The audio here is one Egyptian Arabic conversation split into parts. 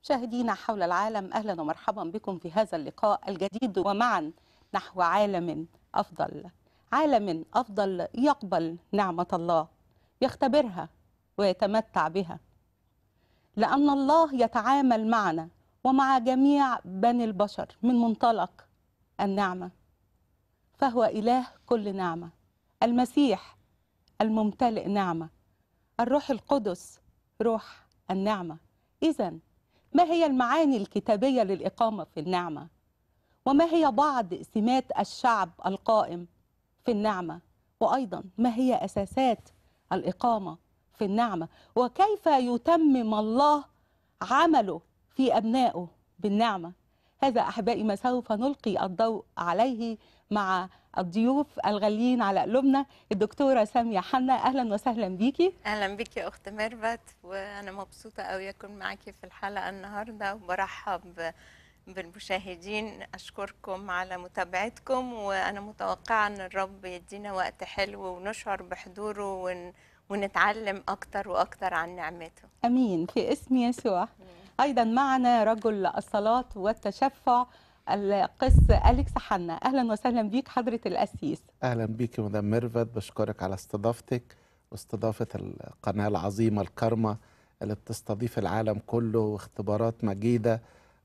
مشاهدينا حول العالم اهلا ومرحبا بكم في هذا اللقاء الجديد ومعا نحو عالم افضل عالم افضل يقبل نعمه الله يختبرها ويتمتع بها لان الله يتعامل معنا ومع جميع بني البشر من منطلق النعمه فهو اله كل نعمه المسيح الممتلئ نعمه الروح القدس روح النعمه اذا ما هي المعاني الكتابيه للاقامه في النعمه وما هي بعض سمات الشعب القائم في النعمه وايضا ما هي اساسات الاقامه في النعمه وكيف يتمم الله عمله في ابنائه بالنعمه هذا احبائي ما سوف نلقي الضوء عليه مع الضيوف الغاليين على قلوبنا الدكتوره ساميه حنا اهلا وسهلا بيكي اهلا بك يا اخت ميرفت وانا مبسوطه قوي اكون معاكي في الحلقه النهارده وبرحب بالمشاهدين اشكركم على متابعتكم وانا متوقعه ان الرب يدينا وقت حلو ونشعر بحضوره ون... ونتعلم اكتر واكتر عن نعمته امين في اسم يسوع ايضا معنا رجل الصلاه والتشفع القس أليكس حنا أهلا وسهلا بيك حضرة القسيس اهلا بيك مدام ميرفت بشكرك على استضافتك واستضافه القناه العظيمه الكرمه اللي بتستضيف العالم كله واختبارات مجيده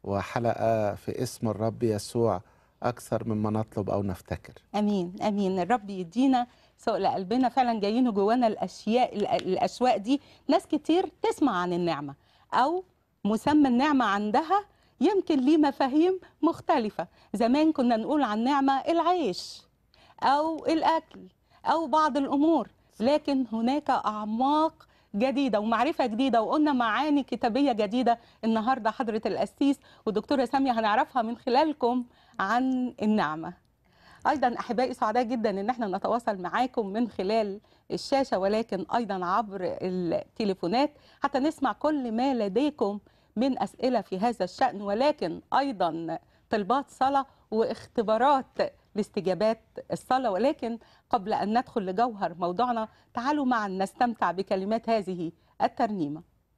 وحلقه في اسم الرب يسوع اكثر مما نطلب او نفتكر امين امين الرب يدينا سؤل قلبنا فعلا جايين جوانا الاشياء الاشواق دي ناس كتير تسمع عن النعمه او مسمى النعمه عندها يمكن ليه مفاهيم مختلفه زمان كنا نقول عن نعمه العيش او الاكل او بعض الامور لكن هناك اعماق جديده ومعرفه جديده وقلنا معاني كتابيه جديده النهارده حضره القسيس والدكتوره ساميه هنعرفها من خلالكم عن النعمه ايضا احبائي سعداء جدا ان احنا نتواصل معاكم من خلال الشاشه ولكن ايضا عبر التليفونات حتى نسمع كل ما لديكم من اسئله في هذا الشان ولكن ايضا طلبات صلاه واختبارات لاستجابات الصلاه ولكن قبل ان ندخل لجوهر موضوعنا تعالوا معا نستمتع بكلمات هذه الترنيمه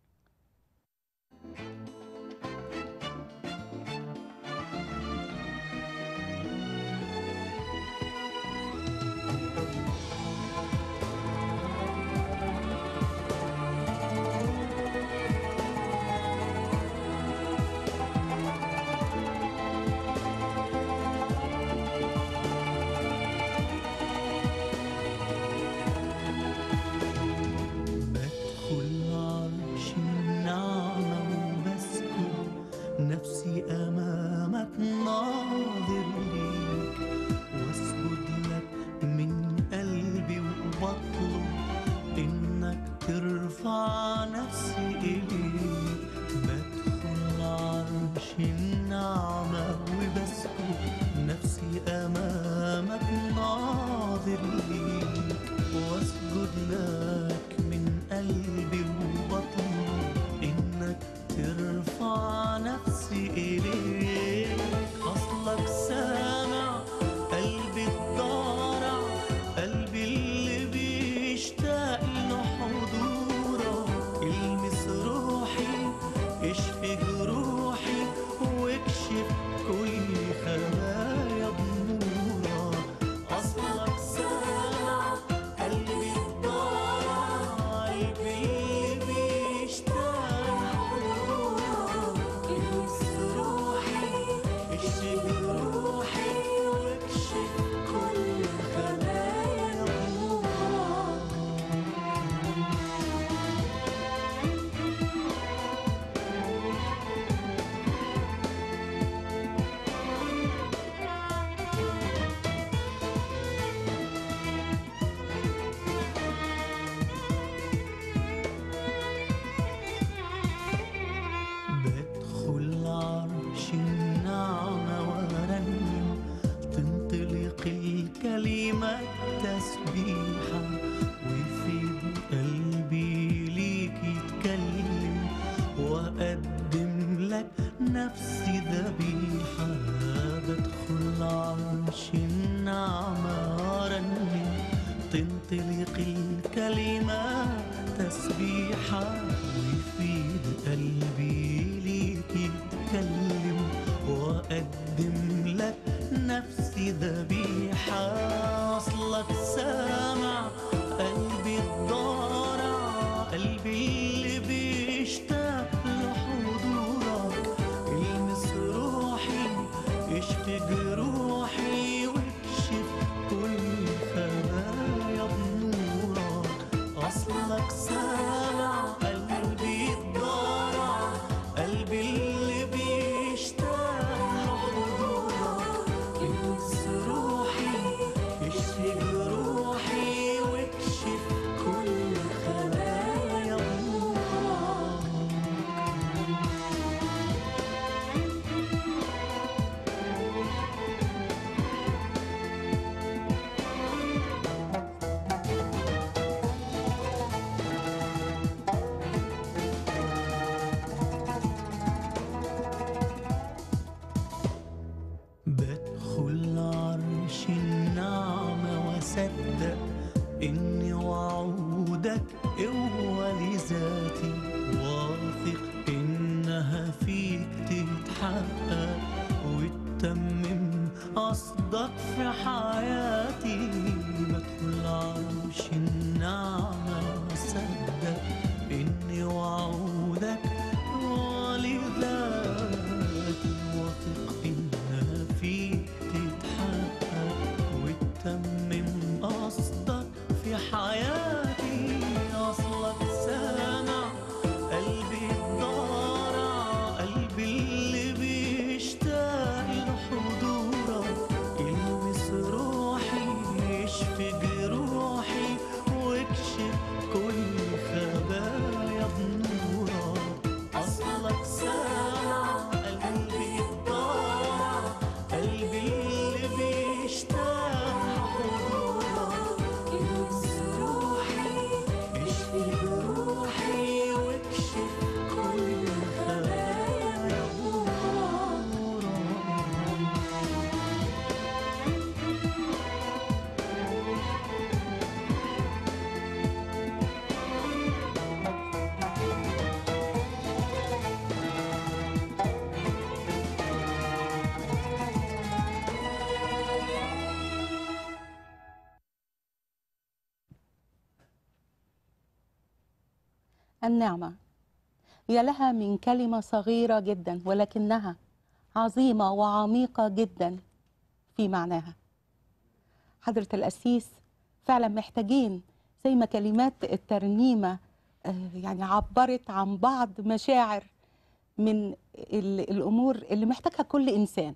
بدخل عرش النعمة وبسكن نفسي أمامك ناظر ليك واسجد لك من قلبي وبطلب إنك ترفع نفسي إليك بدخل عرش النعمة وبسكن نفسي أمامك ناظر ليك واسجد لك من قلبي وبطلب إنك ترفع نفسي إليك أصلك سامع قلبي الضارع قلبي اللي بيشتاق لحضورك المس روحي اشفي جروحي واكشف كل خبايا بنورك أصلك سامع قلبي الضارع قلبي اللي بيشتاق لحضورك المس روحي اشفي جروحي واكشف كل خبايا بنورك بدخل عرش النعمة وارنم تنطلق الكلمة تسبيحة ويفيد قلبي ليك يتكلم وأقدم لك نفسي ذبيحة بدخل عرش النعمة وارنم تنطلق كلمات تسبيحة ويفيد قلبي ليك يتكلم وأقدم لك نفسي ذبيحة أصلك سامع قلبي الضارع قلبي اللي بيشتاق لحضورك المس روحي اشفي جروحي واكشف كل خبايا بنورك اصلك سامع قلبي الضارع قلبي اللي بيشتاق لحضورك المس روحي اشفي جروحي واكشف كل خبايا بنورك بدخل عرش النعمة وأصدق إني وعودك قوة لذاتي واثق إنها فيك تتحقق وتتمم قصدك في حياتي بدخل عرش النعمة وأصدق إني وعودك قوة لذاتي واثق إنها فيك تتحقق وتتمم قصدك في حياتي أصلك سامع قلبي الضارع قلبي اللي بيشتاق لحضورك المس روحي اشفي جروحي واكشف كل خبايا بنورك أصلك سامع قلبي الضارع قلبي اللي بيشتاق حضورك المس روحي اشفي جروحي واكشف كل خبايا بنورك النعمة هي لها من كلمة صغيرة جدا ولكنها عظيمة وعميقة جدا في معناها حضرة القسيس فعلا محتاجين زي ما كلمات الترنيمة آه، يعني عبرت عن بعض مشاعر من ال- الأمور اللي محتاجها كل إنسان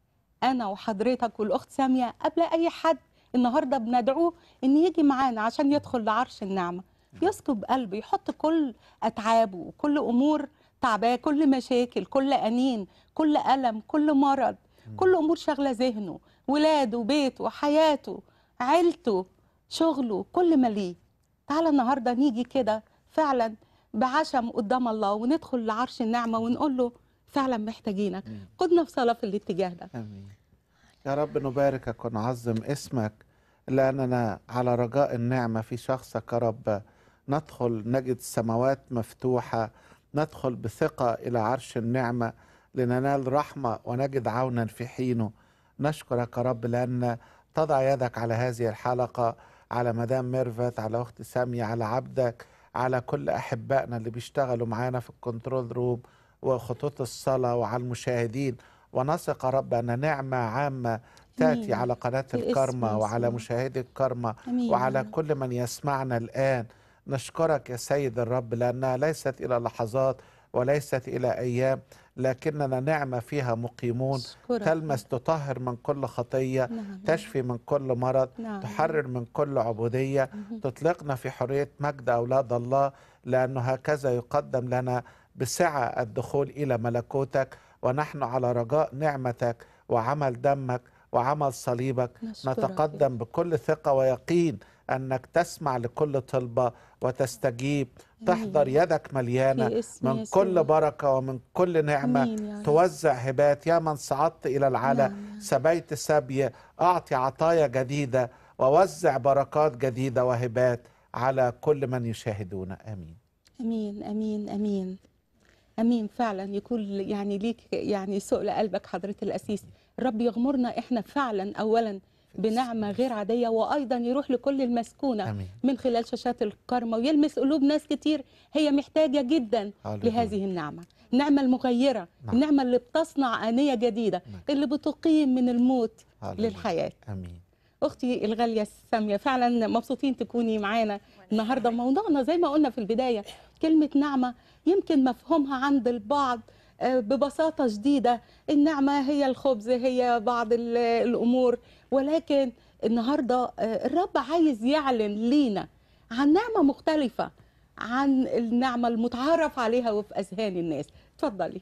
أنا وحضرتك والأخت سامية قبل أي حد النهاردة بندعوه إن يجي معانا عشان يدخل لعرش النعمة يسكب قلبه يحط كل أتعابه وكل أمور تعباه كل مشاكل كل أنين كل ألم كل مرض كل أمور شغلة ذهنه ولاده بيته حياته عيلته شغله كل ما ليه تعالى النهاردة نيجي كده فعلا بعشم قدام الله وندخل لعرش النعمة ونقول له فعلا محتاجينك قدنا في صلاة في الاتجاه ده امين يا رب نباركك ونعظم اسمك لاننا على رجاء النعمه في شخصك يا رب ندخل نجد السماوات مفتوحه ندخل بثقه الى عرش النعمه لننال رحمه ونجد عونا في حينه نشكرك يا رب لان تضع يدك على هذه الحلقه على مدام ميرفت على اخت ساميه على عبدك على كل احبائنا اللي بيشتغلوا معانا في الكنترول روم وخطوط الصلاه وعلى المشاهدين ونثق يا رب ان نعمه عامه تاتي آمين. على قناه في اسم الكرمة يسوع. وعلى مشاهدي الكرمة أمين وعلى يا رب. كل من يسمعنا الآن نشكرك يا سيد الرب لأنها ليست إلى لحظات وليست إلى أيام لكننا نعمة فيها مقيمون أشكرك. تلمس تطهر من كل خطية نعم. تشفي من كل مرض نعم. تحرر من كل عبودية مهم. تطلقنا في حرية مجد أولاد الله لأنه هكذا يقدم لنا بسعة الدخول إلى ملكوتك ونحن على رجاء نعمتك وعمل دمك وعمل صليبك نشكرك. نتقدم بكل ثقة ويقين أنك تسمع لكل طلبة وتستجيب تحضر يدك مليانة في اسم من يسوع. كل بركة ومن كل نعمة آمين يا رب. توزع هبات يا من صعدت إلى العلا نعم. سبيت سبي أعطي عطايا جديدة ووزع بركات جديدة وهبات على كل من يشاهدون امين امين امين امين امين فعلا يكون يعني ليك يعني سؤل قلبك حضره الاسيس الرب يغمرنا احنا فعلا اولا بنعمه غير عاديه وايضا يروح لكل المسكونه امين من خلال شاشات الكرمة ويلمس قلوب ناس كتير هي محتاجة جدا هاليلويا. لهذه النعمة النعمة المغيرة نعم. النعمة اللي بتصنع آنية جديدة نعم. اللي بتقيم من الموت هاليلويا. للحياة امين أختي الغالية السامية فعلا مبسوطين تكوني معانا النهاردة موضوعنا زي ما قلنا في البداية كلمة نعمة يمكن مفهومها عند البعض آه، ببساطة شديدة النعمة هي الخبز هي بعض ال- الأمور ولكن النهاردة آه، الرب عايز يعلن لينا عن نعمة مختلفة عن النعمة المتعارف عليها وفي أذهان الناس اتفضلي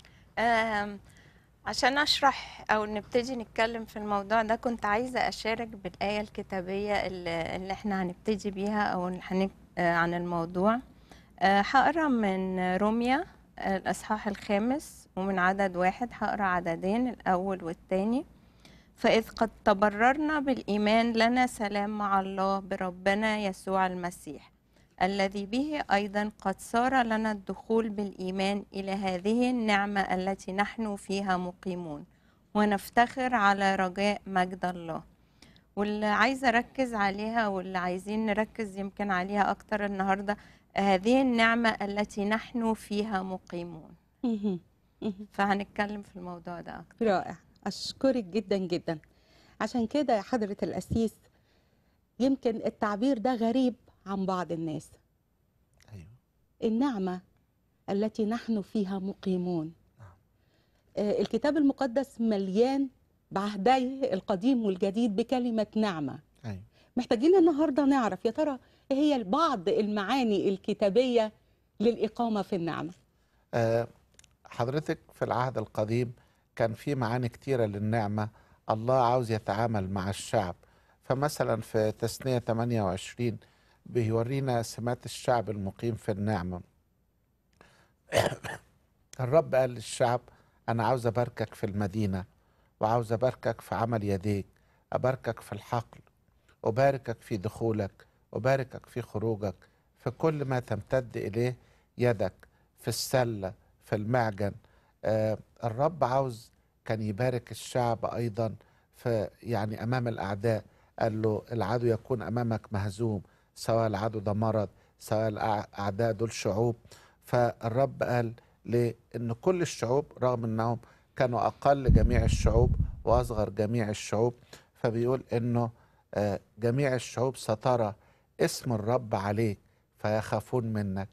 آم، عشان أشرح أو نبتدي نتكلم في الموضوع ده كنت عايزة أشارك بالآية الكتابية اللي, اللي احنا هنبتدي بيها أو اللي هنك... آه، عن الموضوع آه، هقرا من روميا آه، الأصحاح الخامس ومن عدد واحد هقرا عددين الأول والتاني فإذ قد تبررنا بالإيمان لنا سلام مع الله بربنا يسوع المسيح الذي به أيضا قد صار لنا الدخول بالإيمان إلى هذه النعمة التي نحن فيها مقيمون ونفتخر على رجاء مجد الله واللي عايزة أركز عليها واللي عايزين نركز يمكن عليها أكتر النهاردة هذه النعمة التي نحن فيها مقيمون مهم. مهم. فهنتكلم في الموضوع ده أكتر رائع أشكرك جدا جدا عشان كده يا حضرة الأسيس يمكن التعبير ده غريب عن بعض الناس ايوه النعمة التي نحن فيها مقيمون نعم. آه، الكتاب المقدس مليان بعهديه القديم والجديد بكلمة نعمة ايوه محتاجين النهاردة نعرف يا ترى إيه هي بعض المعاني الكتابية للإقامة في النعمة آه، حضرتك في العهد القديم كان في معاني كتيرة للنعمة الله عاوز يتعامل مع الشعب فمثلا في تثنية 28 بيورينا سمات الشعب المقيم في النعمة الرب قال للشعب أنا عاوز أباركك في المدينة وعاوز أباركك في عمل يديك أباركك في الحقل أباركك في دخولك أباركك في خروجك في كل ما تمتد إليه يدك في السلة في المعجن آه الرب عاوز كان يبارك الشعب أيضا في يعني أمام الأعداء قال له العدو يكون أمامك مهزوم سواء العدو ده مرض سواء الأعداء دول شعوب فالرب قال ليه إن كل الشعوب رغم أنهم كانوا أقل جميع الشعوب وأصغر جميع الشعوب فبيقول إنه آه، جميع الشعوب سترى اسم الرب عليك فيخافون منك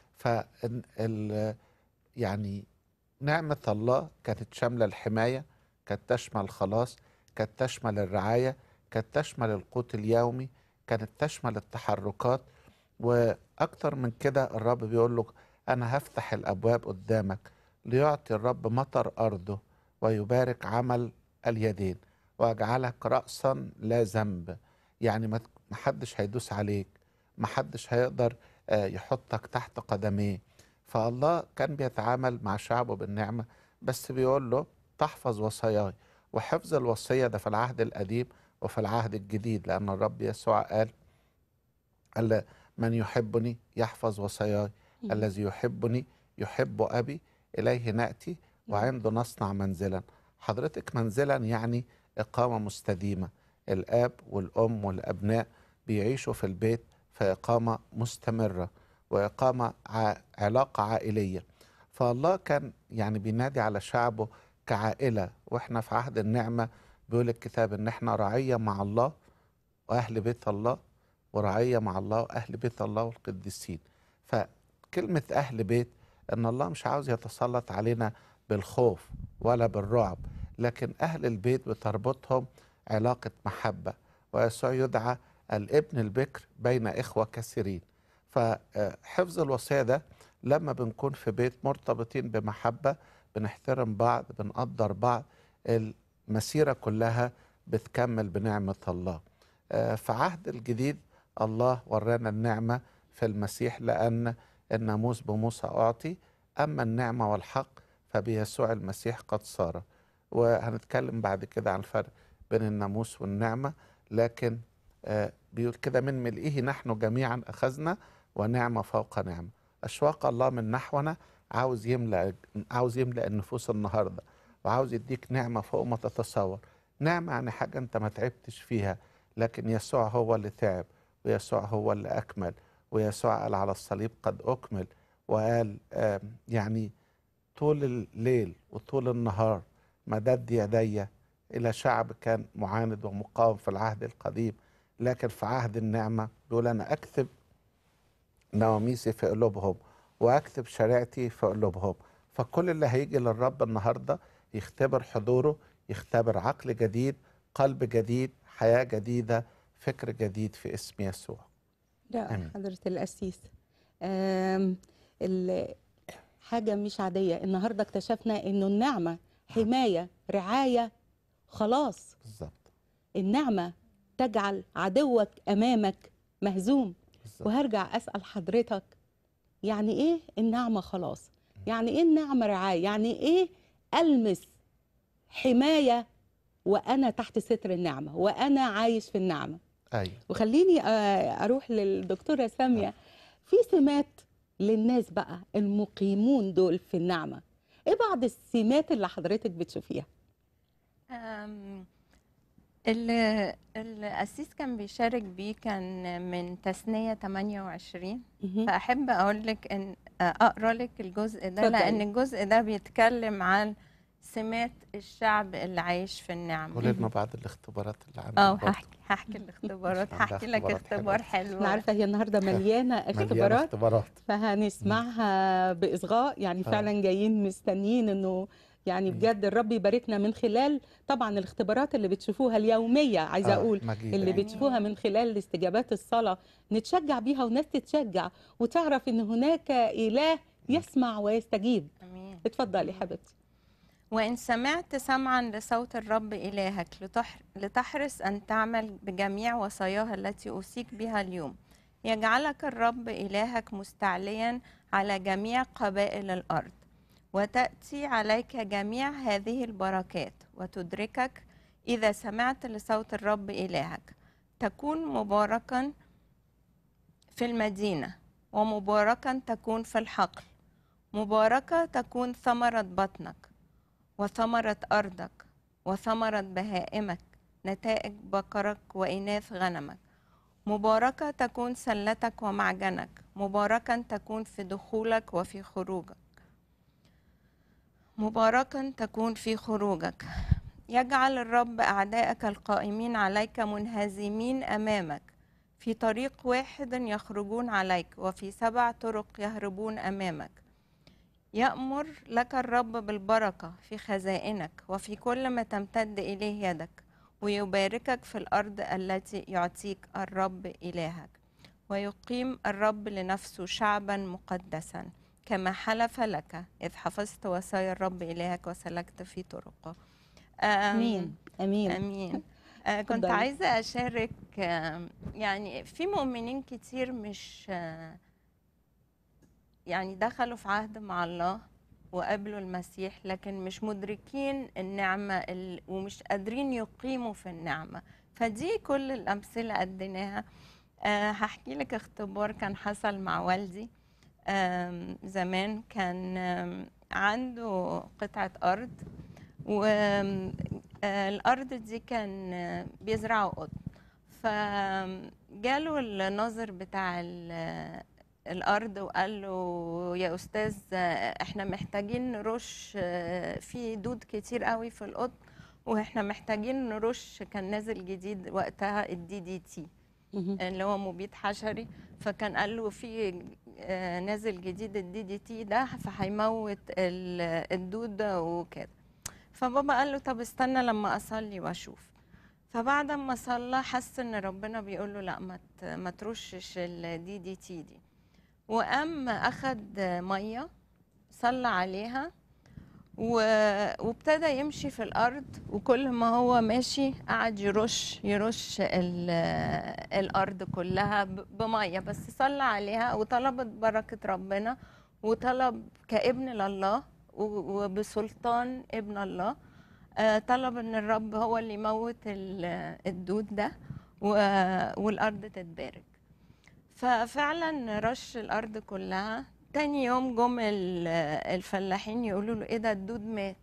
فال يعني نعمة الله كانت شاملة الحماية كانت تشمل الخلاص كانت تشمل الرعاية كانت تشمل القوت اليومي كانت تشمل التحركات وأكتر من كده الرب بيقول له أنا هفتح الأبواب قدامك ليعطي الرب مطر أرضه ويبارك عمل اليدين وأجعلك رأسا لا ذنب يعني ما محدش هيدوس عليك محدش هيقدر آه، يحطك تحت قدميه فالله كان بيتعامل مع شعبه بالنعمة بس بيقول له تحفظ وصاياي وحفظ الوصية ده في العهد القديم وفي العهد الجديد لأن الرب يسوع قال قال من يحبني يحفظ وصاياي مم. الذي يحبني يحب أبي إليه نأتي وعنده نصنع منزلا حضرتك منزلا يعني إقامة مستديمة الآب والأم والأبناء بيعيشوا في البيت في إقامة مستمرة وإقامة ع... علاقة عائلية فالله كان يعني بينادي على شعبه كعائلة وإحنا في عهد النعمة بيقول الكتاب إن إحنا رعية مع الله وأهل بيت الله ورعية مع الله وأهل بيت الله والقديسين فكلمة أهل بيت إن الله مش عاوز يتسلط علينا بالخوف ولا بالرعب لكن أهل البيت بتربطهم علاقة محبة ويسوع يدعى الابن البكر بين إخوة كثيرين فحفظ الوصية ده لما بنكون في بيت مرتبطين بمحبة بنحترم بعض بنقدر بعض المسيرة كلها بتكمل بنعمة الله آه، في عهد الجديد الله ورانا النعمة في المسيح لأن الناموس بموسى أعطي أما النعمة والحق فبيسوع المسيح قد صار وهنتكلم بعد كده عن الفرق بين الناموس والنعمة لكن آه، بيقول كده من ملئه نحن جميعا أخذنا ونعمة فوق نعمة أشواق الله من نحونا عاوز يملأ عاوز يملأ النفوس النهاردة وعاوز يديك نعمة فوق ما تتصور نعمة يعني حاجة أنت ما تعبتش فيها لكن يسوع هو اللي تعب ويسوع هو اللي أكمل ويسوع قال على الصليب قد أكمل وقال آم، يعني طول الليل وطول النهار مدد يدي إلى شعب كان معاند ومقاوم في العهد القديم لكن في عهد النعمة بيقول أنا أكتب نواميسي في قلوبهم وأكتب شريعتي في قلوبهم فكل اللي هيجي للرب النهاردة يختبر حضوره يختبر عقل جديد قلب جديد حياة جديدة فكر جديد في اسم يسوع لا آمين. حضرة القسيس آم، ال- حاجة مش عادية النهاردة اكتشفنا انه النعمة حماية رعاية خلاص بالظبط النعمة تجعل عدوك أمامك مهزوم بالظبط وهرجع أسأل حضرتك يعني إيه النعمة خلاص يعني إيه النعمة رعاية يعني إيه ألمس حماية وأنا تحت ستر النعمة وأنا عايش في النعمة أيوة وخليني آه، أروح للدكتورة سامية في سمات للناس بقى المقيمون دول في النعمة إيه بعض السمات اللي حضرتك بتشوفيها أم، اللي القسيس كان بيشارك بيه كان من تثنية 28 مهم. فأحب أقول لك إن أقرأ لك الجزء ده اتفضلي. لأن الجزء ده بيتكلم عن سمات الشعب اللي عايش في النعمة قولي لنا بعض الاختبارات اللي عندك اه برضه. هحكي هحكي الاختبارات عندها هحكي لك اختبارات اختبار حلوة. حلو أنا عارفة هي النهاردة مليانة مليانة اختبارات اختبارات فهنسمعها بإصغاء يعني آه. فعلا جايين مستنيين إنه يعني مم. بجد الرب يباركنا من خلال طبعا الاختبارات اللي بتشوفوها اليومية عايزة آه، أقول مجيدة. اللي آمين. بتشوفوها من خلال استجابات الصلاة نتشجع بيها وناس تتشجع وتعرف إن هناك إله يسمع ويستجيب أمين اتفضلي حبيبتي وإن سمعت سمعا لصوت الرب إلهك لتح... لتحرص أن تعمل بجميع وصاياه التي أوصيك بها اليوم يجعلك الرب إلهك مستعليا على جميع قبائل الأرض وتأتي عليك جميع هذه البركات وتدركك إذا سمعت لصوت الرب إلهك تكون مباركا في المدينة ومباركا تكون في الحقل مباركة تكون ثمرة بطنك وثمرة أرضك وثمرة بهائمك نتائج بقرك وإناث غنمك مباركة تكون سلتك ومعجنك مباركا تكون في دخولك وفي خروجك مباركا تكون في خروجك يجعل الرب أعداءك القائمين عليك منهزمين أمامك في طريق واحد يخرجون عليك وفي سبع طرق يهربون أمامك يأمر لك الرب بالبركة في خزائنك وفي كل ما تمتد إليه يدك ويباركك في الأرض التي يعطيك الرب إلهك ويقيم الرب لنفسه شعبا مقدسا كما حلف لك إذ حفظت وصايا الرب إلهك وسلكت في طرقه آم، أمين أمين امين آه، كنت اتفضلي. عايزه اشارك آم، يعني في مؤمنين كتير مش آه، يعني دخلوا في عهد مع الله وقابلوا المسيح لكن مش مدركين النعمه ال- ومش قادرين يقيموا في النعمه فدي كل الامثله اديناها آه، هحكي لك اختبار كان حصل مع والدي آم، زمان كان آم، عنده قطعه ارض والأرض دي كان آه، بيزرعوا قطن فجاله الناظر بتاع ال- الأرض وقال له يا أستاذ آه، إحنا محتاجين نرش آه، في دود كتير قوي في القطن وإحنا محتاجين نرش كان نازل جديد وقتها الدي دي تي مهم. اللي هو مبيد حشري فكان قال له في آه، نازل جديد الدي دي تي ده فهيموت ال- الدود ده وكده فبابا قال له طب استنى لما اصلي واشوف فبعد ما صلى حس ان ربنا بيقول له لا ما ت- ما ترشش الدي دي تي دي وقام اخد ميه صلى عليها و- وابتدى يمشي في الارض وكل ما هو ماشي قعد يرش يرش ال- الارض كلها ب- بميه بس صلى عليها وطلبت بركه ربنا وطلب كابن لله و- وبسلطان ابن الله آه، طلب ان الرب هو اللي يموت ال- الدود ده و- والارض تتبارك ففعلا رش الارض كلها تاني يوم جم ال- الفلاحين يقولوا له ايه ده الدود مات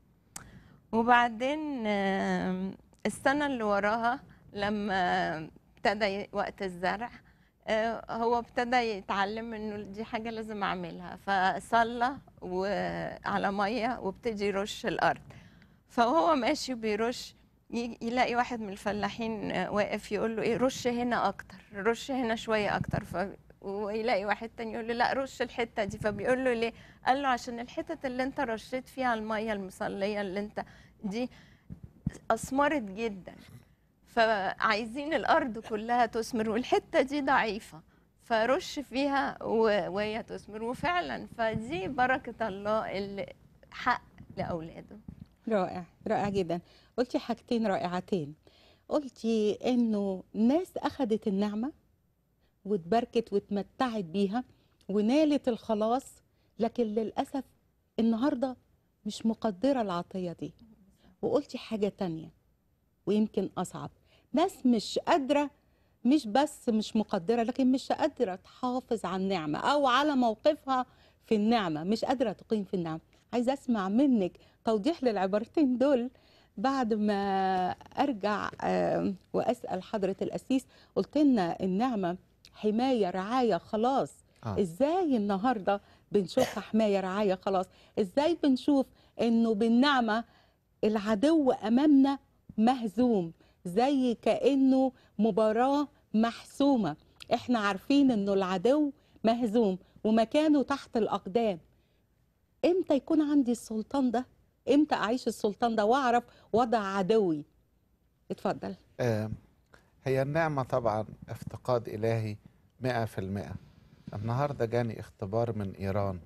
وبعدين آم، السنة اللي وراها لما ابتدى ي- وقت الزرع آه، هو ابتدى يتعلم انه دي حاجة لازم اعملها فصلى وعلى مية وابتدي يرش الارض فهو ماشي بيرش ي- يلاقي واحد من الفلاحين آه، واقف يقول له ايه رش هنا اكتر رش هنا شوية اكتر ف ويلاقي واحد تاني يقول له لا رش الحتة دي فبيقول له ليه قال له عشان الحتت اللي انت رشيت فيها المية المصلية اللي انت دي أثمرت جدا فعايزين الأرض كلها تثمر والحتة دي ضعيفة فرش فيها و- وهي تثمر وفعلا فدي بركة الله اللي حق لأولاده رائع رائع جدا قلتي حاجتين رائعتين قلتي انه ناس اخذت النعمه واتباركت واتمتعت بيها ونالت الخلاص لكن للاسف النهارده مش مقدره العطيه دي وقلتي حاجه تانية ويمكن اصعب ناس مش قادره مش بس مش مقدره لكن مش قادره تحافظ على النعمه او على موقفها في النعمه مش قادره تقيم في النعمه عايزه اسمع منك توضيح للعبارتين دول بعد ما ارجع آم، واسال حضره القسيس قلت لنا النعمه حمايه رعايه خلاص آه. ازاي النهارده بنشوفها حمايه رعايه خلاص ازاي بنشوف انه بالنعمه العدو امامنا مهزوم زي كانه مباراه محسومه احنا عارفين انه العدو مهزوم ومكانه تحت الاقدام امتى يكون عندي السلطان ده امتى اعيش السلطان ده واعرف وضع عدوي اتفضل آه، هي النعمة طبعا افتقاد إلهي مئة في المئة النهاردة جاني اختبار من إيران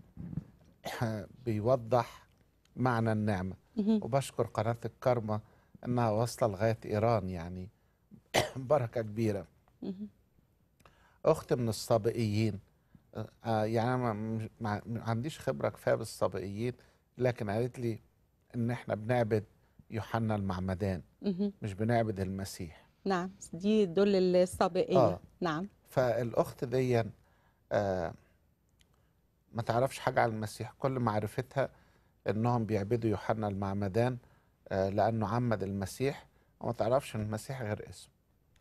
بيوضح معنى النعمة مهم. وبشكر قناة الكرمة إنها واصلة لغاية إيران يعني بركة كبيرة مهم. أخت من الصابئيين آه، آه، يعني أنا ما- مش- ما ما عنديش خبرة كفاية بالصابئيين لكن قالت لي إن إحنا بنعبد يوحنا المعمدان مهم. مش بنعبد المسيح نعم دي دول السابقيه آه. نعم فالاخت دي آه ما تعرفش حاجه عن المسيح كل معرفتها انهم بيعبدوا يوحنا المعمدان آه لانه عمد المسيح وما تعرفش ان المسيح غير اسمه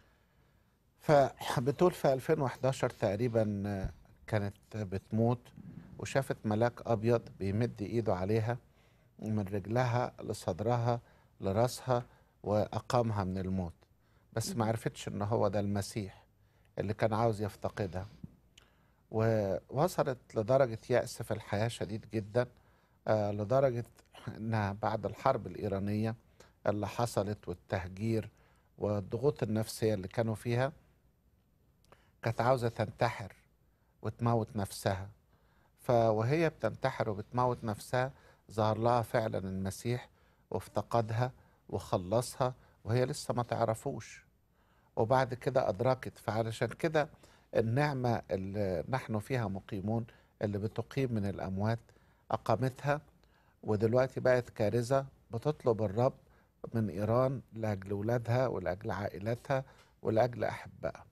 فبتقول في 2011 تقريبا آه، كانت بتموت وشافت ملاك ابيض بيمد ايده عليها من رجلها لصدرها لراسها واقامها من الموت بس ما عرفتش ان هو ده المسيح اللي كان عاوز يفتقدها ووصلت لدرجة يأس في الحياة شديد جدا آه لدرجة انها بعد الحرب الإيرانية اللي حصلت والتهجير والضغوط النفسية اللي كانوا فيها كانت عاوزة تنتحر وتموت نفسها فوهي بتنتحر وبتموت نفسها ظهر لها فعلا المسيح وافتقدها وخلصها وهي لسه ما تعرفوش وبعد كده أدركت فعلشان كده النعمة اللي نحن فيها مقيمون اللي بتقيم من الأموات أقامتها ودلوقتي بقت كارثة بتطلب الرب من إيران لأجل ولادها ولأجل عائلاتها ولأجل أحبائها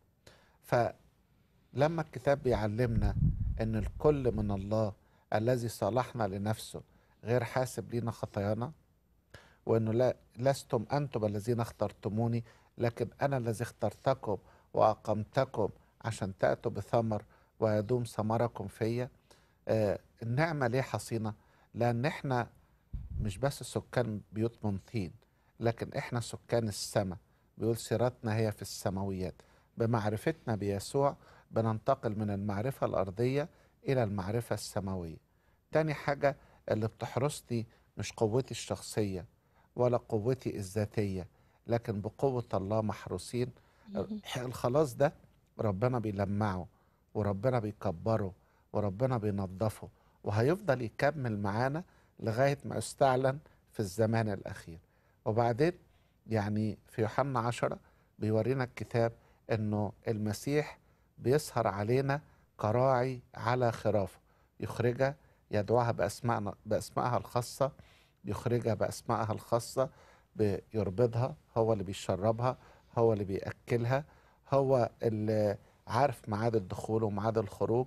فلما الكتاب بيعلمنا أن الكل من الله الذي صالحنا لنفسه غير حاسب لينا خطايانا وأنه لا لستم أنتم الذين اخترتموني لكن أنا الذي اخترتكم وأقمتكم عشان تأتوا بثمر ويدوم ثمركم فيا آه النعمة ليه حصينة لأن احنا مش بس سكان بيوت من طين لكن احنا سكان السماء بيقول سيرتنا هي في السماويات بمعرفتنا بيسوع بننتقل من المعرفة الأرضية إلى المعرفة السماوية تاني حاجة اللي بتحرسني مش قوتي الشخصية ولا قوتي الذاتية لكن بقوة الله محروسين الخلاص ده ربنا بيلمعه وربنا بيكبره وربنا بينظفه وهيفضل يكمل معانا لغاية ما يستعلن في الزمان الأخير وبعدين يعني في يوحنا عشرة بيورينا الكتاب انه المسيح بيسهر علينا كراعي على خرافه يخرجها يدعوها بأسمائنا بأسمائها الخاصة يخرجها بأسمائها الخاصة بيربضها هو اللي بيشربها هو اللي بيأكلها هو اللي عارف ميعاد الدخول وميعاد الخروج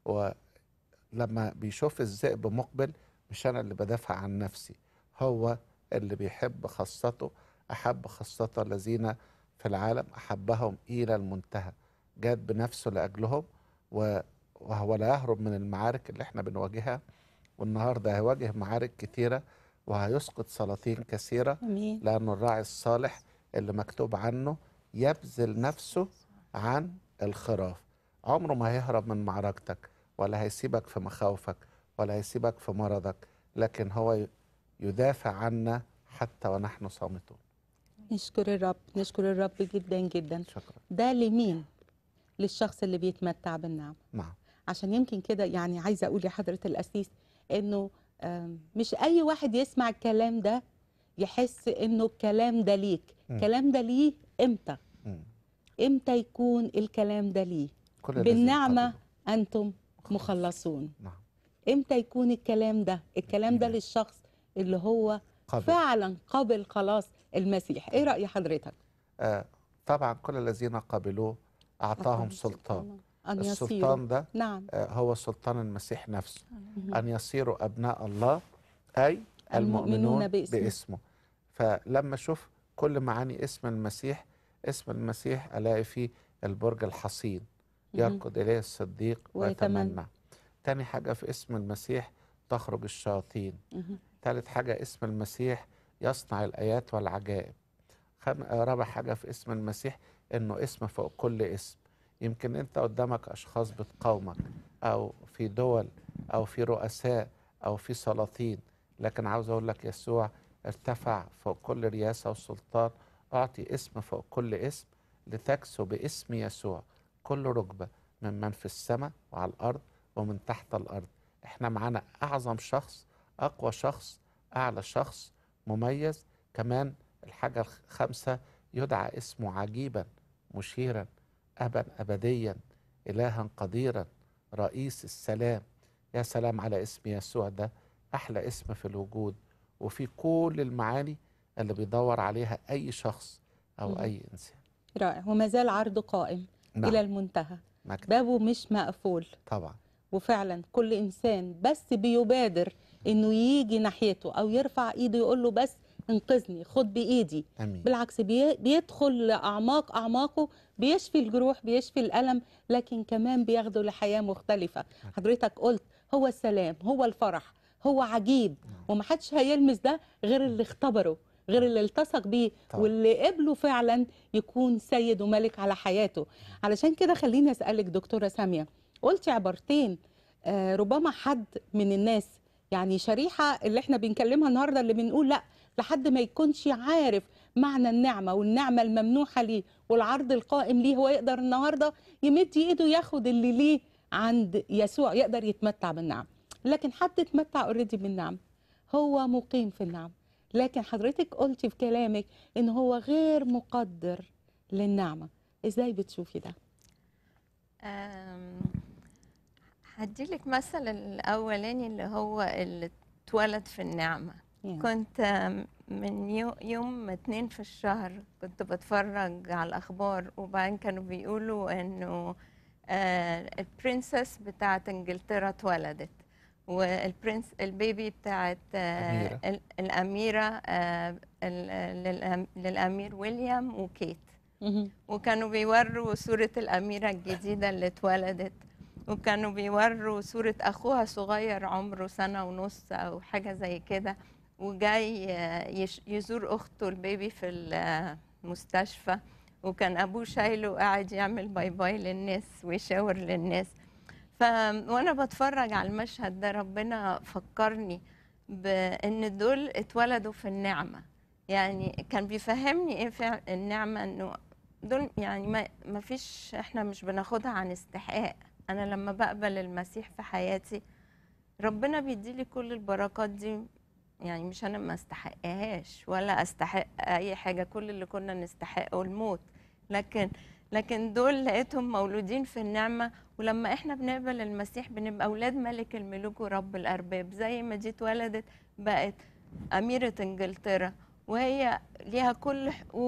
ولما بيشوف الذئب مقبل مش أنا اللي بدافع عن نفسي هو اللي بيحب خاصته أحب خاصته الذين في العالم أحبهم إلى المنتهى جاد بنفسه لأجلهم و- وهو لا يهرب من المعارك اللي احنا بنواجهها والنهارده هيواجه معارك كتيرة وهيسقط سلاطين كثيرة امين لأنه الراعي الصالح اللي مكتوب عنه يبذل نفسه عن الخراف عمره ما هيهرب من معركتك ولا هيسيبك في مخاوفك ولا هيسيبك في مرضك لكن هو ي- يدافع عنا حتى ونحن صامتون نشكر الرب نشكر الرب جدا جدا شكرا ده لمين للشخص اللي بيتمتع بالنعم نعم عشان يمكن كده يعني عايزه اقول لحضره القسيس انه آم، مش اي واحد يسمع الكلام ده يحس انه الكلام ده ليك مم. الكلام ده ليه امتى مم. امتى يكون الكلام ده ليه كل الذين بالنعمه قبلوا. انتم مخلصون نعم امتى يكون الكلام ده الكلام ده نعم. للشخص اللي هو قبل فعلا قبل خلاص المسيح ايه راي حضرتك آه طبعا كل الذين قبلوه أعطاهم سلطان ان يصيروا السلطان ده نعم آه هو سلطان المسيح نفسه مهم. أن يصيروا أبناء الله أي المؤمنون المؤمنون باسمه. باسمه فلما أشوف كل معاني اسم المسيح اسم المسيح ألاقي فيه البرج الحصين مهم. يركض إليه الصديق ويتمنى. ويتمنى تاني حاجة في اسم المسيح تخرج الشياطين مهم. ثالث حاجة اسم المسيح يصنع الآيات والعجائب خم... رابع حاجة في اسم المسيح إنه اسم فوق كل اسم يمكن أنت قدامك أشخاص بتقاومك أو في دول أو في رؤساء أو في سلاطين لكن عاوز أقول لك يسوع ارتفع فوق كل رياسة وسلطان أعطي اسم فوق كل اسم لتكسو باسم يسوع كل ركبة ممن في السماء وعلى الأرض ومن تحت الأرض احنا معانا أعظم شخص أقوى شخص أعلى شخص مميز كمان الحاجة الخامسة يدعى اسمه عجيبا مشيرا أبا أبديا إلها قديرا رئيس السلام يا سلام على اسم يسوع ده أحلى اسم في الوجود وفي كل المعاني اللي بيدور عليها أي شخص أو مم. أي إنسان رائع وما زال عرضه قائم نعم الى المنتهى مجد. بابه مش مقفول طبعا وفعلا كل انسان بس بيبادر انه يجي ناحيته او يرفع ايده يقول له بس انقذني خد بايدي أمين بالعكس بي- بيدخل لاعماق اعماقه بيشفي الجروح بيشفي الالم لكن كمان بياخده لحياه مختلفه حضرتك قلت هو السلام هو الفرح هو عجيب ومحدش هيلمس ده غير اللي اختبره غير اللي التصق بيه طبعا. واللي قبله فعلا يكون سيد وملك على حياته علشان كده خليني اسالك دكتوره ساميه قلتي عبارتين آه، ربما حد من الناس يعني شريحه اللي احنا بنكلمها النهارده اللي بنقول لا لحد ما يكونش عارف معنى النعمه والنعمه الممنوحه ليه والعرض القائم ليه هو يقدر النهارده يمد ايده ياخد اللي ليه عند يسوع يقدر يتمتع بالنعم لكن حد اتمتع اوريدي بالنعم هو مقيم في النعم لكن حضرتك قلتي في كلامك ان هو غير مقدر للنعمه ازاي بتشوفي ده أم، هديلك مثل الأولاني اللي هو اللي اتولد في النعمة يعني كنت أم، من يو- يوم اتنين في الشهر كنت بتفرج على الأخبار وبعدين كانوا بيقولوا إنه آه، البرنسس بتاعت إنجلترا اتولدت والبرنس البيبي بتاعت آه، أميرة. ال- الأميرة آه، ال- للأم- للأمير ويليام وكيت مهم. وكانوا بيوروا صورة الأميرة الجديدة اللي اتولدت وكانوا بيوروا صورة أخوها صغير عمره سنة ونص أو حاجة زي كده وجاي آه، يش- يزور أخته البيبي في المستشفى وكان أبوه شايله قاعد يعمل باي باي للناس ويشاور للناس ف وأنا بتفرج على المشهد ده ربنا فكرني بأن دول اتولدوا في النعمة يعني كان بيفهمني ايه فعلا النعمة انه دول يعني ما ما فيش احنا مش بناخدها عن استحقاق انا لما بقبل المسيح في حياتي ربنا بيديلي كل البركات دي يعني مش انا ما استحقهاش ولا استحق اي حاجه كل اللي كنا نستحقه الموت لكن لكن دول لقيتهم مولودين في النعمه ولما احنا بنقبل المسيح بنبقى اولاد ملك الملوك ورب الارباب زي ما دي اتولدت بقت اميره انجلترا وهي ليها كل حقوق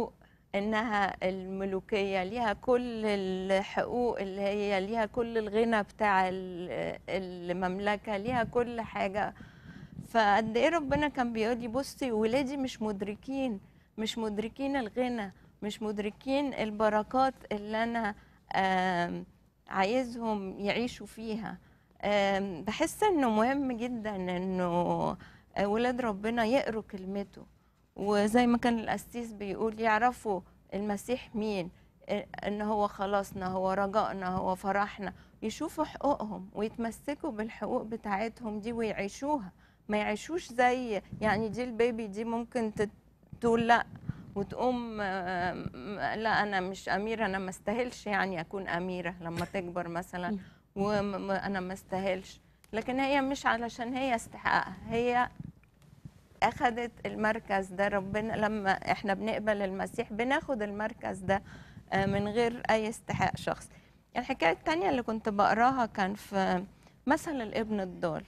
انها الملوكيه ليها كل الحقوق اللي هي ليها كل الغنى بتاع ال- المملكه ليها كل حاجه فقد ايه ربنا كان بيقول لي بصي ولادي مش مدركين مش مدركين الغنى مش مدركين البركات اللي انا آم، عايزهم يعيشوا فيها آم، بحس انه مهم جدا انه ولاد ربنا يقروا كلمته وزي ما كان القسيس بيقول يعرفوا المسيح مين إيه، ان هو خلاصنا هو رجائنا هو فرحنا يشوفوا حقوقهم ويتمسكوا بالحقوق بتاعتهم دي ويعيشوها ما يعيشوش زي يعني دي البيبي دي ممكن تت- تقول لا وتقوم آه، م- لا انا مش اميره انا ما استاهلش يعني اكون اميره لما تكبر مثلا وانا ما استاهلش لكن هي مش علشان هي استحقاقها هي اخذت المركز ده ربنا لما احنا بنقبل المسيح بناخد المركز ده آه، من غير اي استحقاق شخصي الحكايه التانية اللي كنت بقراها كان في مثل الابن الضال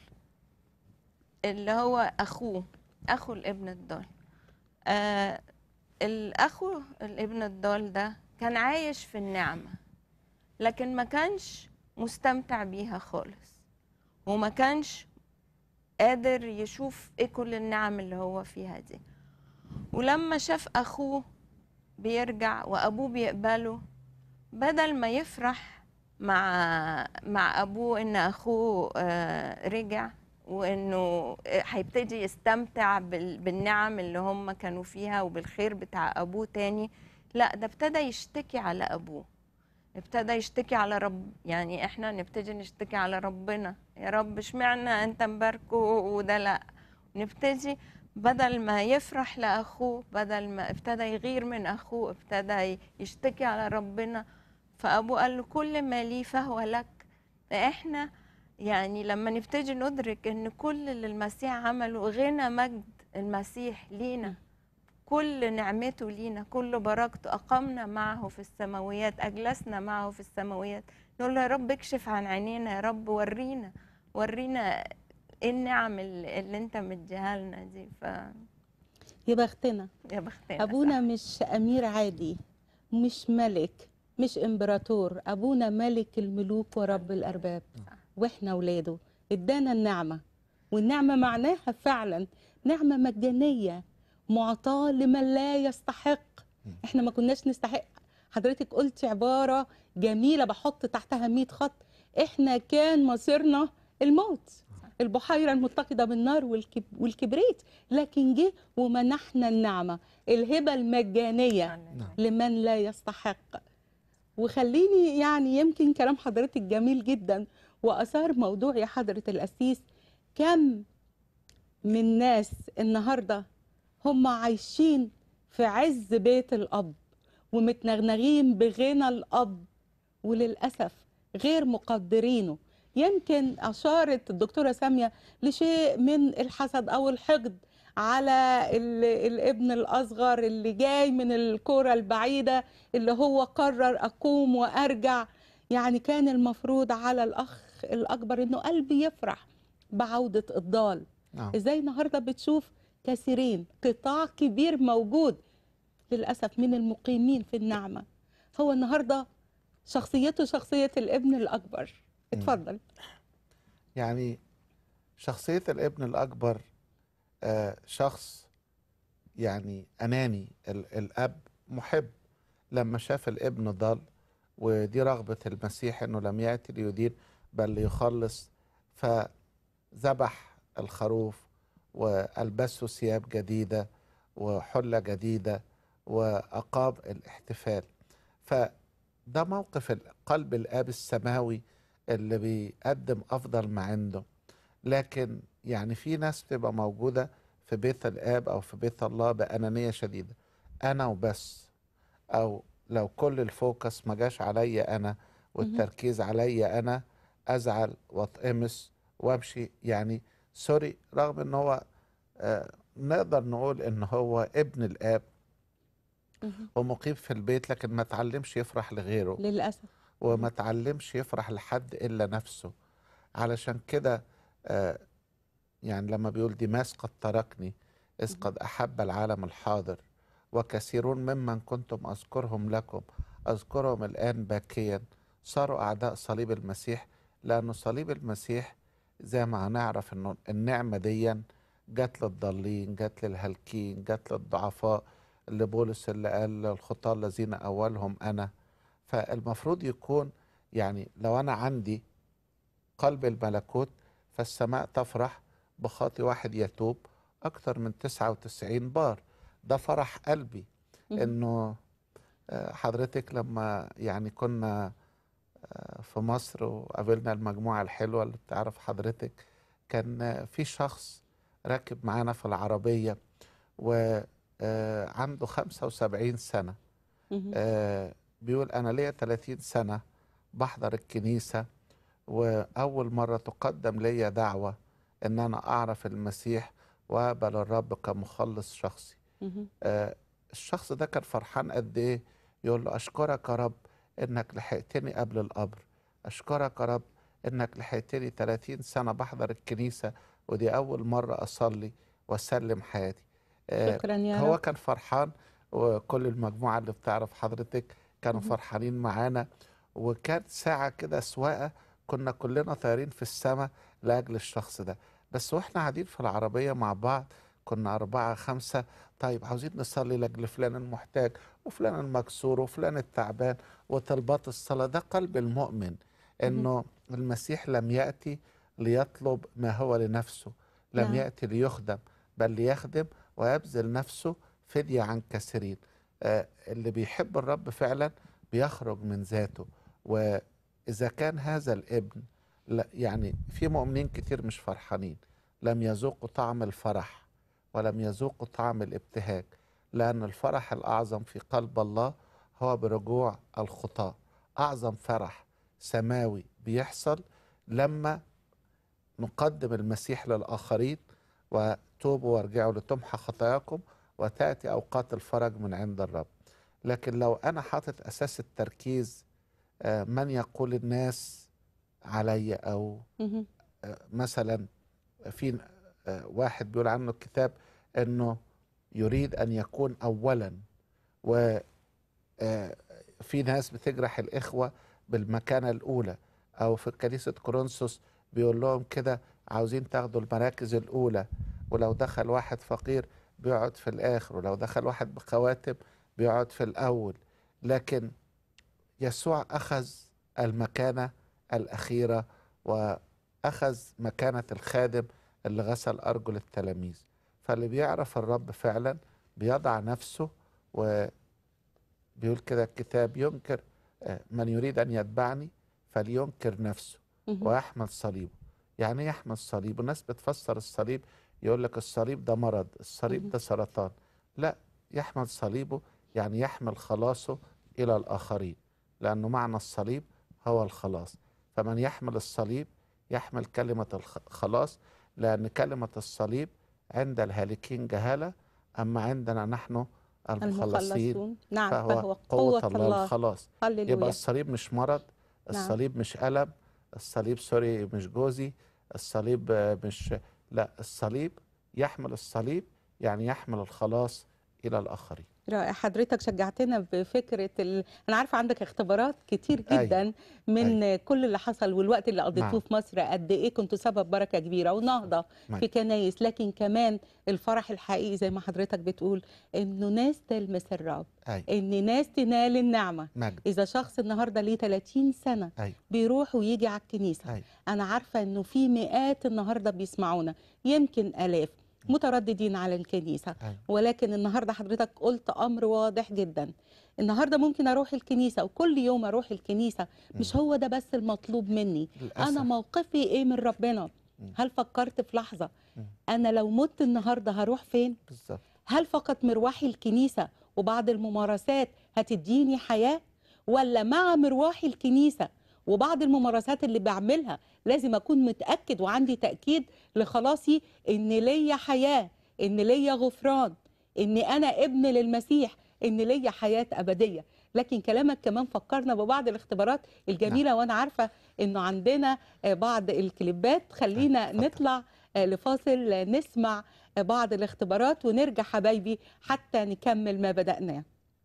اللي هو اخوه اخو الابن الضال آه الاخو الابن الضال ده كان عايش في النعمه لكن ما كانش مستمتع بيها خالص وما كانش قادر يشوف ايه كل النعم اللي هو فيها دي ولما شاف اخوه بيرجع وابوه بيقبله بدل ما يفرح مع مع ابوه ان اخوه آه، رجع وانه آه، هيبتدي يستمتع بال- بالنعم اللي هم كانوا فيها وبالخير بتاع ابوه تاني لا ده ابتدى يشتكي على ابوه ابتدى يشتكي على رب يعني احنا نبتدي نشتكي على ربنا يا رب اشمعنى انت مباركه وده لا نبتدي بدل ما يفرح لاخوه بدل ما ابتدى يغير من اخوه ابتدى يشتكي على ربنا فابوه قال له كل ما لي فهو لك احنا يعني لما نبتدي ندرك ان كل اللي المسيح عمله غنى مجد المسيح لينا كل نعمته لينا كل بركته أقمنا معه في السماويات أجلسنا معه في السماويات نقول له يا رب اكشف عن عينينا يا رب ورينا ورينا ايه النعم اللي اللي انت مديها لنا دي ف يا بختنا يا بختنا ابونا صح. مش امير عادي مش ملك مش امبراطور ابونا ملك الملوك ورب الارباب واحنا اولاده ادانا النعمه والنعمه معناها فعلا نعمه مجانيه معطاه لمن لا يستحق احنا ما كناش نستحق حضرتك قلتي عباره جميله بحط تحتها 100 خط احنا كان مصيرنا الموت البحيره المتقده بالنار والكب والكبريت لكن جه ومنحنا النعمه الهبه المجانيه نعم. لمن لا يستحق وخليني يعني يمكن كلام حضرتك جميل جدا واثار موضوع يا حضره القسيس كم من ناس النهارده هم عايشين في عز بيت الاب ومتنغنغين بغنى الاب وللاسف غير مقدرينه يمكن اشارت الدكتوره ساميه لشيء من الحسد او الحقد على ال- الابن الاصغر اللي جاي من الكره البعيده اللي هو قرر اقوم وارجع يعني كان المفروض على الاخ الاكبر انه قلبي يفرح بعوده الضال نعم ازاي النهارده بتشوف كثيرين قطاع كبير موجود للاسف من المقيمين في النعمه هو النهارده شخصيته شخصيه الابن الاكبر اتفضل يعني شخصية الابن الأكبر آه، شخص يعني أناني ال- الأب محب لما شاف الابن ضل ودي رغبة المسيح أنه لم يأتي ليدين بل ليخلص فذبح الخروف وألبسه ثياب جديدة وحلة جديدة وأقام الاحتفال فده موقف قلب الآب السماوي اللي بيقدم أفضل ما عنده لكن يعني في ناس بتبقى موجودة في بيت الآب أو في بيت الله بأنانية شديدة أنا وبس أو لو كل الفوكس ما جاش عليا أنا والتركيز عليا أنا أزعل وأتقمص وأمشي يعني سوري رغم إن هو آه نقدر نقول إن هو ابن الآب مهم. ومقيم في البيت لكن ما تعلمش يفرح لغيره للاسف وما تعلمش يفرح لحد الا نفسه علشان كده آه، يعني لما بيقول ديماس قد تركني اذ قد احب العالم الحاضر وكثيرون ممن كنتم أذكرهم لكم أذكرهم الآن باكيا صاروا أعداء صليب المسيح لأنه صليب المسيح زي ما هنعرف أنه النعمة دي جت للضالين جت للهالكين جت للضعفاء لبولس اللي قال الخطاة الذين أولهم أنا فالمفروض يكون يعني لو أنا عندي قلب الملكوت فالسماء تفرح بخاطي واحد يتوب أكتر من 99 بار ده فرح قلبي مهم. إنه آه، حضرتك لما يعني كنا آه، في مصر وقابلنا المجموعة الحلوة اللي بتعرف حضرتك كان آه، في شخص راكب معانا في العربية وعنده 75 سنة مهم. آه، بيقول أنا ليا 30 سنة بحضر الكنيسة وأول مرة تقدم ليا دعوة إن أنا أعرف المسيح وأقبل الرب كمخلص شخصي مهم. آه، الشخص ده كان فرحان قد إيه يقول له أشكرك يا رب إنك لحقتني قبل القبر أشكرك يا رب إنك لحقتني 30 سنة بحضر الكنيسة ودي أول مرة أصلي وأسلم حياتي آه، شكرا يا هو رب كان فرحان وكل المجموعة اللي بتعرف حضرتك كانوا مهم. فرحانين معانا وكانت ساعة كده سواقة كنا كلنا طايرين في السماء لأجل الشخص ده بس واحنا قاعدين في العربية مع بعض كنا أربعة خمسة طيب عاوزين نصلي لأجل فلان المحتاج وفلان المكسور وفلان التعبان وطلبات الصلاة ده قلب المؤمن إنه المسيح لم يأتي ليطلب ما هو لنفسه لم نعم. يأتي ليخدم بل ليخدم ويبذل نفسه فدية عن كثيرين آه، اللي بيحب الرب فعلا بيخرج من ذاته وإذا كان هذا الابن لا يعني في مؤمنين كتير مش فرحانين لم يذوقوا طعم الفرح ولم يذوقوا طعم الابتهاج لأن الفرح الأعظم في قلب الله هو برجوع الخطاة أعظم فرح سماوي بيحصل لما نقدم المسيح للآخرين وتوبوا وارجعوا لتمحى خطاياكم وتأتي أوقات الفرج من عند الرب لكن لو أنا حاطط أساس التركيز آه، من يقول الناس علي أو مهم. آه، مثلا في آه، واحد بيقول عنه الكتاب أنه يريد أن يكون أولا وفي ناس بتجرح الإخوة بالمكانة الأولى أو في كنيسة كورنثوس بيقول لهم كده عاوزين تاخدوا المراكز الأولى ولو دخل واحد فقير بيقعد في الآخر ولو دخل واحد بخواتم بيقعد في الأول لكن يسوع أخذ المكانة الأخيرة وأخذ مكانة الخادم اللي غسل أرجل التلاميذ فاللي بيعرف الرب فعلا بيضع نفسه وبيقول كده الكتاب ينكر آه، من يريد أن يتبعني فلينكر نفسه مهم. ويحمل صليبه يعني ايه يحمل صليب الناس بتفسر الصليب يقول لك الصليب ده مرض الصليب مهم. ده سرطان لا يحمل صليبه يعني يحمل خلاصه إلى الآخرين لأنه معنى الصليب هو الخلاص فمن يحمل الصليب يحمل كلمة الخلاص لأن كلمة الصليب عند الهالكين جهالة أما عندنا نحن المخلصين المخلصون نعم فهو فهو قوة الله الخلاص يبقى هللويا الصليب مش مرض نعم. الصليب مش ألم الصليب سوري مش جوزي الصليب آه، مش لا الصليب يحمل الصليب يعني يحمل الخلاص إلى الآخرين رائع حضرتك شجعتنا بفكرة ال... أنا عارفة عندك اختبارات كتير أيوة. جدا من كل اللي حصل والوقت اللي قضيتوه نعم. في مصر قد إيه كنتوا سبب بركة كبيرة ونهضة نعم. في كنايس لكن كمان الفرح الحقيقي زي ما حضرتك بتقول إنه ناس تلمس الرب أي إن ناس تنال النعمة مجد إذا شخص النهاردة ليه 30 سنة أي بيروح ويجي على الكنيسة أي أنا عارفة إنه في مئات النهاردة بيسمعونا يمكن آلاف مترددين على الكنيسة أي ولكن النهارده حضرتك قلت امر واضح جدا النهارده ممكن اروح الكنيسه وكل يوم اروح الكنيسه مش هو ده بس المطلوب مني للأسف انا موقفي ايه من ربنا مم. هل فكرت في لحظه مم. انا لو مت النهارده هروح فين بالظبط هل فقط مروحي الكنيسه وبعض الممارسات هتديني حياه ولا مع مروحي الكنيسه وبعض الممارسات اللي بعملها لازم اكون متاكد وعندي تاكيد لخلاصي ان ليا حياه ان ليا غفران ان انا ابن للمسيح ان ليا حياه ابديه لكن كلامك كمان فكرنا ببعض الاختبارات الجميله وانا عارفه انه عندنا آه، بعض الكليبات خلينا اتفضل. نطلع آه، لفاصل آه، نسمع آه، بعض الاختبارات ونرجع حبايبي حتى نكمل ما بدأناه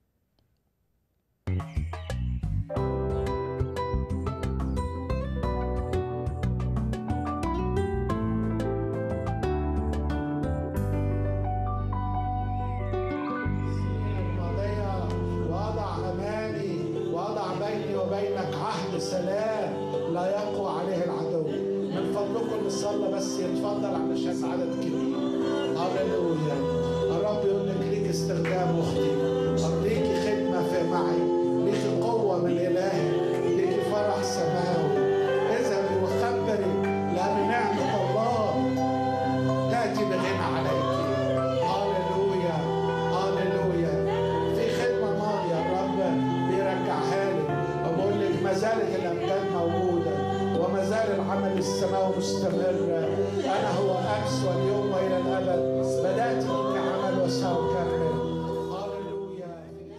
الماضية وأضع أماني وأضع بيني وبينك عهد سلام لا يقوى عليه العدو من فضلكم نصلي بس يتفضل علشان عدد كبير هللويا الرب يقول لك ليك استخدام اختي ليكي خدمه في معي ليكي قوه من الهي ليكي فرح سماوي اذهبي وخبري لان نعمه الله تاتي بغنى عليك هللويا هللويا في خدمه ماضيه الرب بيرجعها لي وبقول لك ما زالت الامجاد موجوده وما زال العمل السماوي مستمر انا هو امس واليوم والى الابد بدات بك عمل وساكمل هللويا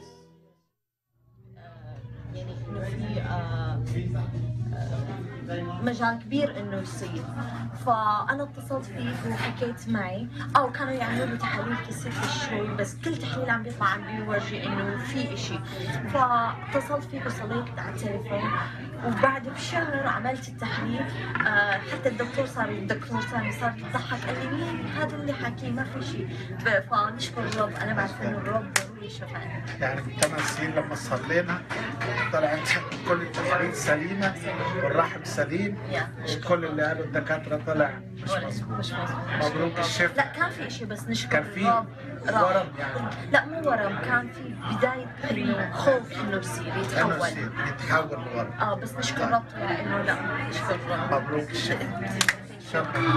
يعني انه في آه، آه، مجال كبير انه يصير فانا اتصلت فيك وحكيت معي او كانوا يعملوا لي تحاليل كثير في الشوي بس كل تحليل عم بيطلع عم بيورجي انه في اشي فاتصلت فيك وصليت على التليفون وبعد بشهر عملت التحليل آه، حتى الدكتور صار الدكتور سامي صار يضحك قال لي مين هذا اللي حكيه ما في شيء فنشكر الرب انا بعرف انه الرب هو اللي شفاني يعني من ثمان سنين لما صلينا طلعت كل التحاليل سليمه والرحم سليم يا وكل اللي قالوا الدكاتره طلع مش ولا- مظبوط مش مظبوط مبروك الشفاء لا كان في شيء بس نشكر كان في الرب راح. ورم يعني لا مو ورم كان في بداية انه خوف انه يصير انا يتحول يتحول لورم اه بس نشكر الرب طلع انه لا نشكر الرب مبروك الشفاء شكرا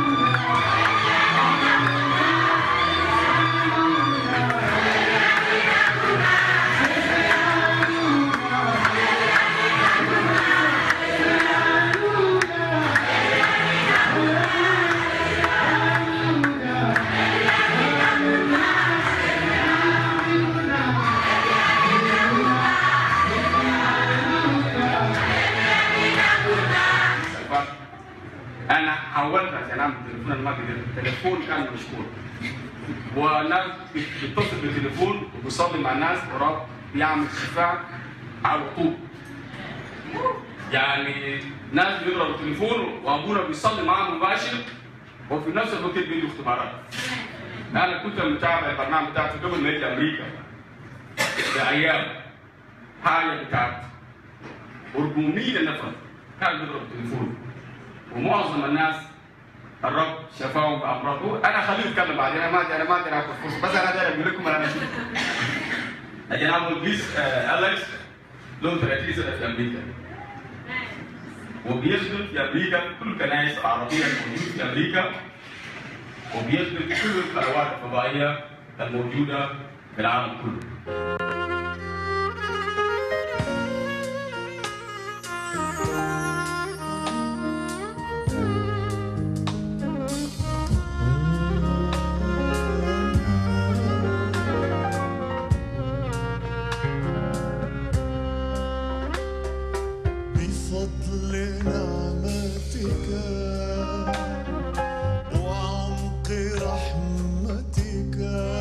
انا حولت عشان اعمل التليفون الماضي ده التليفون كان مشغول والناس بتتصل بالتليفون وبيصلي مع الناس ورب بيعمل شفاء على طول يعني ناس بيضربوا التليفون وابونا بيصلي معاهم مباشر وفي نفس الوقت بيدوا اختبارات انا كنت متابع البرنامج بتاعته قبل ما يجي امريكا بايام حاجه بتاعت 400 نفر كان بيضرب التليفون ومعظم الناس الرب شفاهم بامراض انا خليه يتكلم بعدين انا ما ادري انا ما ادري اخذ فرصه بس انا داير اقول لكم انا شو جناب القيس آه، اليكس له 30 سنه في امريكا وبيخدم في امريكا كل الكنائس العربيه الموجوده في امريكا وبيخدم كل القنوات الفضائيه الموجوده في العالم كله بفضل نعمتك وعمق رحمتك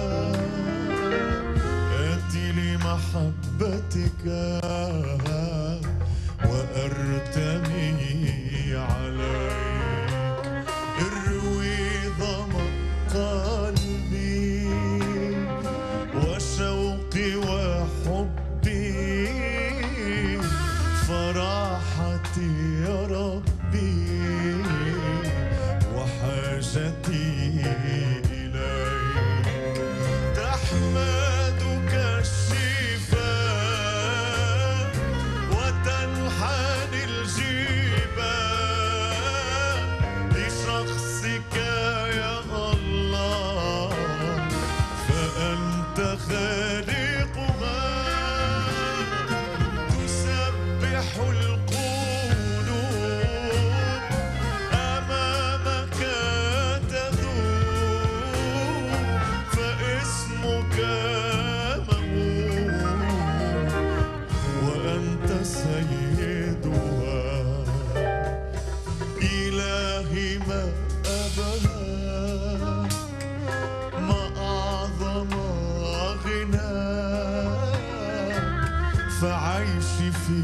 آتي لمحبتك وأرتمي عليك اروي ظما قلبي وشوقي وحبي فرحتي يا ربي وحاجتي إليك تحمدك الشفاء وتنحني الجبال لشخصك يا الله فأنت خالقها تسبح القلوب أمامك تذوب فاسمك مهوب وأنت سيدها إلهي ما بهاك ما أعظم غناك فعيشي في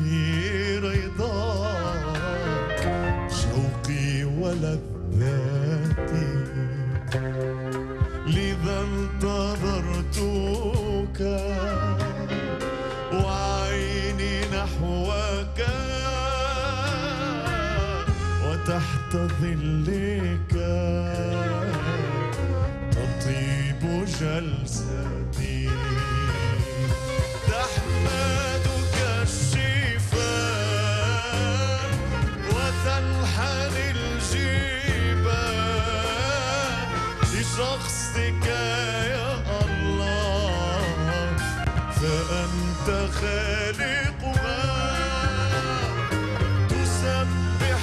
رضاك شوقي ولذاتي لذا انتظرتك وعيني نحوك وتحت ظلك تطيب جلستي تحمدك الشفاء وتنحني الجبال لشخصك يا الله فأنت خالقها تسبح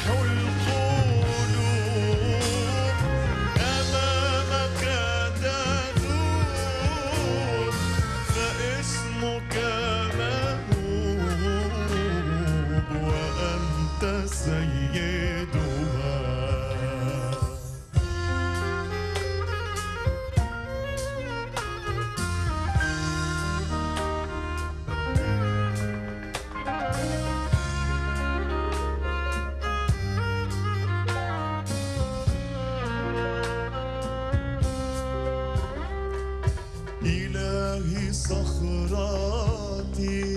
القلوب أمامك تذوب فاسمك مهوب وأنت سيدها إلهي صخراتي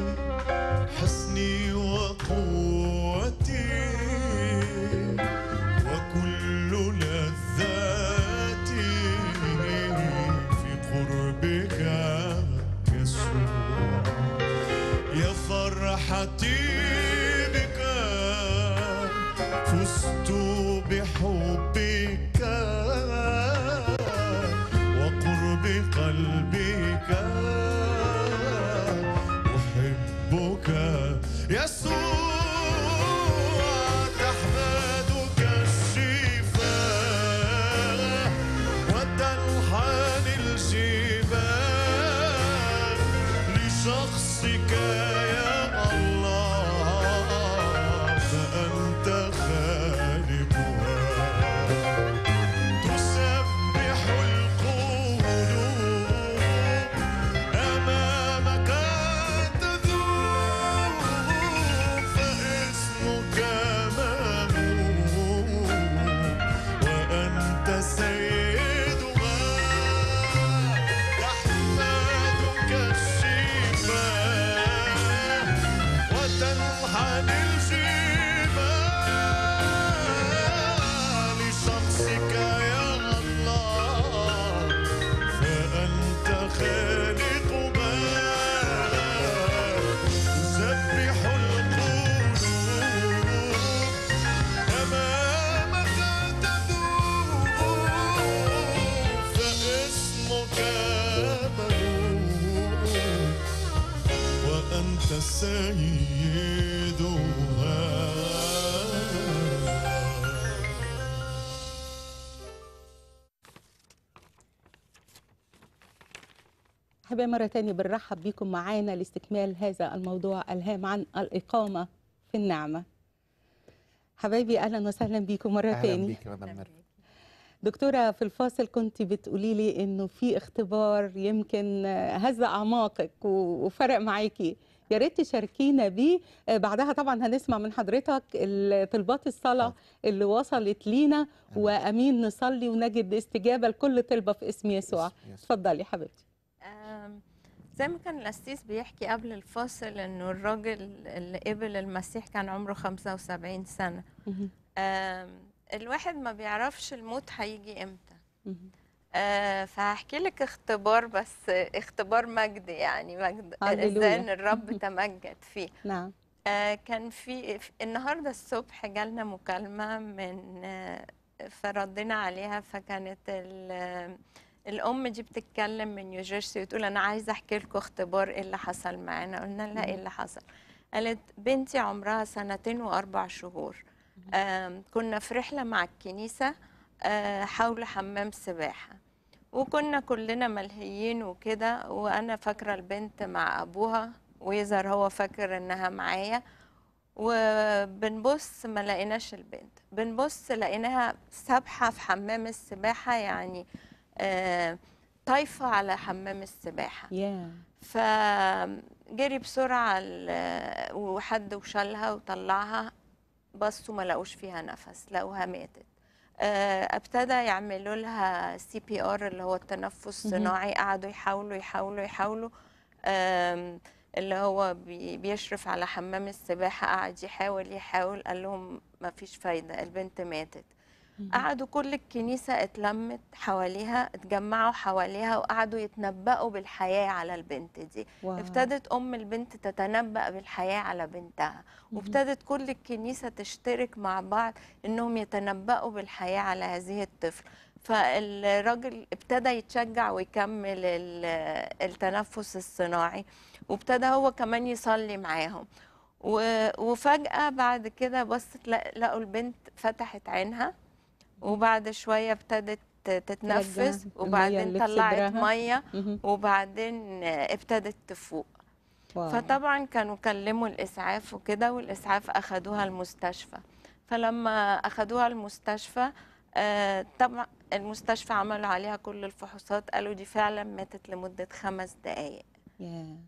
حصني وقوتي وكل لذاتي في قربك يسوع يا فرحتي بك فزت بحبك وقرب قلبك أحبك يسوع تحمدك الشفاء وتلحن الجبال لشخصك يا الله فأنت خالقها تسبح القلوب أمامك تذوب فاسمك مهوب وأنت سيدها تحمدك الشفاء وتنحني الجبال لشخصك يا الله فأنت خالقها تسبح القلوب أمامك تذوب فاسمك مهوب وأنت سيدها أحبائي مرة تانية بنرحب بكم معانا لاستكمال هذا الموضوع الهام عن الإقامة في النعمة حبايبي أهلا وسهلا بكم مرة أهلا تاني بيك يا مدام ميرفت دكتورة في الفاصل كنت بتقولي لي إنه في اختبار يمكن هز أعماقك و- وفرق معاكي يا ريت تشاركينا بيه آه، بعدها طبعا هنسمع من حضرتك ال- طلبات الصلاة اللي وصلت لينا وأمين نصلي ونجد استجابة لكل طلبة في اسم يسوع يسوع. اتفضلي حبيبتي آم، زي ما كان الأسيس بيحكي قبل الفاصل إنه الراجل اللي قبل المسيح كان عمره 75 سنة مهم. آم، الواحد ما بيعرفش الموت هيجي إمتى مهم. آه، فهحكي لك اختبار بس اختبار مجد يعني مجد هللويا. ازاي ان الرب تمجد فيه نعم آه، كان في في- النهارده الصبح جالنا مكالمه من آه، فردينا عليها فكانت ال- الام دي بتتكلم من نيوجيرسي وتقول انا عايزه احكي لكم اختبار ايه اللي حصل معانا قلنا لها ايه اللي حصل قالت بنتي عمرها سنتين واربع شهور آم، كنا في رحله مع الكنيسه آه، حول حمام سباحه وكنا كلنا ملهيين وكده وانا فاكره البنت مع ابوها ويظهر هو فاكر انها معايا وبنبص ما لقيناش البنت بنبص لقيناها سابحة في حمام السباحة يعني آه، طايفة على حمام السباحة يا فجري بسرعة ال- وحد وشالها وطلعها بصوا ما لقوش فيها نفس لقوها ماتت آه، ابتدى يعملوا لها سي بي ار اللي هو التنفس الصناعي قعدوا يحاولوا يحاولوا يحاولوا آم، اللي هو بي- بيشرف على حمام السباحة قعد يحاول يحاول قال لهم ما فيش فايدة البنت ماتت قعدوا كل الكنيسة اتلمت حواليها اتجمعوا حواليها وقعدوا يتنبأوا بالحياة على البنت دي واو. ابتدت أم البنت تتنبأ بالحياة على بنتها وابتدت كل الكنيسة تشترك مع بعض إنهم يتنبأوا بالحياة على هذه الطفل فالراجل ابتدى يتشجع ويكمل ال- التنفس الصناعي وابتدى هو كمان يصلي معاهم و- وفجأة بعد كده بصت لا- لقوا البنت فتحت عينها وبعد شوية ابتدت تتنفس المية وبعدين اللي في طلعت صدرها. مية مهم. وبعدين ابتدت تفوق واو. فطبعا كانوا كلموا الإسعاف وكده والإسعاف أخدوها المستشفى فلما أخدوها المستشفى آه، طبعا المستشفى عملوا عليها كل الفحوصات قالوا دي فعلا ماتت لمدة خمس دقايق يا.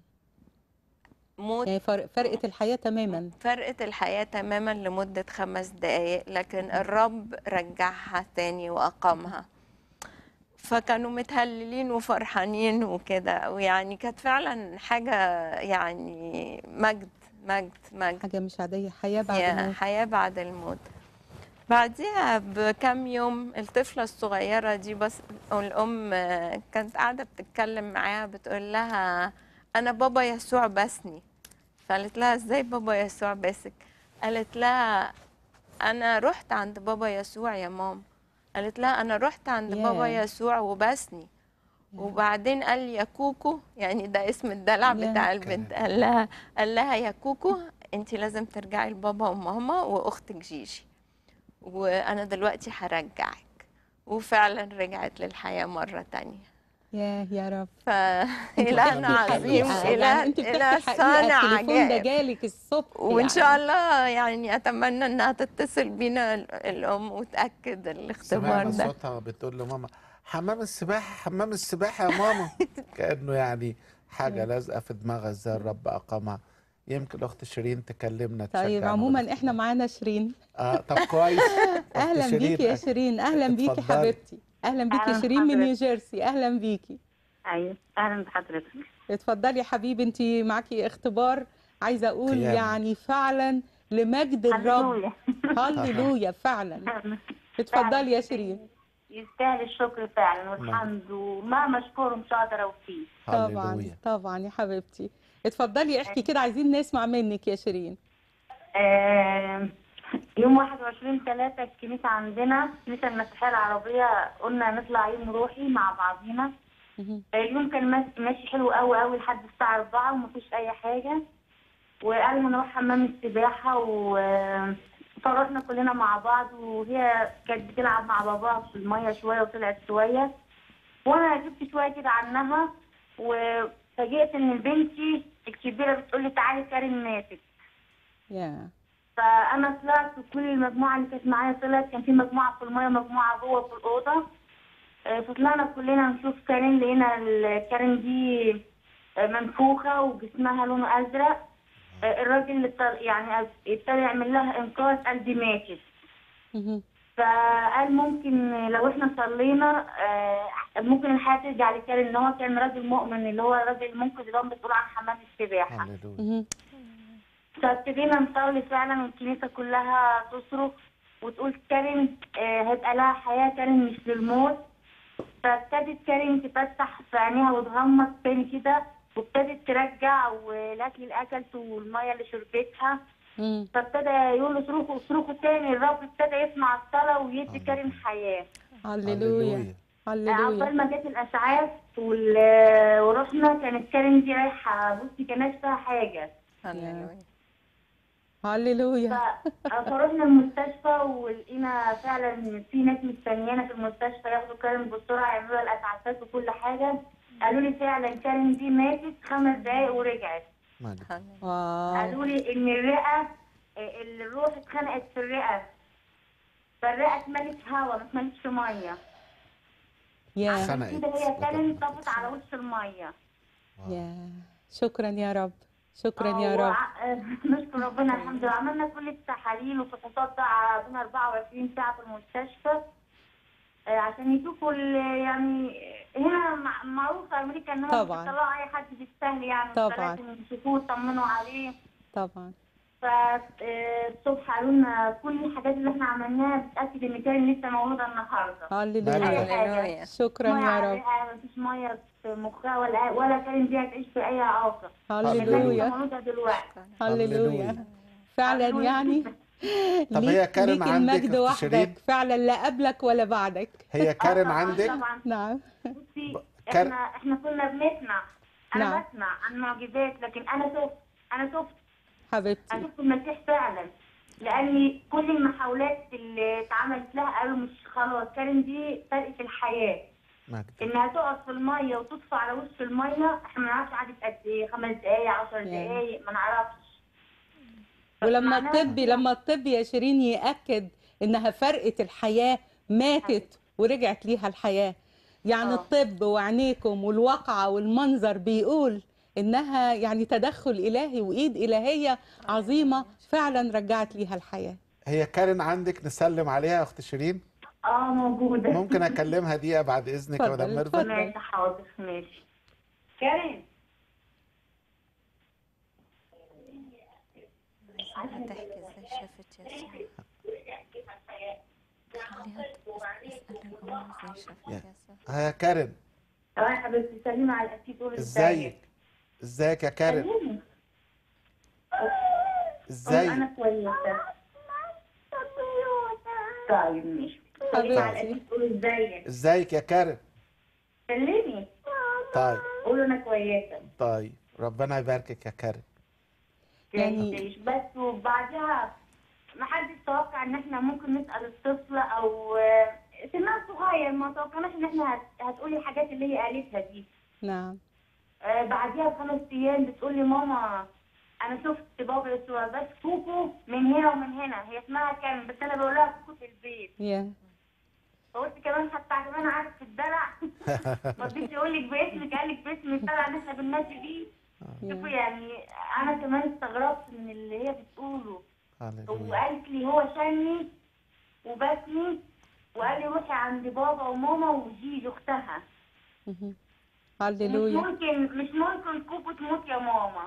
موت يعني فرق فرقت الحياة تماما فرقت الحياة تماما لمدة خمس دقايق لكن الرب رجعها تاني وأقامها فكانوا متهللين وفرحانين وكده ويعني كانت فعلا حاجة يعني مجد مجد مجد حاجة مش عادية حياة بعد هي الموت حياة بعد الموت بعديها بكم يوم الطفلة الصغيرة دي بس الأم كانت قاعدة بتتكلم معاها بتقول لها أنا بابا يسوع بسني فقالت لها إزاي بابا يسوع باسك قالت لها أنا رحت عند بابا يسوع يا ماما قالت لها أنا رحت عند بابا ياه. يسوع وبسني وبعدين قال لي يا كوكو يعني ده اسم الدلع ياه. بتاع البنت قال لها قال لها يا كوكو انت لازم ترجعي لبابا وماما واختك جيجي وانا دلوقتي هرجعك وفعلا رجعت للحياة مرة تانية يا يا رب فإلهنا بتحكي عظيم حقيقة. إله يعني انت إله بتحكي حقيقة صانع التليفون ده عجائب جالك الصبح وإن يعني. شاء الله يعني أتمنى إنها تتصل بينا ال- الأم وتأكد الاختبار سمعنا ده صوتها بتقول له ماما حمام السباحة حمام السباحة يا ماما كأنه يعني حاجة لازقة في دماغها ازاي الرب أقامها يمكن أخت شيرين تكلمنا طيب تشجعنا عموما بالاختبار. احنا معانا شيرين اه طب كويس أخت اهلا بيكي يا أك- شيرين اهلا بيكي اتفضلي. حبيبتي اهلا بيكي أهلا شيرين من بحضرتك. نيوجيرسي اهلا بيكي ايوه اهلا بحضرتك اتفضلي يا حبيبي انت معاكي اختبار عايزه اقول قيامة. يعني فعلا لمجد الرب هللويا هللويا فعلا اتفضلي يا شيرين يستاهل الشكر فعلا والحمد ومهما اشكره مش هقدر اوفيه طبعا هللويا طبعا يا حبيبتي اتفضلي احكي كده عايزين نسمع منك يا شيرين آه، يوم 21 3 الكنيسة عندنا الكنيسة المسيحية العربية قلنا نطلع يوم روحي مع بعضينا مهم. اليوم كان ماشي- ماشي حلو قوي قوي لحد الساعة 4 ومفيش أي حاجة وقال هنروح حمام السباحة و- فرحنا كلنا مع بعض وهي كانت بتلعب مع باباها في المية شوية وطلعت شوية وأنا جبت شوية كده عنها وفاجئت إن بنتي الكبيرة بتقول لي تعالي كارين ماتت يا فانا طلعت وكل المجموعه اللي كانت معايا طلعت كان في مجموعه في الميه مجموعه جوه في الاوضه آه، فطلعنا كلنا نشوف كارين لقينا ال- كارين دي آه، منفوخه وجسمها لونه ازرق آه، الراجل اللي طل- يعني ابتدى يعمل لها انقاذ قال دي ماتت مهم. فقال ممكن لو احنا صلينا آه، ممكن الحياه ترجع لكارين ان هو كان راجل مؤمن اللي هو راجل المنقذ اللي هو مسؤول عن حمام السباحه هللويا مهم. فابتدينا نصلي فعلا والكنيسة كلها تصرخ وتقول كارين آه، هيبقى لها حياة كارين مش للموت فابتدت كارين تفتح في عينيها وتغمض تاني كده وابتدت ترجع والاكل اللي اكلته والميه اللي شربتها مم. فابتدى يقول صرخوا صرخوا تاني الرب ابتدى يسمع الصلاه ويدي كارين حياه هللويا عقبال هللويا ما جت الاسعاف وال- ورحنا كانت كارين دي رايحه بصي كانت فيها حاجه هللويا هللويا ف- فروحنا المستشفى ولقينا فعلا في ناس مستنيانا في المستشفى ياخدوا كارين بسرعه يعملوا لها الاسعافات وكل حاجه قالوا لي فعلا كارين دي ماتت خمس دقايق ورجعت مجد واو قالوا لي ان الرئه آه، الروح اتخنقت في الرئه فالرئه اتملت هواء ما اتملتش ميه يا عشان خنقت. كده هي كانت طفت على وش الميه يا شكرا يا رب شكرا آه، يا رب وع- آه، نشكر ربنا الحمد لله عملنا كل التحاليل وفحوصات بقى قعدنا 24 ساعه في المستشفى آه، عشان يشوفوا ال- يعني هنا مع- معروف في امريكا ان هم طبعاً. بيطلعوا اي حد بالسهل يعني طبعاً. فلازم يشوفوه يطمنوا عليه طبعا فالصبح قالوا لنا كل الحاجات اللي احنا عملناها بتاكد ان كان لسه موجوده النهارده هللويا هللويا شكرا ميه يا على رب الرئة، مفيش ميه في مخها ولا ولا كان دي هتعيش في اي اعاقه هللويا لسه موجوده دلوقتي هللويا هللويا. فعلا هللويا. يعني طب هي ليك كارن ليك عندك المجد أخت وحدك شيرين؟ فعلا لا قبلك ولا بعدك هي كارن طبعاً- عندك طبعا نعم بصي كان- احنا احنا كنا بنسمع انا نعم. بسمع عن معجزات لكن انا شفت انا شفت انا حبيبتي شفت المسيح فعلا لان كل المحاولات اللي اتعملت لها قالوا مش خلاص كارن دي فرقه الحياه مجد انها تقف في الميه وتطفى على وش الميه احنا ما نعرفش قعدت قد ايه خمس دقايق 10 يا. دقايق ما نعرفش ولما معناها الطب لما الطب يا شيرين يأكد انها فرقة الحياة ماتت ورجعت ليها الحياة يعني آه. الطب وعينيكم والواقعة والمنظر بيقول انها يعني تدخل الهي وايد الهية عظيمة فعلا رجعت ليها الحياة هي كارن عندك نسلم عليها يا اخت شيرين اه موجوده ممكن اكلمها دقيقه بعد اذنك يا اتفضل، مدام ميرفت اتفضل. ماشي حاضر ماشي كارين عايزة تحكي ازاي شافت يسوع خليها تسأل الأمور ازاي شافت يا. يسوع ها يا كارن اه يا حبيبتي سليمة على الاكيد قولي ازيك ازيك يا كارن سليمة. ازيك انا كويسة طيب ماشي حبيبتي. سليمة على الاكيد قولي ازيك ازيك يا كارن كلمي طيب قولوا انا كويسة طيب ربنا يباركك يا كارن يعني- يعني بس وبعدها ما حدش توقع ان احنا ممكن نسال الطفل او آه، سنها صغير ما توقعناش ان احنا هت- هتقولي الحاجات اللي هي قالتها دي نعم آه، بعديها بخمس ايام بتقول لي ماما انا شفت بابا يسوع بس كوكو من هنا ومن هنا هي اسمها كان بس انا بقول لها كوكو في البيت يا فقلت كمان حتى كمان عارف في الدلع ما رضيتش اقول لك باسمك قال لك باسم الدلع اللي احنا بنمشي بيه شوفوا يعني انا كمان استغربت من اللي هي بتقوله هللويا وقالت لي هو شالني وبسني وقال لي روحي عند بابا وماما وجيجي اختها مهم. مش هللويا ممكن مش ممكن كوكو تموت يا ماما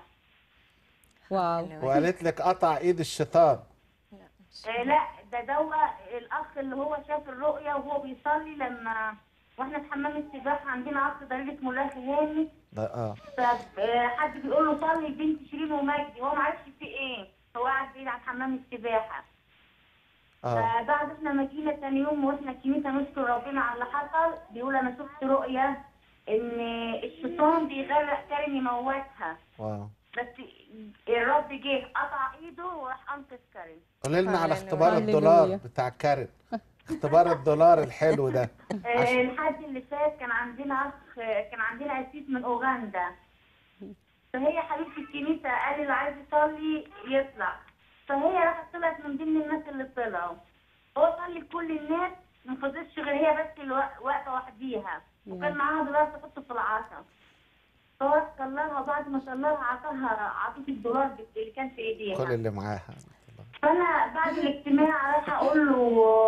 واو هللويا. وقالت لك قطع ايد الشيطان لا مش آه لا ده دوا الاخ اللي هو شاف الرؤيا وهو بيصلي لما واحنا في حمام السباحه عندنا اخ ضرير اسمه الله هاني ده اه فحد بيقول له صلي لبنت شيرين ومجدي هو ما عرفش في ايه هو قاعد بعيد عن حمام السباحه اه فبعد احنا ما جينا تاني يوم واحنا الكنيسه نشكر ربنا على اللي حصل بيقول انا شفت رؤيه ان الشيطان بيغرق كارم يموتها واو بس الرب جه قطع ايده وراح انقذ كارم قولي لنا على هللويا. اختبار هللويا. الدولار بتاع كارن اختبار الدولار الحلو ده آه، الحد اللي فات كان عندنا اخ كان عندنا قسيس من اوغندا فهي حبيبه الكنيسه قال اللي عايز يصلي يطلع فهي راحت طلعت من ضمن الناس اللي طلعوا هو صلي لكل الناس ما فضلش غير هي بس اللي وا- واقفه وحديها وكان معاها دولار تحطه في العصا فهو صلاها بعد ما صلاها عطاها عطيت الدولار اللي كان في ايديها كل اللي معاها فانا بعد الاجتماع رايحه اقول له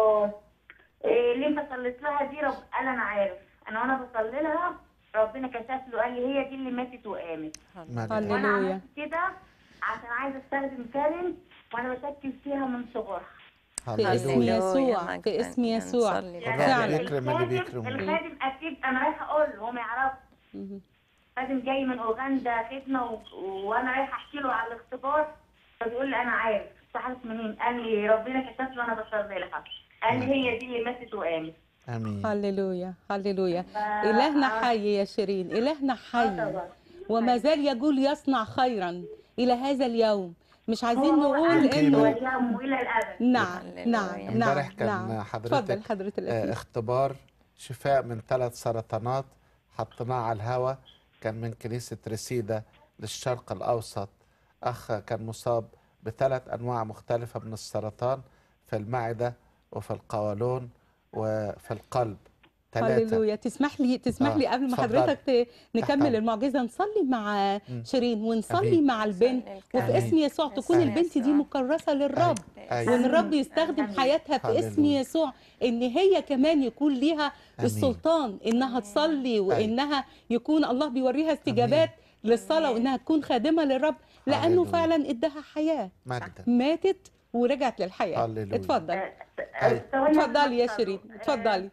إيه اللي انت صليت لها دي رب قال انا عارف انا وانا بصلي لها ربنا كشف له قال لي هي دي اللي ماتت وقامت مجد هللويا. وانا عملت كده عشان عايزه استخدم كارم وانا بشكل فيها من صغرها في اسم هللويا يسوع مجداً. في اسم يعني يسوع نصلي الرب فعلا. بيكرم اللي الخادم- بيكرمه. الخادم اكيد انا رايحه اقول له هو ما يعرفش مهم. خادم جاي من اوغندا خدمه و... وانا رايحه احكي له على الاختبار فبيقول لي انا عارف عارف منين قال لي ربنا كشف له انا بصلي لها قال لي هي دي اللي ماتت وقامت امين هللويا هللويا ف- إلهنا آه. حي يا شيرين إلهنا آه حي طبعا. وما زال يقول يصنع خيرا إلى هذا اليوم مش عايزين هو نقول أنت إنه واليوم والى الابد نعم هللويا. نعم نعم امبارح كان نعم حضرتك اتفضل حضرة آه، الأخير اختبار شفاء من ثلاث سرطانات حطيناه على الهواء كان من كنيسة رسيدة للشرق الأوسط أخ كان مصاب بثلاث أنواع مختلفة من السرطان في المعدة وفي القولون وفي القلب ثلاثة هللويا تسمح لي تسمح آه، لي قبل ما اتفضلي. حضرتك ت- نكمل أمرك. المعجزه نصلي مع مم. شيرين ونصلي أمين. مع البنت وفي آمين. اسم يسوع تكون آمين. البنت دي مكرسه للرب أيوة. وان الرب يستخدم حياتها في اسم هللويا. يسوع ان هي كمان يكون ليها آمين. السلطان انها تصلي وانها يكون الله بيوريها استجابات للصلاه وانها تكون خادمه للرب لانه هللويا. فعلا اداها حياه مجدا ماتت ورجعت للحياه هللويا. اتفضل أيوة. اتفضلي يا شيرين اتفضلي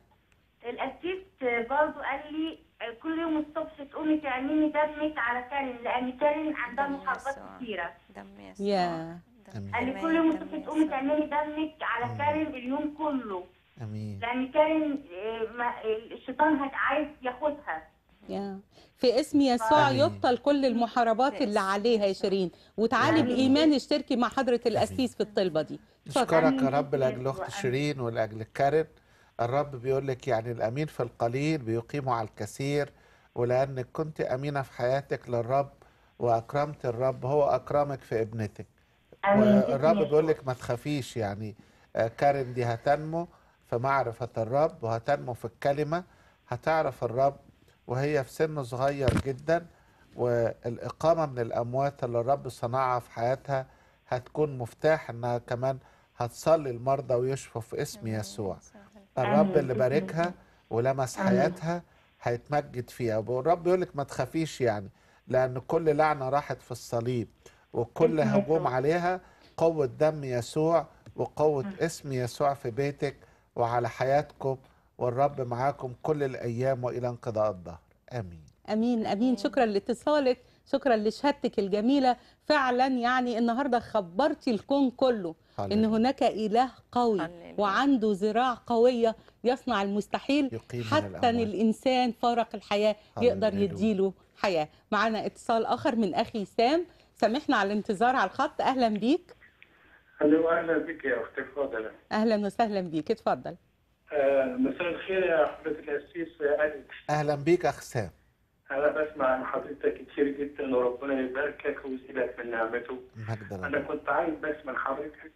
القسيس برضو قال لي كل يوم الصبح تقومي تعملي دمك على كارين لان كارين عندها محاربات كتيره دم يا قال لي كل يوم الصبح تقومي تعملي دمك على كارين اليوم كله امين لان كارين آه، ما- الشيطان هت- عايز ياخدها يا في اسم يسوع آمين. يبطل كل المحاربات اللي عليها يا شيرين وتعالي آمين. بالايمان اشتركي مع حضره القسيس في الطلبه دي نشكرك يا رب لاجل اخت شيرين ولاجل كارين الرب بيقول لك يعني الامين في القليل بيقيمه على الكثير ولانك كنت امينه في حياتك للرب واكرمت الرب هو اكرمك في ابنتك آمين. والرب باسم بيقول لك ما تخافيش يعني آه، كارين دي هتنمو في معرفه الرب وهتنمو في الكلمه هتعرف الرب وهي في سن صغير جدا والاقامه من الاموات اللي الرب صنعها في حياتها هتكون مفتاح انها كمان هتصلي المرضى ويشفوا في اسم يسوع الرب آمين. اللي باركها ولمس آمين. حياتها هيتمجد فيها والرب يقول لك ما تخافيش يعني لان كل لعنه راحت في الصليب وكل اسم هجوم يسوع. عليها قوه دم يسوع وقوه اسم يسوع في بيتك وعلى حياتكم والرب معاكم كل الايام والى انقضاء الدهر امين امين امين شكرا لاتصالك شكرا لشهادتك الجميله فعلا يعني النهارده خبرتي الكون كله ان هللويا. هناك اله قوي وعنده ذراع قويه يصنع المستحيل يقيم من حتى الأموات. ان الانسان فارق الحياه يقدر هللويا. يديله حياه معنا اتصال اخر من اخي سام سامحنا على الانتظار على الخط اهلا بيك الو اهلا بك يا اختي الفاضله اهلا وسهلا بيك اتفضل آه، مساء الخير يا حضره القسيس اليكس اهلا بيك اخ سام انا بسمع عن حضرتك كتير جدا وربنا يباركك ويزيدك من نعمته مجد انا الله كنت عايز بس من حضرتك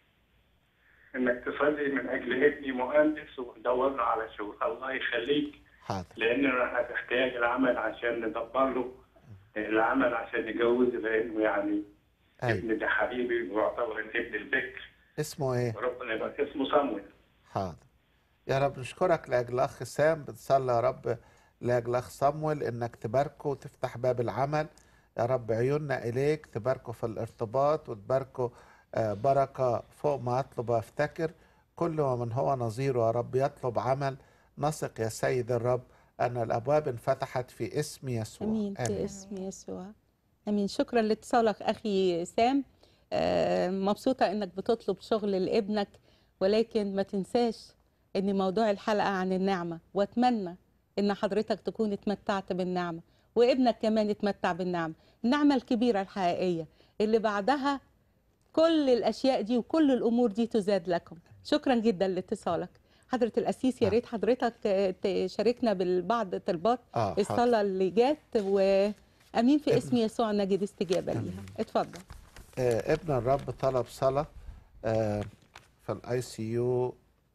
انك تصلي من اجل ابني مهندس وندور على شغل الله يخليك حاضر لان انا هتحتاج العمل عشان ندبر له العمل عشان نجوز لانه يعني أيوة. ابن ده حبيبي ويعتبر ابن البكر اسمه ايه وربنا يبارك اسمه صمويل حاضر يا رب نشكرك لاجل اخ سام بتصلي يا رب لاجل اخ صمويل انك تباركه وتفتح باب العمل يا رب عيوننا اليك تباركه في الارتباط وتباركه آه، بركه فوق ما اطلب وافتكر كل ومن هو نظيره يا رب يطلب عمل نثق يا سيد الرب ان الابواب انفتحت في اسم يسوع امين في اسم يسوع امين شكرا لاتصالك اخي سام آه، مبسوطه انك بتطلب شغل لابنك ولكن ما تنساش ان موضوع الحلقه عن النعمه واتمنى ان حضرتك تكون اتمتعت بالنعمه وابنك كمان اتمتع بالنعمه النعمه الكبيره الحقيقيه اللي بعدها كل الاشياء دي وكل الامور دي تزاد لكم شكرا جدا لاتصالك حضره القسيس يا ريت حضرتك آه، تشاركنا بالبعض طلبات آه، حاضر. الصلاه اللي جت وامين في اسم يسوع نجد استجابه ليها اتفضل آه، ابن الرب طلب صلاة آه، في الاي سي يو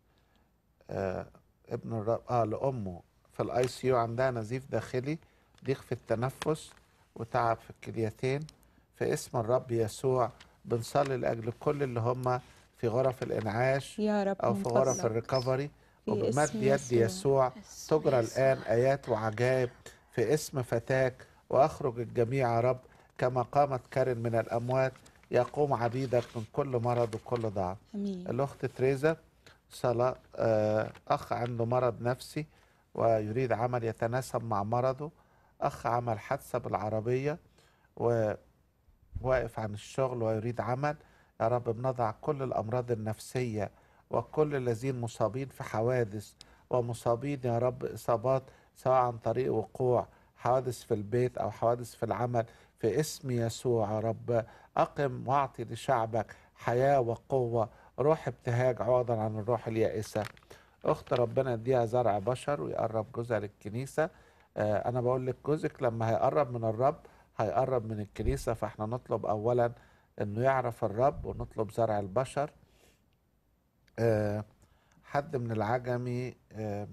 ابن الرب اه لامه في الاي سي يو عندها نزيف داخلي ضيق في التنفس وتعب في الكليتين في اسم الرب يسوع بنصلي لاجل كل اللي هم في غرف الانعاش يا رب او من في غرف فضلك. الريكفري في وبمد اسم يد يسوع. يسوع تجرى الان ايات وعجائب في اسم فتاك واخرج الجميع يا رب كما قامت كارن من الاموات يقوم عبيدك من كل مرض وكل ضعف امين الاخت تريزا صلاة آه، اخ عنده مرض نفسي ويريد عمل يتناسب مع مرضه اخ عمل حادثه بالعربيه وواقف عن الشغل ويريد عمل يا رب بنضع كل الامراض النفسيه وكل الذين مصابين في حوادث ومصابين يا رب اصابات سواء عن طريق وقوع حوادث في البيت او حوادث في العمل في اسم يسوع يا رب اقم واعطي لشعبك حياه وقوه روح ابتهاج عوضا عن الروح اليائسه اخت ربنا يديها زرع بشر ويقرب جوزها للكنيسه آه انا بقول لك جوزك لما هيقرب من الرب هيقرب من الكنيسه فاحنا نطلب اولا انه يعرف الرب ونطلب زرع البشر آه، حد من العجمي آه،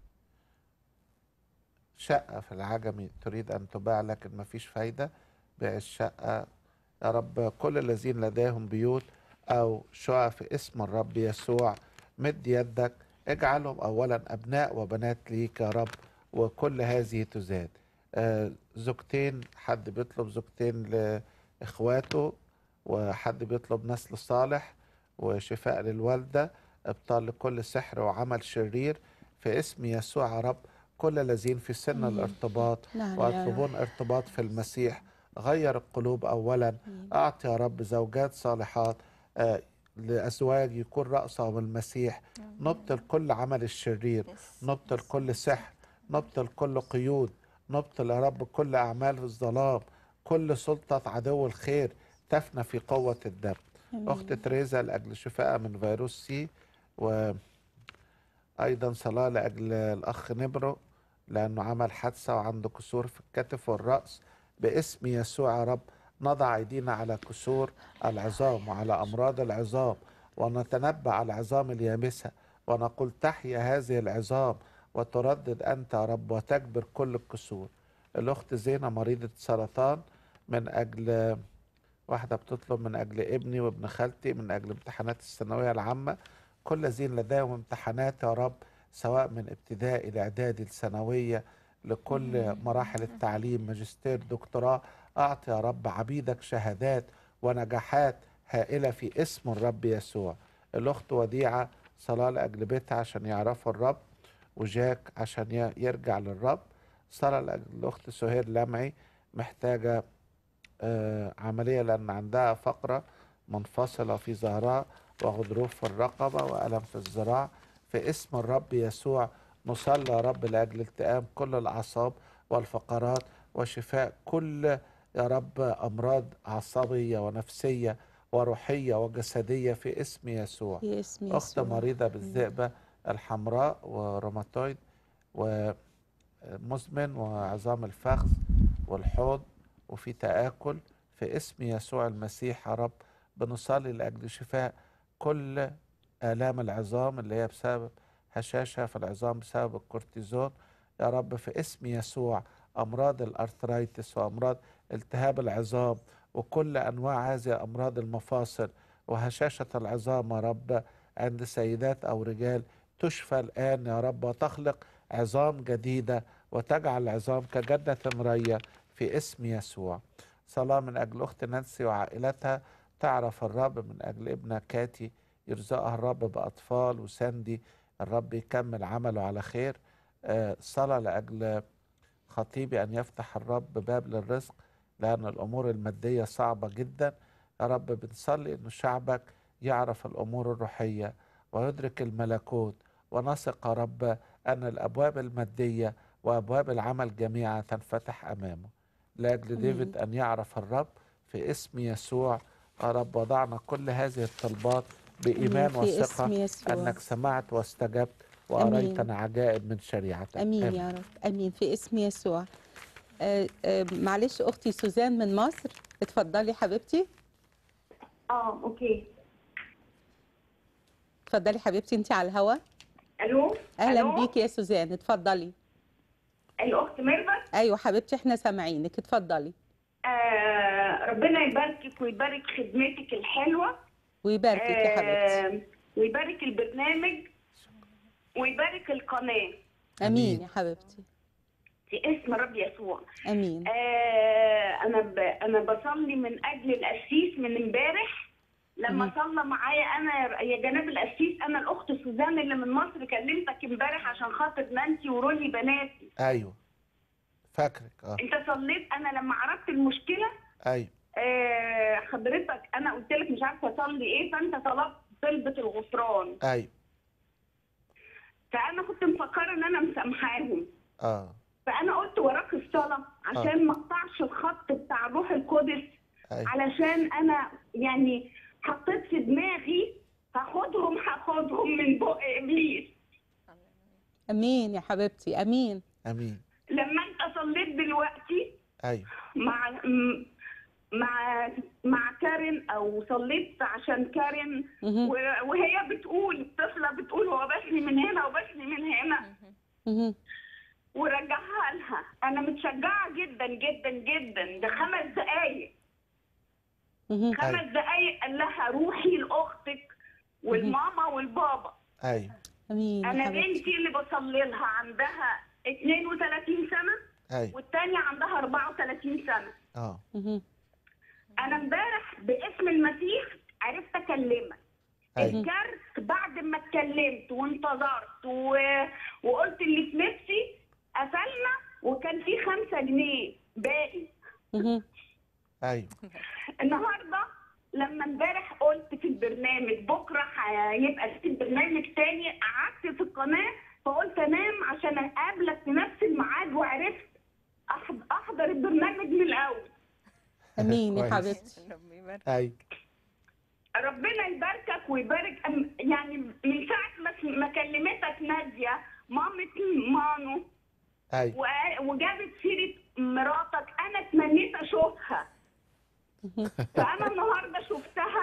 شقة في العجمي تريد أن تباع لكن ما فيش فايدة بيع الشقة يا رب كل الذين لديهم بيوت أو شقق في اسم الرب يسوع مد يدك اجعلهم أولا أبناء وبنات ليك يا رب وكل هذه تزاد آه، زوجتين حد بيطلب زوجتين لإخواته وحد بيطلب نسل صالح وشفاء للوالدة ابطال لكل سحر وعمل شرير في اسم يسوع يا رب كل الذين في سن آمين. الارتباط نعم يا ويطلبون ارتباط في المسيح غير القلوب اولا اعطي يا رب زوجات صالحات آه، لازواج يكون راسهم المسيح نبطل كل عمل الشرير نبطل كل سحر نبطل كل قيود نبطل يا رب كل اعمال الظلام كل سلطه عدو الخير تفنى في قوه الدم اخت تريزا لاجل شفائها من فيروس سي وايضا صلاه لاجل الاخ نبرو لانه عمل حادثه وعنده كسور في الكتف والراس باسم يسوع يا رب نضع ايدينا على كسور العظام وعلى امراض العظام ونتنبأ على العظام اليابسه ونقول تحيا هذه العظام وتردد انت يا رب وتجبر كل الكسور الاخت زينه مريضه سرطان من اجل واحدة بتطلب من أجل ابني وابن خالتي من أجل امتحانات الثانوية العامة كل الذين لديهم امتحانات يا رب سواء من ابتدائي لإعدادي لثانوية لكل مراحل التعليم ماجستير دكتوراه أعطي يا رب عبيدك شهادات ونجاحات هائلة في اسم الرب يسوع الأخت وديعة صلاة لأجل بيتها عشان يعرفوا الرب وجاك عشان ي- يرجع للرب صلاة لأجل الأخت سهير لمعي محتاجة آه، عملية لأن عندها فقرة منفصلة في ظهرها وغضروف في الرقبة وألم في الذراع في اسم الرب يسوع نصلي يا رب لأجل التئام كل الأعصاب والفقرات وشفاء كل يا رب أمراض عصبية ونفسية وروحية وجسدية في اسم يسوع في اسم أخت يسوع مريضة بالذئبة الحمراء وروماتويد ومزمن وعظام الفخذ والحوض وفي تآكل في اسم يسوع المسيح يا رب بنصلي لأجل شفاء كل آلام العظام اللي هي بسبب هشاشة في العظام بسبب الكورتيزون يا رب في اسم يسوع أمراض الأرثرايتس وأمراض التهاب العظام وكل أنواع هذه أمراض المفاصل وهشاشة العظام يا رب عند سيدات أو رجال تشفى الآن يا رب وتخلق عظام جديدة وتجعل العظام كجنة رية في اسم يسوع صلاة من أجل أخت نانسي وعائلتها تعرف الرب من أجل ابنها كاتي يرزقها الرب بأطفال وساندي الرب يكمل عمله على خير آه، صلاة لأجل خطيبي أن يفتح الرب باب للرزق لأن الأمور المادية صعبة جدا يا رب بنصلي أن شعبك يعرف الأمور الروحية ويدرك الملكوت ونثق يا رب أن الأبواب المادية وأبواب العمل جميعا تنفتح أمامه لأجل آمين. ديفيد أن يعرف الرب في اسم يسوع يا رب وضعنا كل هذه الطلبات بإيمان آمين. في وثقة اسم يسوع أنك سمعت واستجبت آمين. وأريتنا عجائب من شريعتك امين يا رب امين في اسم يسوع آه، آه، معلش اختي سوزان من مصر اتفضلي حبيبتي اه اوكي اتفضلي حبيبتي انت على الهوا الو اهلا ألو؟ بيكي يا سوزان اتفضلي الاخت ميرفت ايوه حبيبتي احنا سامعينك اتفضلي آه ربنا يباركك ويبارك خدمتك الحلوه ويباركك يا حبيبتي آه ويبارك البرنامج ويبارك القناه امين يا حبيبتي في اسم رب يسوع امين آه انا ب... انا بصلي من اجل القسيس من امبارح لما مم. صلى معايا انا يا جناب القسيس انا الاخت سوزان اللي من مصر كلمتك امبارح عشان خاطر نانسي وروني بناتي أيوه فاكرك اه انت صليت انا لما عرفت المشكله أيوه آه حضرتك انا قلت لك مش عارفه اصلي ايه فانت طلبت طلبه الغفران أيوه فانا كنت مفكره ان انا مسامحاهم اه فانا قلت وراك الصلاه عشان ما اقطعش الخط بتاع الروح القدس أيوه علشان انا يعني حطيت في دماغي هاخدهم هاخدهم من بق ابليس امين يا حبيبتي امين أمين لما انت صليت دلوقتي أيوه مع م- مع مع كارين او صليت عشان كارين مهم. و- وهي بتقول الطفله بتقول هو بسني من هنا وبسني من هنا مهم. ورجعها لها انا متشجعه جدا جدا جدا ده خمس دقايق مهم. خمس دقايق قال لها روحي لاختك والماما والبابا ايوه امين يا انا حبيبتي بنتي اللي بصلي لها عندها 32 سنه ايوه والتانية عندها 34 سنه اه مهم. انا امبارح باسم المسيح عرفت اكلمك ايوه الكارت بعد ما اتكلمت وانتظرت و... وقلت اللي في نفسي قفلنا وكان في خمسة جنيه باقي مهم. ايوه النهارده لما امبارح قلت في البرنامج بكره هيبقى في برنامج تاني قعدت في القناه فقلت انام عشان اقابلك في نفس الميعاد وعرفت أحض- احضر البرنامج من الاول امين يا كويس. حبيبتي ربي يبارك ايوه ربنا يباركك ويبارك أم- يعني من ساعه ما ما كلمتك ناديه مامة مانو ايوه و- وجابت سيره مراتك انا اتمنيت اشوفها فانا النهارده شفتها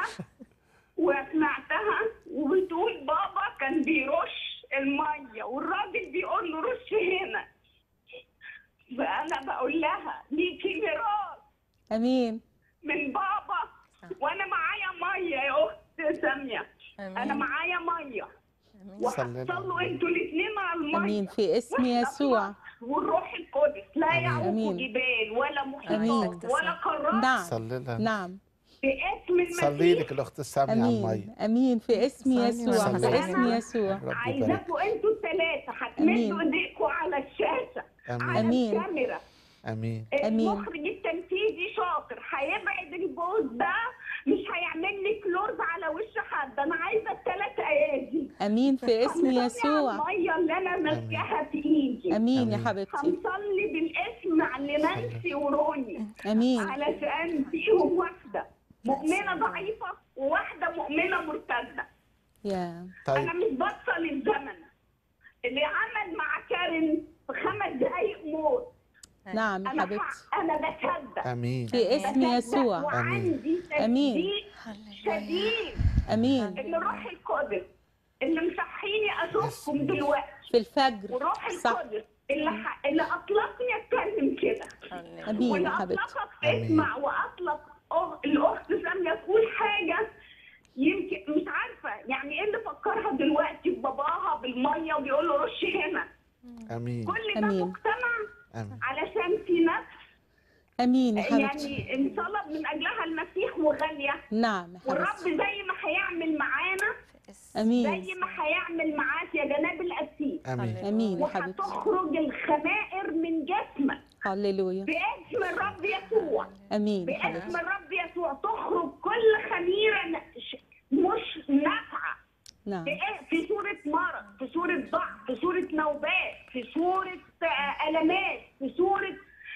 وسمعتها وبتقول بابا كان بيرش الميه والراجل بيقول له رش هنا فانا بقول لها ليكي ميراث امين من بابا وانا معايا ميه يا اخت ساميه انا امين معايا ميه امين صلي لنا. وهتصلوا انتوا الاثنين على الميه امين في اسم وإحنا يسوع والروح القدس لا آمين. يعوق آمين. جبال ولا آمين. محيطات ولا قارات نعم صلي لها نعم باسم صلي المسيح لك الاخت ساميه على امين الميه امين في اسم صلي يسوع وسلم. في اسم يسوع ربي يبارك عايزاكم انتوا الثلاثه آمين. هتمدوا ايديكم على الشاشه على امين آمين. الكاميرا امين آمين. المخرج التنفيذي شاطر هيبعد البوز ده مش هيعمل لي كلوز على وش حد انا عايزه الثلاث ايادي امين في اسم هنصلي على يسوع الميه اللي انا ماسكاها في ايدي امين يا آمين. حبيبتي هنصلي بالاسم على نانسي وروني امين علشان فيهم واحده مؤمنه ضعيفه وواحده مؤمنه مرتده يا طيب انا مش باصه للزمن اللي عمل مع كارين في خمس دقايق موت نعم يا انا حبيبتي انا بصدق امين في اسم بصدق يسوع وعندي آمين. تصديق شديد امين ان الروح القدس اللي مصحيني اشوفكم دلوقتي في الفجر والروح صح القدس اللي ح... اللي اطلقني اتكلم كده امين يا واللي حبيبتي اطلقك آمين. تسمع واطلق أخ... الاخت ساميه تقول حاجه يمكن مش عارفه يعني ايه اللي فكرها دلوقتي بباباها بالميه وبيقول له رش هنا امين كل ده آمين. مجتمع امين علشان في نفس امين يا حبيبتي يعني انطلب من اجلها المسيح وغاليه نعم يا والرب حبيبتي زي ما هيعمل معانا امين زي ما هيعمل معاك يا جناب القسيس امين امين يا حبيبتي وهتخرج الخمائر من جسمك هللويا باسم الرب يسوع امين يا باسم حبيبتي الرب يسوع تخرج كل خميره ن- ش- مش نافعه نعم في إيه؟ في صوره مرض في صوره ضعف في صوره نوبات في صوره آه، المات في صوره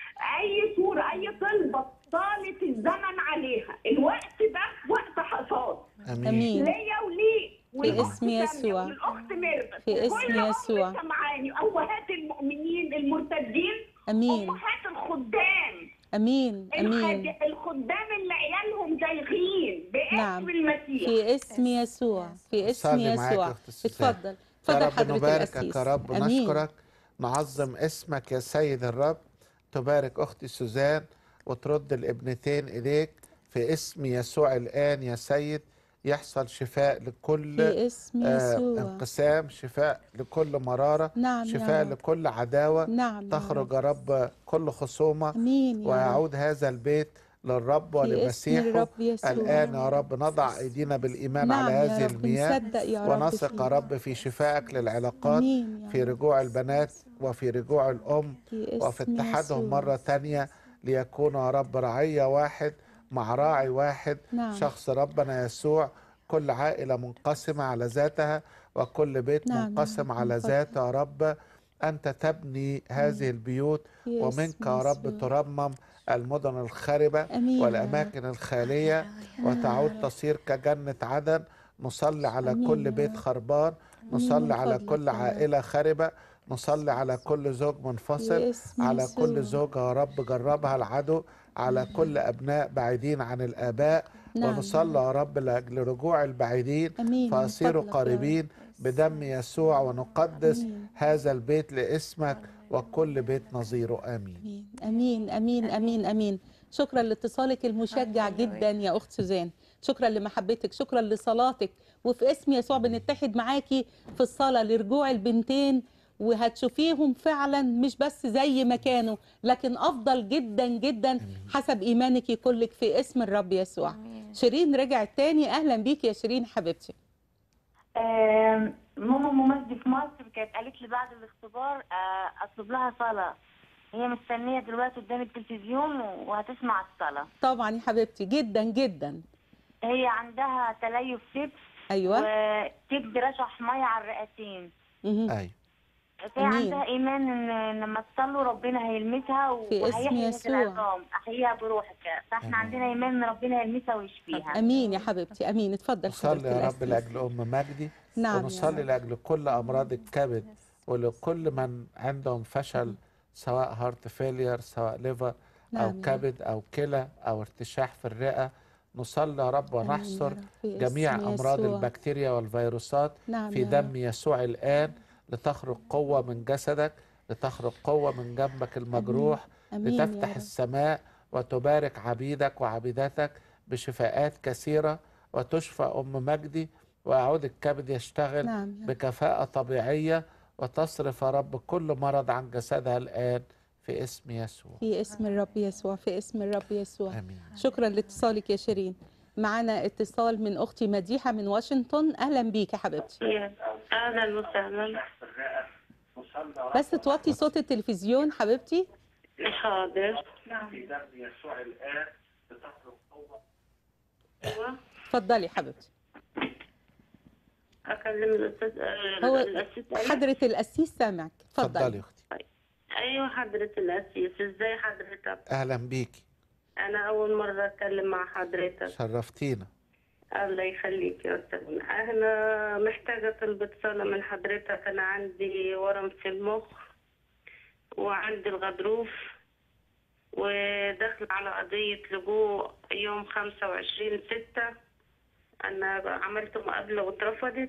اي صوره اي طلبه طالت الزمن عليها الوقت ده وقت حصاد امين امين ليا وليك والأخت اسم سامية يسوع. والاخت ميرفت في اسم وكل أم يسوع. سمعاني امهات المؤمنين المرتدين امين امهات الخدام امين امين الخد... الخدام اللي عيالهم زيغين باسم نعم. المسيح في اسم يسوع في اسم صلي معاك يا يسوع أخت سوزان. اتفضل يا اتفضل رب حضرة نباركك القسيس يا رب امين ونشكرك نعظم اسمك يا سيد الرب تبارك اختي سوزان وترد الابنتين اليك في اسم يسوع الان يا سيد يحصل شفاء لكل في اسم آه، يسوع انقسام شفاء لكل مرارة نعم يا شفاء رب. لكل عداوة نعم يا تخرج رب. يا رب كل خصومة امين يا رب ويعود هذا البيت للرب في اسم ولمسيحه الرب يسوع الآن يا رب نضع أيدينا بالإيمان نعم على يا هذه رب المياه نصدق يا رب ونثق يا فيه. رب في شفائك للعلاقات امين يا في رب. رجوع البنات وفي رجوع الأم في وفي اسم اتحادهم يسوع. مرة تانية ليكونوا يا رب رعية واحد مع راعي واحد نعم. شخص ربنا يسوع كل عائلة منقسمة على ذاتها وكل بيت نعم يا منقسم رب، على من فضلك. ذاته يا رب أنت تبني هذه البيوت في ومنك اسم يا رب يسوع. ترمم المدن الخاربة امين يا والأماكن الخالية وتعود تصير كجنة عدن نصلي على آمين كل يا بيت رب. خربان نصلي على فضلك كل يا رب. عائلة خاربة نصلي على كل زوج منفصل باسم على كل يسوع. زوجة يا رب جربها العدو على كل أبناء بعيدين عن الآباء نعم. ونصلي يا رب لأجل رجوع البعيدين امين من فأصيروا فضلك يا رب. قريبين بدم يسوع ونقدس آمين. هذا البيت لاسمك وكل بيت نظيره آمين امين امين امين امين امين شكرا لاتصالك المشجع هللويا. جدا يا اخت سوزان شكرا لمحبتك شكرا لصلاتك وفي اسم يسوع بنتحد معاكي في الصلاه لرجوع البنتين وهتشوفيهم فعلا مش بس زي ما كانوا لكن افضل جدا جدا حسب ايمانك كلك في اسم الرب يسوع آمين. شيرين رجعت تاني اهلا بيك يا شيرين حبيبتي آم، ماما ممثلة في مصر كانت قالت لي بعد الاختبار آه، اطلب لها صلاة هي مستنية دلوقتي قدام التلفزيون وهتسمع الصلاة طبعا يا حبيبتي جدا جدا هي عندها تليف كبد ايوه وكبد رشح مية على الرئتين مهم. أيوة فهي أمين. عندها ايمان ان لما تصلوا ربنا هيلمسها في اسم وهيحيي يسوع. العظام احييها بروحك فاحنا عندنا ايمان ان ربنا يلمسها ويشفيها امين يا حبيبتي امين اتفضل نصلي حضرتك يا رب الأسيس. لأجل أم مجدي نعم يا ونصلي رب. لأجل كل أمراض الكبد ولكل من عندهم فشل سواء هارت فيلير سواء ليفر أو نعم يا رب. كبد أو كلى أو ارتشاح في الرئة نصلي يا رب آمين يا ونحصر رب في جميع اسم أمراض يسوع. البكتيريا والفيروسات نعم في يا دم رب. يسوع الآن لتخرج قوة من جسدك لتخرج قوة من جنبك المجروح امين يا لتفتح رب. السماء وتبارك عبيدك وعبيدتك بشفاءات كثيرة وتشفى أم مجدي ويعود الكبد يشتغل نعم يا رب. بكفاءة طبيعية وتصرف يا رب كل مرض عن جسدها الآن في اسم يسوع في اسم الرب يسوع في اسم الرب يسوع آمين شكرا لاتصالك يا شيرين معانا اتصال من اختي مديحه من واشنطن اهلا بيك يا حبيبتي اهلا وسهلا بس توطي صوت التلفزيون حبيبتي حاضر اتفضلي حبيبتي اكلم الاستاذ آه، هو الاسيس أيمن؟ حضره القسيس سامعك اتفضلي اتفضلي يا أختي ايوه حضرة الاسيس ازاي حضرتك أهلا بيكي انا اول مرة اتكلم مع حضرتك شرفتينا الله يخليك يا استاذ انا محتاجة طلبة صلاة من حضرتك انا عندي ورم في المخ وعندي الغضروف وداخل على قضية لجوء يوم خمسة وعشرين ستة أنا عملت مقابلة واترفضت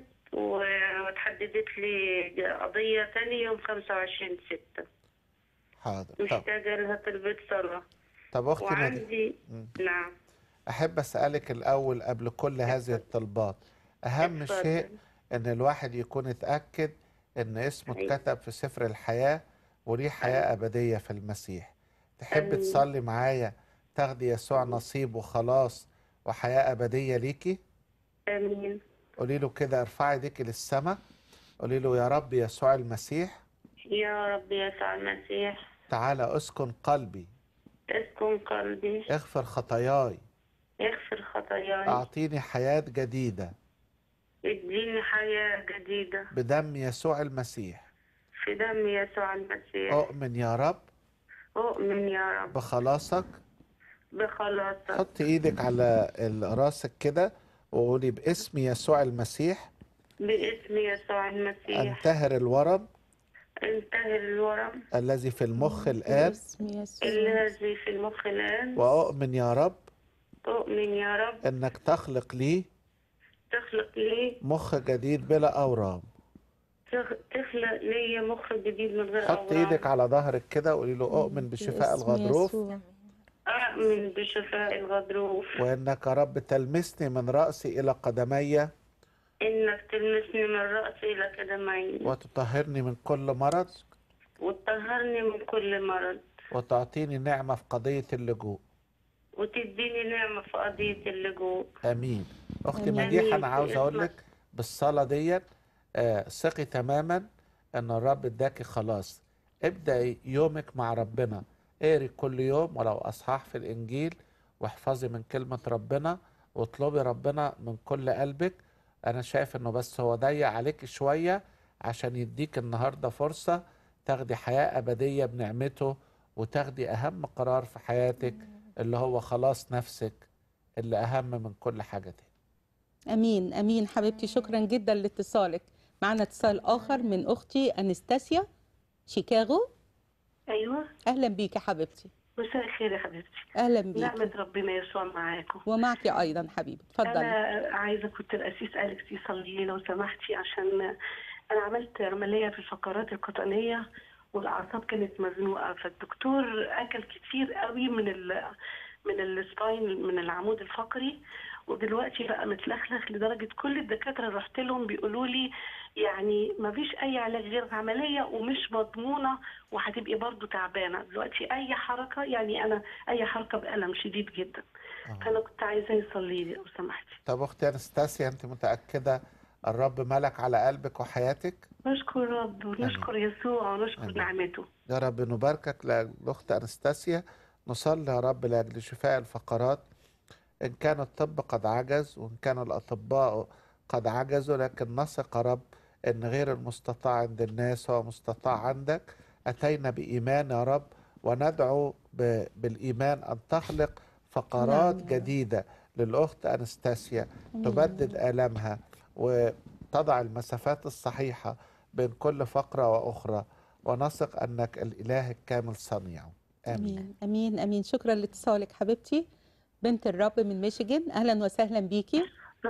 واتحددت لي قضية تاني يوم خمسة وعشرين ستة حاضر طب, محتاجة لها طلبة صلاة طب أختي مديحة وعندي مم. نعم أحب أسألك الأول قبل كل هذه الطلبات أهم اتفضل. شيء إن الواحد يكون اتأكد إن اسمه أيوة. اتكتب في سفر الحياة وليه حياة أبدية في المسيح تحب آمين. تصلي معايا تاخدي يسوع نصيب وخلاص وحياة أبدية ليكي آمين قولي له كده ارفعي ايديكي للسماء قولي له يا رب يسوع المسيح يا رب يسوع المسيح تعالى اسكن قلبي اسكن قلبي اغفر خطاياي اغفر خطاياي اعطيني حياة جديدة اديني حياة جديدة بدم يسوع المسيح في دم يسوع المسيح اؤمن يا رب أؤمن يا رب بخلاصك بخلاصك حط ايدك على ال- راسك كده وقولي باسم يسوع المسيح باسم يسوع المسيح انتهر الورم انتهي الورم الذي في المخ الآن باسم يسوع الذي في المخ الآن وأؤمن يا رب أؤمن يا رب أنك تخلق لي تخلق لي مخ جديد بلا أورام تخ- تخلق لي مخ جديد من غير حط أورام ايدك على ظهرك كده وقولي له أؤمن بشفاء باسم الغضروف يسوع. أؤمن بشفاء الغضروف وإنك يا رب تلمسني من رأسي إلى قدمي إنك تلمسني من رأسي إلى قدمي وتطهرني من كل مرض وتطهرني من كل مرض وتعطيني نعمة في قضية اللجوء وتديني نعمة في قضية اللجوء آمين أختي آمين. مديحة أنا عاوز باسمك. أقول لك بالصلاة ديت آه، ثقي تماما إن الرب اداكي خلاص ابدأي يومك مع ربنا اقري كل يوم ولو أصحاح في الإنجيل واحفظي من كلمة ربنا واطلبي ربنا من كل قلبك أنا شايف إنه بس هو ضيق عليك شوية عشان يديك النهاردة فرصة تاخدي حياة أبدية بنعمته وتاخدي أهم قرار في حياتك اللي هو خلاص نفسك اللي أهم من كل حاجة تاني امين امين حبيبتي شكرا جدا لاتصالك معنا اتصال آخر من أختي أنستاسيا شيكاغو ايوه أهلا بيك يا حبيبتي مساء الخير يا حبيبتي أهلا بيك نعمة ربنا يسوع معاكم ومعك أيضا حبيبي اتفضلي انا عايزه كنت الاسيس اليكس يصلي لي لو سمحتي عشان انا عملت عمليه في الفقرات القطنيه والاعصاب كانت مزنوقه فالدكتور اكل كتير قوي من ال من السباين من العمود الفقري ودلوقتي بقى متلخلخ لدرجه كل الدكاتره اللي رحت لهم بيقولوا لي يعني ما فيش اي علاج غير عمليه ومش مضمونه وهتبقي برضو تعبانه دلوقتي اي حركه يعني انا اي حركه بالم شديد جدا فانا كنت عايزاه يصلي لي لو سمحتي طب اختي انستاسيا انت متاكده الرب ملك على قلبك وحياتك نشكر رب ونشكر يسوع ونشكر آمين. نعمته يا رب نباركك لاجل الاخت انستاسيا نصلي يا رب لاجل شفاء الفقرات ان كان الطب قد عجز وان كان الاطباء قد عجزوا لكن نثق يا رب ان غير المستطاع عند الناس هو مستطاع عندك اتينا بايمان يا رب وندعو ب- بالايمان ان تخلق فقرات نعم يا رب. جديده للاخت انستاسيا آمين. تبدد الامها وتضع المسافات الصحيحه بين كل فقره واخرى ونثق انك الاله الكامل صنيعه امين أمين أمين أمين شكرا لاتصالك حبيبتي بنت الرب من ميشيغان أهلا وسهلا بيكي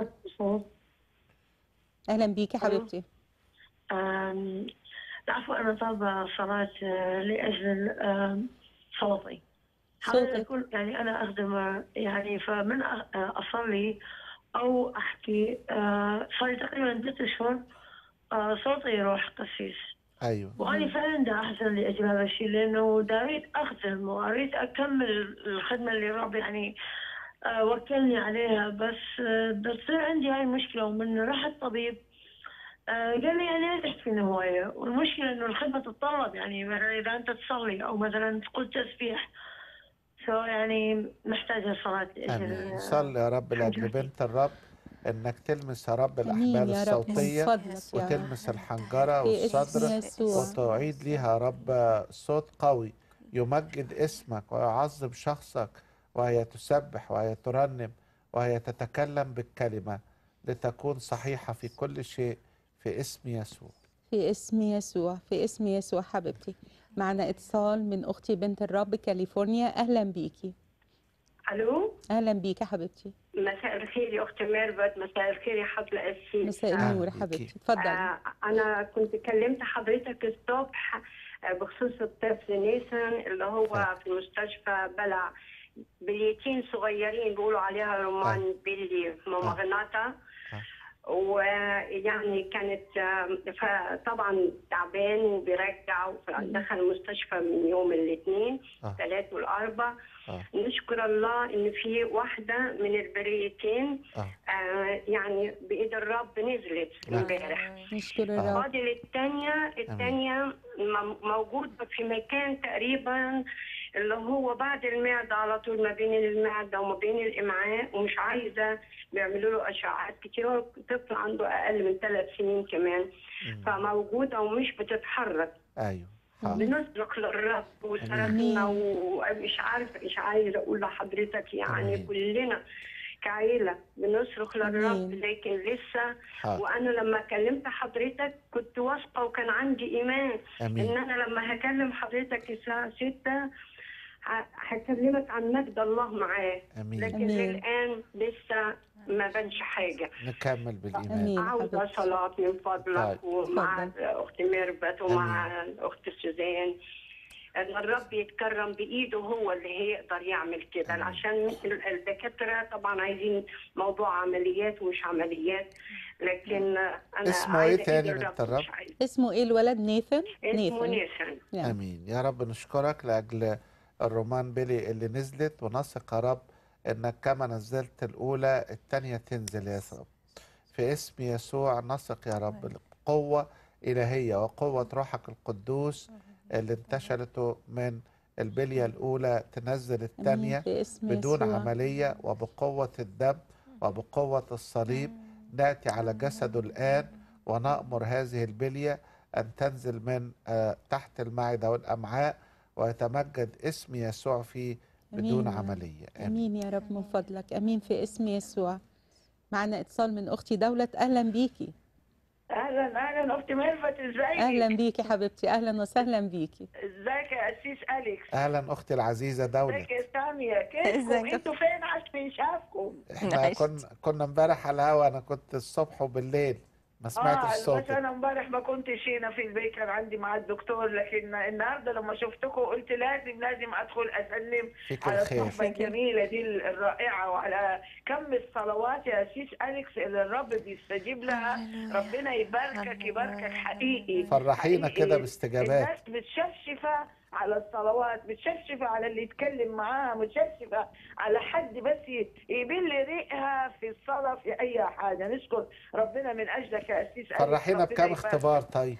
أهلا بيكي ألو. حبيبتي آم، العفو أنا طالبة صلاة آه، لأجل آم، صوتي حضرتك صوتك كل يعني أنا أخدم آه، يعني فمن أ- آه، أصلي أو أحكي آه، صار لي تقريبا ست أشهر آه، صوتي يروح قسيس ايوه وأنا فعلا دا أحزن لأجل هذا الشيء لأنه دا أريد أخدم وأريد أكمل الخدمة اللي رب يعني آه، وكلني عليها بس آه، بتصير عندي هاي المشكلة ومن رحت طبيب آه، قال لي يعني لا تحكي هواية والمشكلة إنه الخدمة تتطلب يعني مثلا إذا أنت تصلي أو مثلا تقول تسبيح سو يعني محتاجة صلاة امين لأجل صلي يا رب لاجل حاجتي. بنت الرب انك تلمس يا رب أمين الاحبال يا رب من الصوتيه فضلك يا رب وتلمس الحنجره في اسم والصدر يسوع وتعيد ليها يا رب صوت قوي يمجد اسمك ويعظم شخصك وهي تسبح وهي ترنم وهي تتكلم بالكلمه لتكون صحيحه في كل شيء في اسم يسوع في اسم يسوع في اسم يسوع حبيبتي معنا اتصال من اختي بنت الرب كاليفورنيا اهلا بيكي الو اهلا بيكي حبيبتي مساء الخير يا اختي ميرفت مساء الخير يا حضرة السيد مساء أهلا النور بيكي. حبيبتي اتفضلي آه انا كنت كلمت حضرتك الصبح آه، بخصوص الطفل نيسان اللي هو آه. في المستشفى بلع بليتين صغيرين بيقولوا عليها رومان بيلي مامغناطة ويعني كانت آه، فطبعا تعبان وبيرجع دخل المستشفى من يوم الاثنين آه. ثلاث والاربع آه. نشكر الله ان في واحده من البريتين آه. آه يعني بايد الرب نزلت نعم. امبارح نشكر آه. الرب فاضل الثانيه الثانيه م- موجوده في مكان تقريبا اللي هو بعد المعده على طول ما بين المعده وما بين الامعاء ومش عايزه بيعملوا له اشعاعات كتير هو طفل عنده اقل من ثلاث سنين كمان مم. فموجوده ومش بتتحرك ايوه حاضر بنصرخ للرب وصرخنا ومش عارفه مش عايزه اقول لحضرتك يعني آمين. كلنا كعيله بنصرخ للرب آمين. لكن لسه حاضر وانا لما كلمت حضرتك كنت واثقه وكان عندي ايمان ان امين انا لما هكلم حضرتك الساعه 6 ه- هكلمك عن مجد الله معاه امين لكن آمين. الان لسه ما بانش حاجه نكمل بالايمان امين عاوزة حبيبتي صلاة من فضلك طيب. ومع اتفضل. أخت ميرفت ومع الأخت سوزان ان الرب يتكرم بايده هو اللي هيقدر يعمل كده آمين. عشان الدكاتره طبعا عايزين موضوع عمليات ومش عمليات لكن انا اسمه إيه عايزة تاني إيد بنت الرب الرب؟ مش عايزة. اسمه ايه الولد نيثن اسمه نيسان نعم. امين يا رب نشكرك لاجل الرومان بيلي اللي نزلت ونثق يا رب انك كما نزلت الاولى الثانيه تنزل يا رب في اسم يسوع نثق يا رب قوه الهيه وقوه روحك القدوس اللي انتشرته من البليه الاولى تنزل امين الثانيه في اسم بدون يسوع عمليه وبقوه الدم وبقوه الصليب ناتي على جسده الان ونامر هذه البليه ان تنزل من آه، تحت المعده والامعاء ويتمجد اسم يسوع فيه بدون آمين. عمليه امين امين يا رب من فضلك امين في اسم يسوع معنا اتصال من اختي دولة اهلا بيكي اهلا اهلا اهلا اختي ميرفت ازيك اهلا بيكي حبيبتي اهلا وسهلا بيكي ازيك يا قسيس اليكس اهلا اختي العزيزه دولة ازيك يا ساميه كيفكم ازيك؟ انتوا فين عشان نشافكم احنا كنا كنا امبارح على الهوا انا كنت الصبح وبالليل ما سمعتش اه بس صوتك انا امبارح ما كنتش هنا في البيت كان عندي مع الدكتور لكن النهارده لما شفتكم قلت لازم لازم ادخل اسلم فيك على الخير. الصحبه الجميله دي الرائعه وعلى كم الصلوات يا سيس اليكس اللي الرب بيستجيب لها ربنا يباركك يباركك حقيقي فرحينا حقيقي. كده باستجابات. الناس متشفشفه على الصلوات متشفشفه على اللي يتكلم معاها متشفشفه على حد بس يبل ريقها في الصلاه في اي حاجه نشكر ربنا من اجلك يا اسيس أليكس. فرحينا ربنا بكام يباركك. اختبار طيب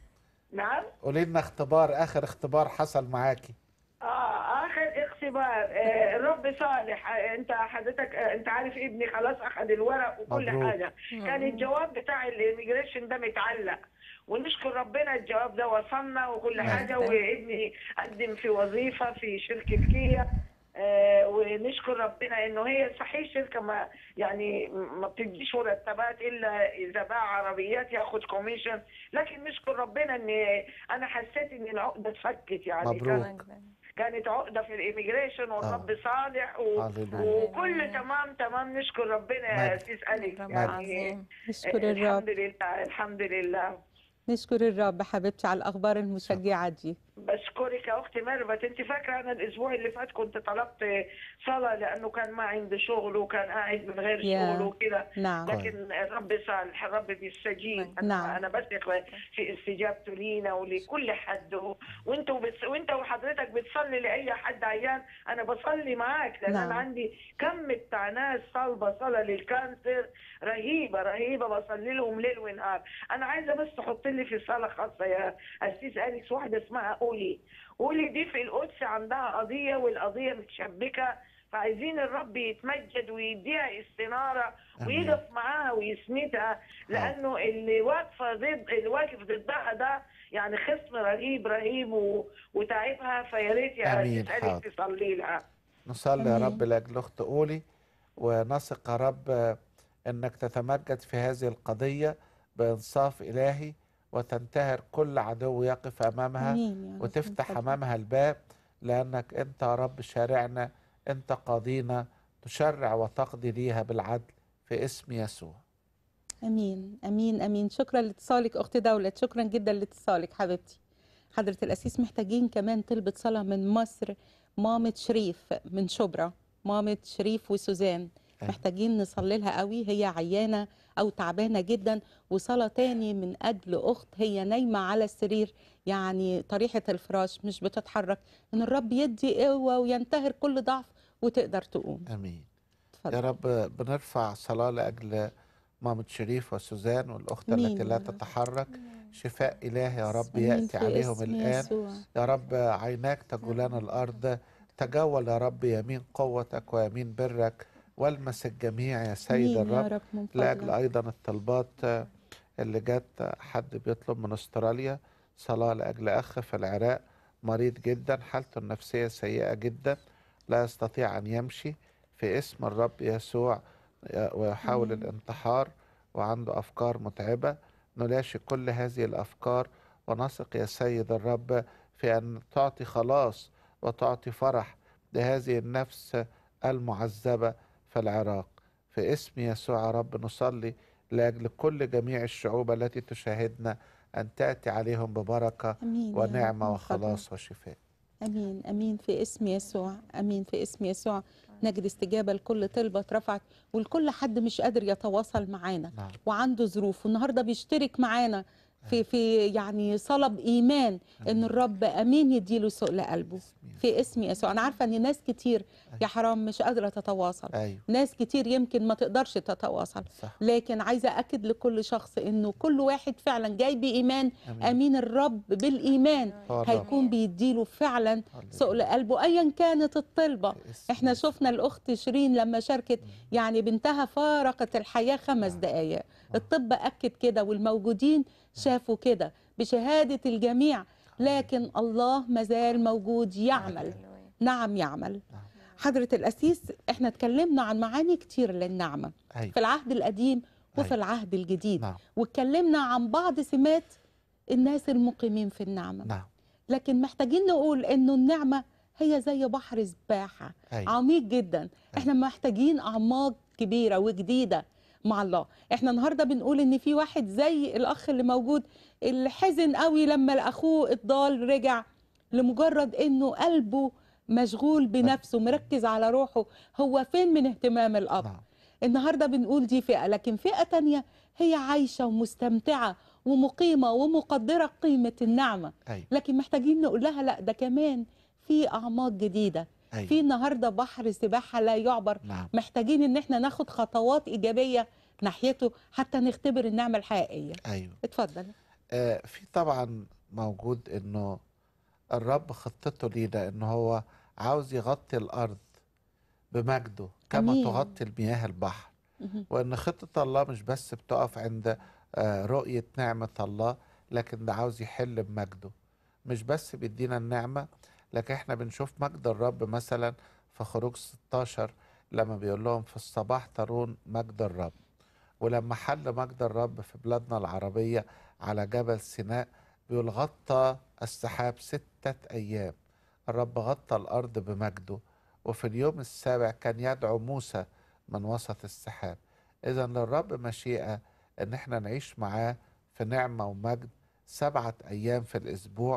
نعم قولي لنا اختبار اخر اختبار حصل معاكي اه اخر اختبار آه الرب صالح آه انت حضرتك آه انت عارف ابني خلاص اخذ الورق وكل مبروك. حاجه كان الجواب بتاع الاميجريشن ده متعلق ونشكر ربنا الجواب ده وصلنا وكل نعم. حاجه وابني قدم في وظيفه في شركه كيا آه ونشكر ربنا انه هي صحيح شركه ما يعني ما بتديش مرتبات الا اذا باع عربيات ياخد كوميشن لكن نشكر ربنا ان انا حسيت ان العقده اتفكت يعني مبروك. كانت كانت عقده في الاميجريشن والرب صالح و... هللويا. وكل تمام تمام نشكر ربنا يا مجد. سيس اليكس رب يعني عظيم. نشكر آه، الرب الحمد لله الحمد لله نشكر الرب حبيبتي على الاخبار المشجعه دي بشكرك يا اختي ميرفت انت فاكره انا الاسبوع اللي فات كنت طلبت صلاه لانه كان ما عندي شغل وكان قاعد من غير يا. شغل وكده نعم. لكن الرب صالح الرب بيستجيب انا نعم. انا بثق في استجابته لينا ولكل حد و- وانت وبت... وانت وحضرتك بتصلي لاي حد عيان انا بصلي معاك لان نعم. انا عندي كم بتاع ناس صلبه صلاه للكانسر رهيبه رهيبه بصلي لهم ليل ونهار انا عايزه بس تحط لي في صلاه خاصه يا اسيس اليكس واحده اسمها اولي اولي دي في القدس عندها قضيه والقضيه متشبكه فعايزين الرب يتمجد ويديها استناره ويقف معاها ويسندها لانه اللي واقفه ضد اللي واقف ضدها ده يعني خصم رهيب رهيب و... وتعبها فيا ريت يا آمين. اسيس اليكس حاضر. تصلي لها نصلي يا أمين. رب لاجل اخت اولي ونثق يا رب انك تتمجد في هذه القضيه بانصاف الهي وتنتهر كل عدو يقف امامها آمين يا رب. وتفتح من فضلك. امامها الباب لانك انت يا رب شارعنا انت قاضينا تشرع وتقضي ليها بالعدل في اسم يسوع امين امين امين شكرا لاتصالك اختي دولت شكرا جدا لاتصالك حبيبتي حضره الاسيس محتاجين كمان طلبة صلاه من مصر مامة شريف من شبرا مامة شريف وسوزان محتاجين نصلي لها قوي هي عيانه او تعبانه جدا وصلاه تاني من اجل اخت هي نايمه على السرير يعني طريحه الفراش مش بتتحرك ان الرب يدي قوه وينتهر كل ضعف وتقدر تقوم امين اتفضل. يا رب بنرفع صلاه لاجل مامة شريف وسوزان والاخت آمين التي لا يا رب. تتحرك شفاء الهي يا رب آمين ياتي في عليهم اسم الان يسوع. يا رب عيناك تجولان الارض تجول يا رب يمين قوتك ويمين برك والمس الجميع يا سيد آمين يا الرب رب من لاجل فضلك. ايضا الطلبات اللي جت حد بيطلب من استراليا صلاه لاجل اخ في العراق مريض جدا حالته النفسيه سيئه جدا لا يستطيع ان يمشي في اسم الرب يسوع ويحاول آمين. الانتحار وعنده افكار متعبه نلاشي كل هذه الافكار ونثق يا سيد الرب في ان تعطي خلاص وتعطي فرح لهذه النفس المعذبه في العراق في اسم يسوع يا رب نصلي لاجل كل جميع الشعوب التي تشاهدنا ان تاتي عليهم ببركه آمين يا رب ونعمه من وخلاص وشفاء امين امين في اسم يسوع امين في اسم يسوع نجد استجابه لكل طلبه اترفعت ولكل حد مش قادر يتواصل معانا نعم. وعنده ظروف والنهارده بيشترك معانا في في يعني صلاه بايمان ان الرب امين يديله سؤل قلبه في اسم يسوع انا عارفه ان ناس كتير يا حرام مش قادره تتواصل ايوه ناس كتير يمكن ما تقدرش تتواصل صح. لكن عايزه اكد لكل شخص انه كل واحد فعلا جاي بايمان آمين. امين الرب بالايمان هو الرب. هيكون بيديله فعلا سؤل قلبه ايا كانت الطلبه احنا شفنا الاخت شيرين لما شاركت يعني بنتها فارقت الحياه خمس دقائق الطب اكد كده والموجودين شافوا كده بشهاده الجميع لكن الله مازال موجود يعمل نعم يعمل حضرة الأسيس احنا اتكلمنا عن معاني كتير للنعمة أيوة. في العهد القديم وفي العهد الجديد نعم. واتكلمنا عن بعض سمات الناس المقيمين في النعمة نعم لكن محتاجين نقول انه النعمة هي زي بحر سباحة أيوة. عميق جدا احنا محتاجين اعماق كبيرة وجديدة مع الله احنا النهاردة بنقول ان في واحد زي الاخ اللي موجود اللي حزن قوي لما اخوه الضال رجع لمجرد انه قلبه مشغول بنفسه مركز على روحه هو فين من اهتمام الاب نعم. النهارده بنقول دي فئه لكن فئه تانية هي عايشه ومستمتعه ومقيمه ومقدره قيمه النعمه أيوة. لكن محتاجين نقول لها لا ده كمان في اعماق جديده أيوة. في النهارده بحر سباحه لا يعبر نعم. محتاجين ان احنا ناخد خطوات ايجابيه ناحيته حتى نختبر النعمه الحقيقيه ايوه اتفضل آه في طبعا موجود انه الرب خطته لينا ان هو عاوز يغطي الارض بمجده كما أمين. تغطي المياه البحر مهم. وان خطه الله مش بس بتقف عند آه، رؤيه نعمه الله لكن ده عاوز يحل بمجده مش بس بيدينا النعمه لكن احنا بنشوف مجد الرب مثلا في خروج 16 لما بيقول لهم في الصباح ترون مجد الرب ولما حل مجد الرب في بلادنا العربيه على جبل سيناء بيقول غطى السحاب ستة أيام الرب غطى الأرض بمجده وفي اليوم السابع كان يدعو موسى من وسط السحاب إذا للرب مشيئة إن احنا نعيش معاه في نعمة ومجد سبعة أيام في الأسبوع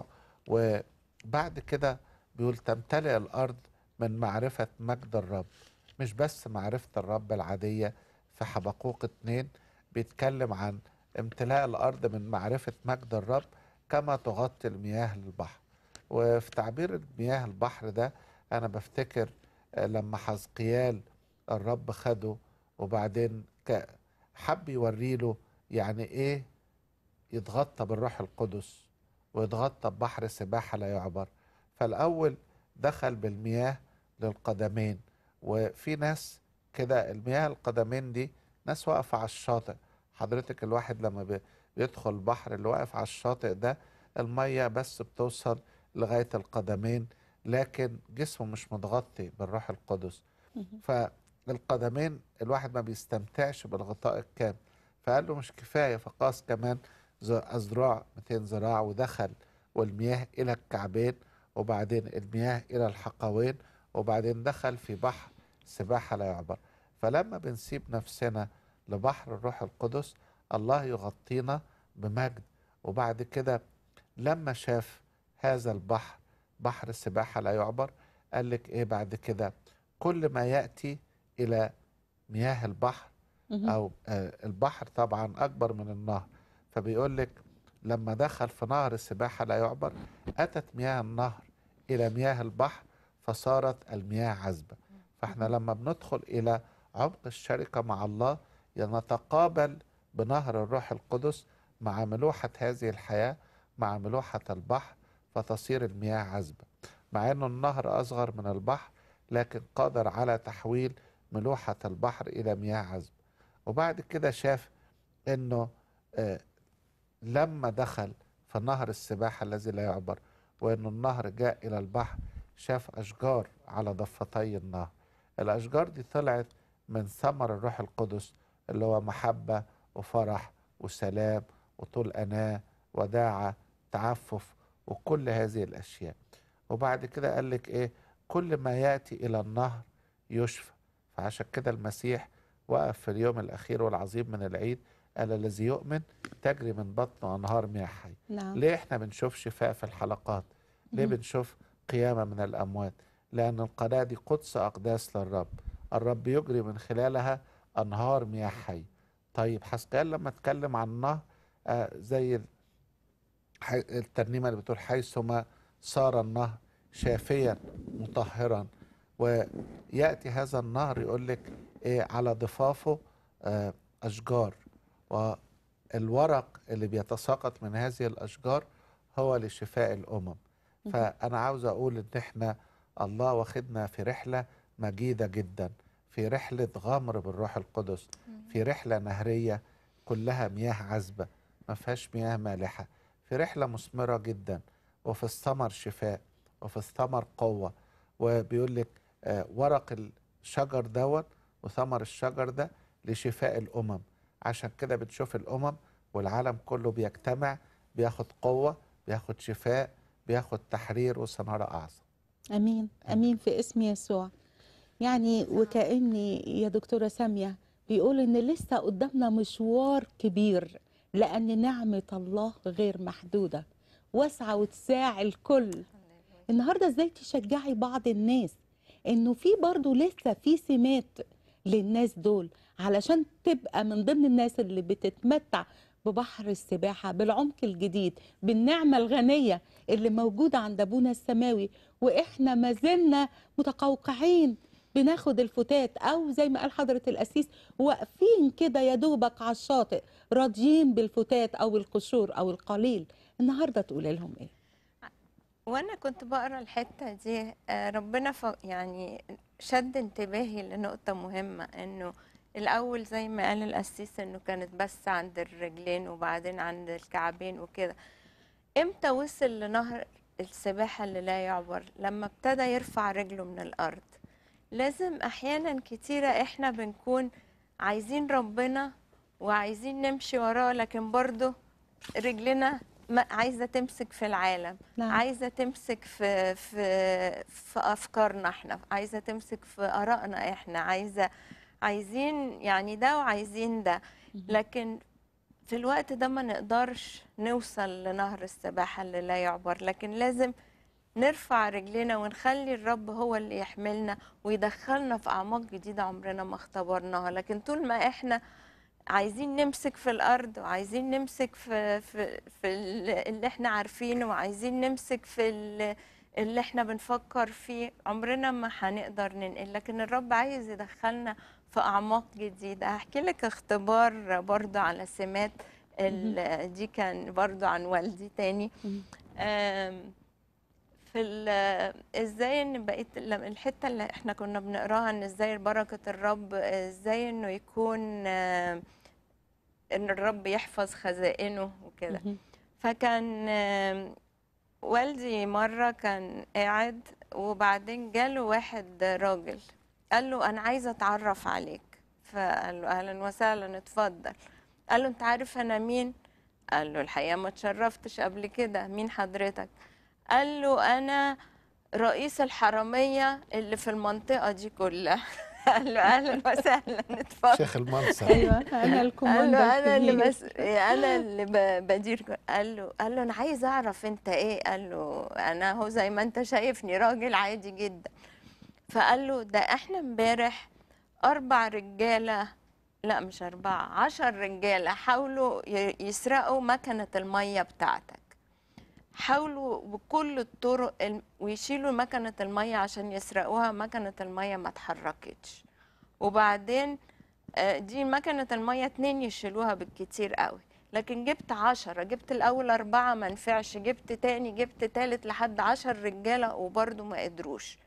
وبعد كده بيقول تمتلئ الأرض من معرفة مجد الرب مش بس معرفة الرب العادية في حبقوق اتنين بيتكلم عن امتلاء الأرض من معرفة مجد الرب كما تغطي المياه البحر وفي تعبير المياه البحر ده أنا بفتكر آه، لما حزقيال الرب خده وبعدين ك- حب يوريله يعني إيه يتغطى بالروح القدس ويتغطى ببحر سباحة لا يعبر فالأول دخل بالمياه للقدمين وفي ناس كده المياه القدمين دي ناس واقفة على الشاطئ حضرتك الواحد لما بي- بيدخل البحر اللي واقف على الشاطئ ده المية بس بتوصل لغاية القدمين لكن جسمه مش متغطي بالروح القدس فالقدمين الواحد ما بيستمتعش بالغطاء الكامل فقال له مش كفاية فقاس كمان ز- أذراع 200 ذراع ودخل والمياه إلى الكعبين وبعدين المياه إلى الحقوين وبعدين دخل في بحر سباحة لا يعبر فلما بنسيب نفسنا لبحر الروح القدس الله يغطينا بمجد وبعد كده لما شاف هذا البحر بحر سباحة لا يعبر قال لك ايه بعد كده كل ما يأتي إلى مياه البحر مهم. أو آه، البحر طبعا أكبر من النهر فبيقول لك لما دخل في نهر السباحة لا يعبر أتت مياه النهر إلى مياه البحر فصارت المياه عذبة فاحنا لما بندخل إلى عمق الشركة مع الله نتقابل بنهر الروح القدس مع ملوحة هذه الحياة مع ملوحة البحر فتصير المياه عذبة مع أن النهر أصغر من البحر لكن قادر على تحويل ملوحة البحر إلى مياه عذبة وبعد كده شاف أنه آه لما دخل في نهر السباحة الذي لا يعبر وأن النهر جاء إلى البحر شاف أشجار على ضفتي النهر الأشجار دي طلعت من ثمر الروح القدس اللي هو محبة وفرح وسلام وطول أناة وداعة تعفف وكل هذه الأشياء وبعد كده قال لك إيه كل ما يأتي إلى النهر يشفى فعشان كده المسيح وقف في اليوم الأخير والعظيم من العيد قال الذي يؤمن تجري من بطنه أنهار مياه حي نعم. ليه احنا بنشوف شفاء في الحلقات ليه مهم. بنشوف قيامة من الأموات لأن القناة دي قدس أقداس للرب الرب يجري من خلالها أنهار مياه حي طيب حسقيال لما اتكلم عن النهر آه زي ال- حي- الترنيمة اللي بتقول حيثما صار النهر شافيا مطهرا ويأتي هذا النهر يقول لك إيه على ضفافه آه أشجار والورق اللي بيتساقط من هذه الأشجار هو لشفاء الأمم مهم. فأنا عاوز أقول إن إحنا الله واخدنا في رحلة مجيدة جدا في رحلة غمر بالروح القدس في رحلة نهرية كلها مياه عذبة ما فيهاش مياه مالحة في رحلة مثمرة جدا وفي الثمر شفاء وفي الثمر قوة وبيقول لك آه، ورق الشجر دوت وثمر الشجر ده لشفاء الأمم عشان كده بتشوف الامم والعالم كله بيجتمع بياخد قوه بياخد شفاء بياخد تحرير وثمره اعظم امين امين في اسم يسوع يعني وكاني يا دكتوره ساميه بيقول ان لسه قدامنا مشوار كبير لان نعمه الله غير محدوده واسعه وتساع الكل النهارده ازاي تشجعي بعض الناس انه في برضو لسه في سمات للناس دول علشان تبقى من ضمن الناس اللي بتتمتع ببحر السباحة بالعمق الجديد بالنعمة الغنية اللي موجودة عند أبونا السماوي وإحنا ما زلنا متقوقعين بناخد الفتات أو زي ما قال حضرة القسيس واقفين كده يا دوبك على الشاطئ راضيين بالفتات أو القشور أو القليل النهاردة تقول لهم إيه؟ وانا كنت بقرا الحته دي آه، ربنا ف... يعني شد انتباهي لنقطه مهمه انه الاول زي ما قال القسيس انه كانت بس عند الرجلين وبعدين عند الكعبين وكده امتى وصل لنهر السباحه اللي لا يعبر لما ابتدى يرفع رجله من الارض لازم احيانا كتيره احنا بنكون عايزين ربنا وعايزين نمشي وراه لكن برضه رجلنا ما- عايزه تمسك في العالم نعم. عايزه تمسك في في في افكارنا احنا عايزه تمسك في ارائنا احنا عايزه عايزين يعني ده وعايزين ده لكن في الوقت ده ما نقدرش نوصل لنهر السباحه اللي لا يعبر لكن لازم نرفع رجلنا ونخلي الرب هو اللي يحملنا ويدخلنا في اعماق جديده عمرنا ما اختبرناها لكن طول ما احنا عايزين نمسك في الارض وعايزين نمسك في في في ال- اللي احنا عارفينه وعايزين نمسك في ال- اللي احنا بنفكر فيه عمرنا ما هنقدر ننقل لكن الرب عايز يدخلنا في اعماق جديده هحكي لك اختبار برضو على سمات ال- دي كان برضو عن والدي تاني آم، في ال- ازاي ان بقيت لم- الحته اللي احنا كنا بنقراها ان ازاي بركه الرب ازاي انه يكون آم، ان الرب يحفظ خزائنه وكده فكان آم، والدي مره كان قاعد وبعدين جاله واحد راجل قال له انا عايزه اتعرف عليك فقال له اهلا وسهلا اتفضل قال له انت عارف انا مين قال له الحقيقه ما اتشرفتش قبل كده مين حضرتك قال له انا رئيس الحراميه اللي في المنطقه دي كلها قال له اهلا وسهلا اتفضل شيخ المنصب أيوة أنا قال الكوماندا له انا اللي الكبير. بس انا اللي ب- بدير ك- قال له قال له انا عايز اعرف انت ايه قال له انا هو زي ما انت شايفني راجل عادي جدا فقال له ده احنا امبارح اربع رجاله لا مش اربعه عشر رجاله حاولوا ي- يسرقوا مكنه الميه بتاعتك حاولوا بكل الطرق الم- ويشيلوا مكنه الميه عشان يسرقوها مكنه الميه ما اتحركتش وبعدين آه، دي مكنة المية اتنين يشيلوها بالكتير قوي لكن جبت عشرة جبت الأول أربعة ما نفعش جبت تاني جبت تالت لحد عشر رجالة وبرضه ما قدروش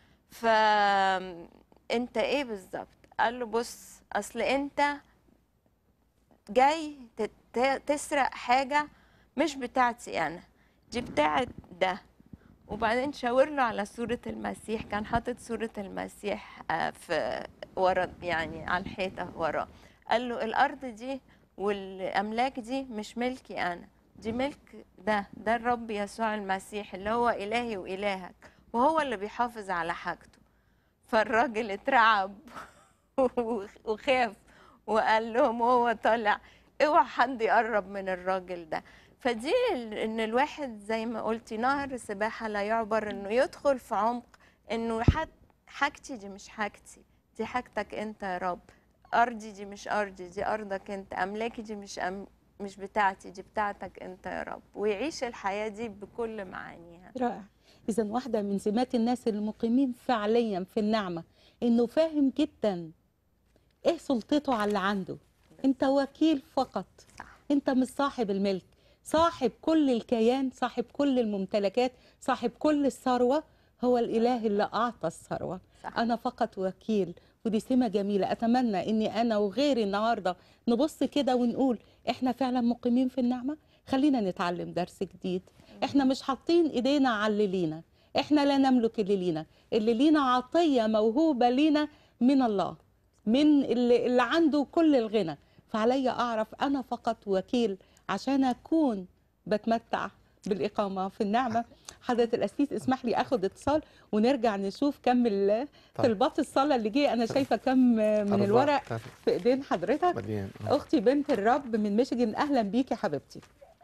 فأنت إيه بالظبط قال له بص أصل أنت جاي تت- تسرق حاجة مش بتاعتي أنا دي بتاعت ده وبعدين شاور له على صورة المسيح كان حاطط صورة المسيح آه، في ورا يعني على الحيطة وراه قال له الأرض دي والأملاك دي مش ملكي أنا دي ملك ده ده الرب يسوع المسيح اللي هو إلهي وإلهك وهو اللي بيحافظ على حاجته فالراجل اترعب وخاف وقال لهم وهو طالع اوعى حد يقرب من الراجل ده فدي ال- ان الواحد زي ما قلتي نهر السباحه لا يعبر انه يدخل في عمق انه حد حاجتي دي مش حاجتي دي حاجتك انت يا رب ارضي دي مش ارضي دي ارضك انت املاكي دي مش أم مش بتاعتي دي بتاعتك انت يا رب ويعيش الحياه دي بكل معانيها رائع إذا واحدة من سمات الناس المقيمين فعليا في النعمة إنه فاهم جدا إيه سلطته على اللي عنده أنت وكيل فقط أنت مش صاحب الملك صاحب كل الكيان صاحب كل الممتلكات صاحب كل الثروة هو الإله اللي أعطى الثروة صح. أنا فقط وكيل ودي سمة جميلة أتمنى إني أنا وغيري النهاردة نبص كده ونقول إحنا فعلا مقيمين في النعمة خلينا نتعلم درس جديد إحنا مش حاطين إيدينا على اللي لينا إحنا لا نملك اللي لينا اللي لينا عطية موهوبة لينا من الله من اللي, اللي عنده كل الغنى فعلي اعرف انا فقط وكيل عشان اكون بتمتع بالاقامه في النعمه حضره القسيس اسمح لي اخد اتصال ونرجع نشوف كم ال- طيب. طلبات الصلاه اللي جه انا شايفه كم من أربعة. الورق في ايدين حضرتك مليان آه. اختي بنت الرب من ميشيغان اهلا بيكي حبيبتي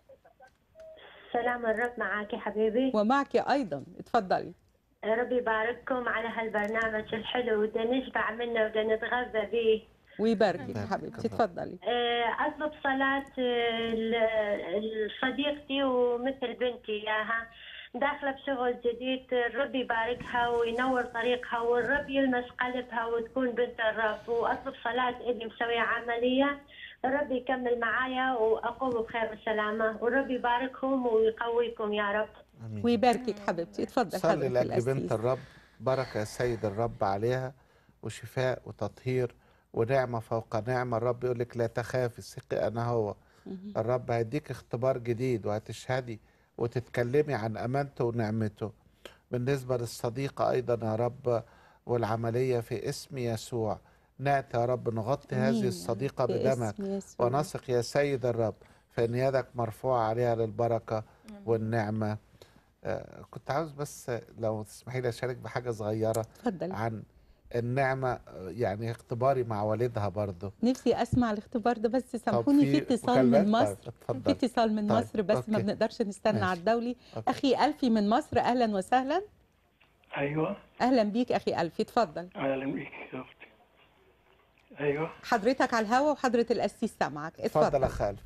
سلام الرب معك يا حبيبي ومعك ايضا اتفضلي ربي يبارككم على هالبرنامج الحلو وده نشبع منه وده نتغذى به ويباركك حبيبتي اتفضلي آه، أطلب صلاة آه، ل- لصديقتي ومثل بنتي إياها داخلة بشغل جديد الرب يباركها وينور طريقها والرب يلمس قلبها وتكون بنت الرب وأطلب صلاة إني مسوية عملية الرب يكمل معايا وأقوم بخير وسلامة والرب يباركهم ويقويكم يا رب امين ويباركك حبيبتي اتفضل صلي حضرة لاجل بنت القسيس الرب بركه يا سيد الرب عليها وشفاء وتطهير ونعمه فوق نعمه الرب يقول لك لا تخافي ثقي انا هو مهم. الرب هيديك اختبار جديد وهتشهدي وتتكلمي عن امانته ونعمته بالنسبه للصديقه ايضا يا رب والعمليه في اسم يسوع ناتي يا رب نغطي آمين يا هذه رب، الصديقه في بدمك اسم يسوع. ونثق يا سيد الرب فان يدك مرفوعه عليها للبركه والنعمه آه، كنت عاوز بس لو تسمحي لي اشارك بحاجه صغيره اتفضل عن النعمه آه، يعني اختباري مع والدها برضه نفسي اسمع الاختبار ده بس سامحوني في في اتصال من مكالمات؟ طيب، مصر اتفضل. في اتصال من طيب، مصر بس ما أوكي. بنقدرش نستنى ماشي. على الدولي أوكي. اخي الفي من مصر اهلا وسهلا ايوه اهلا بيك اخي الفي اتفضل اهلا بيك يا اختي ايوه حضرتك على الهوا وحضره القسيس سامعك اتفضل اتفضل يا خالد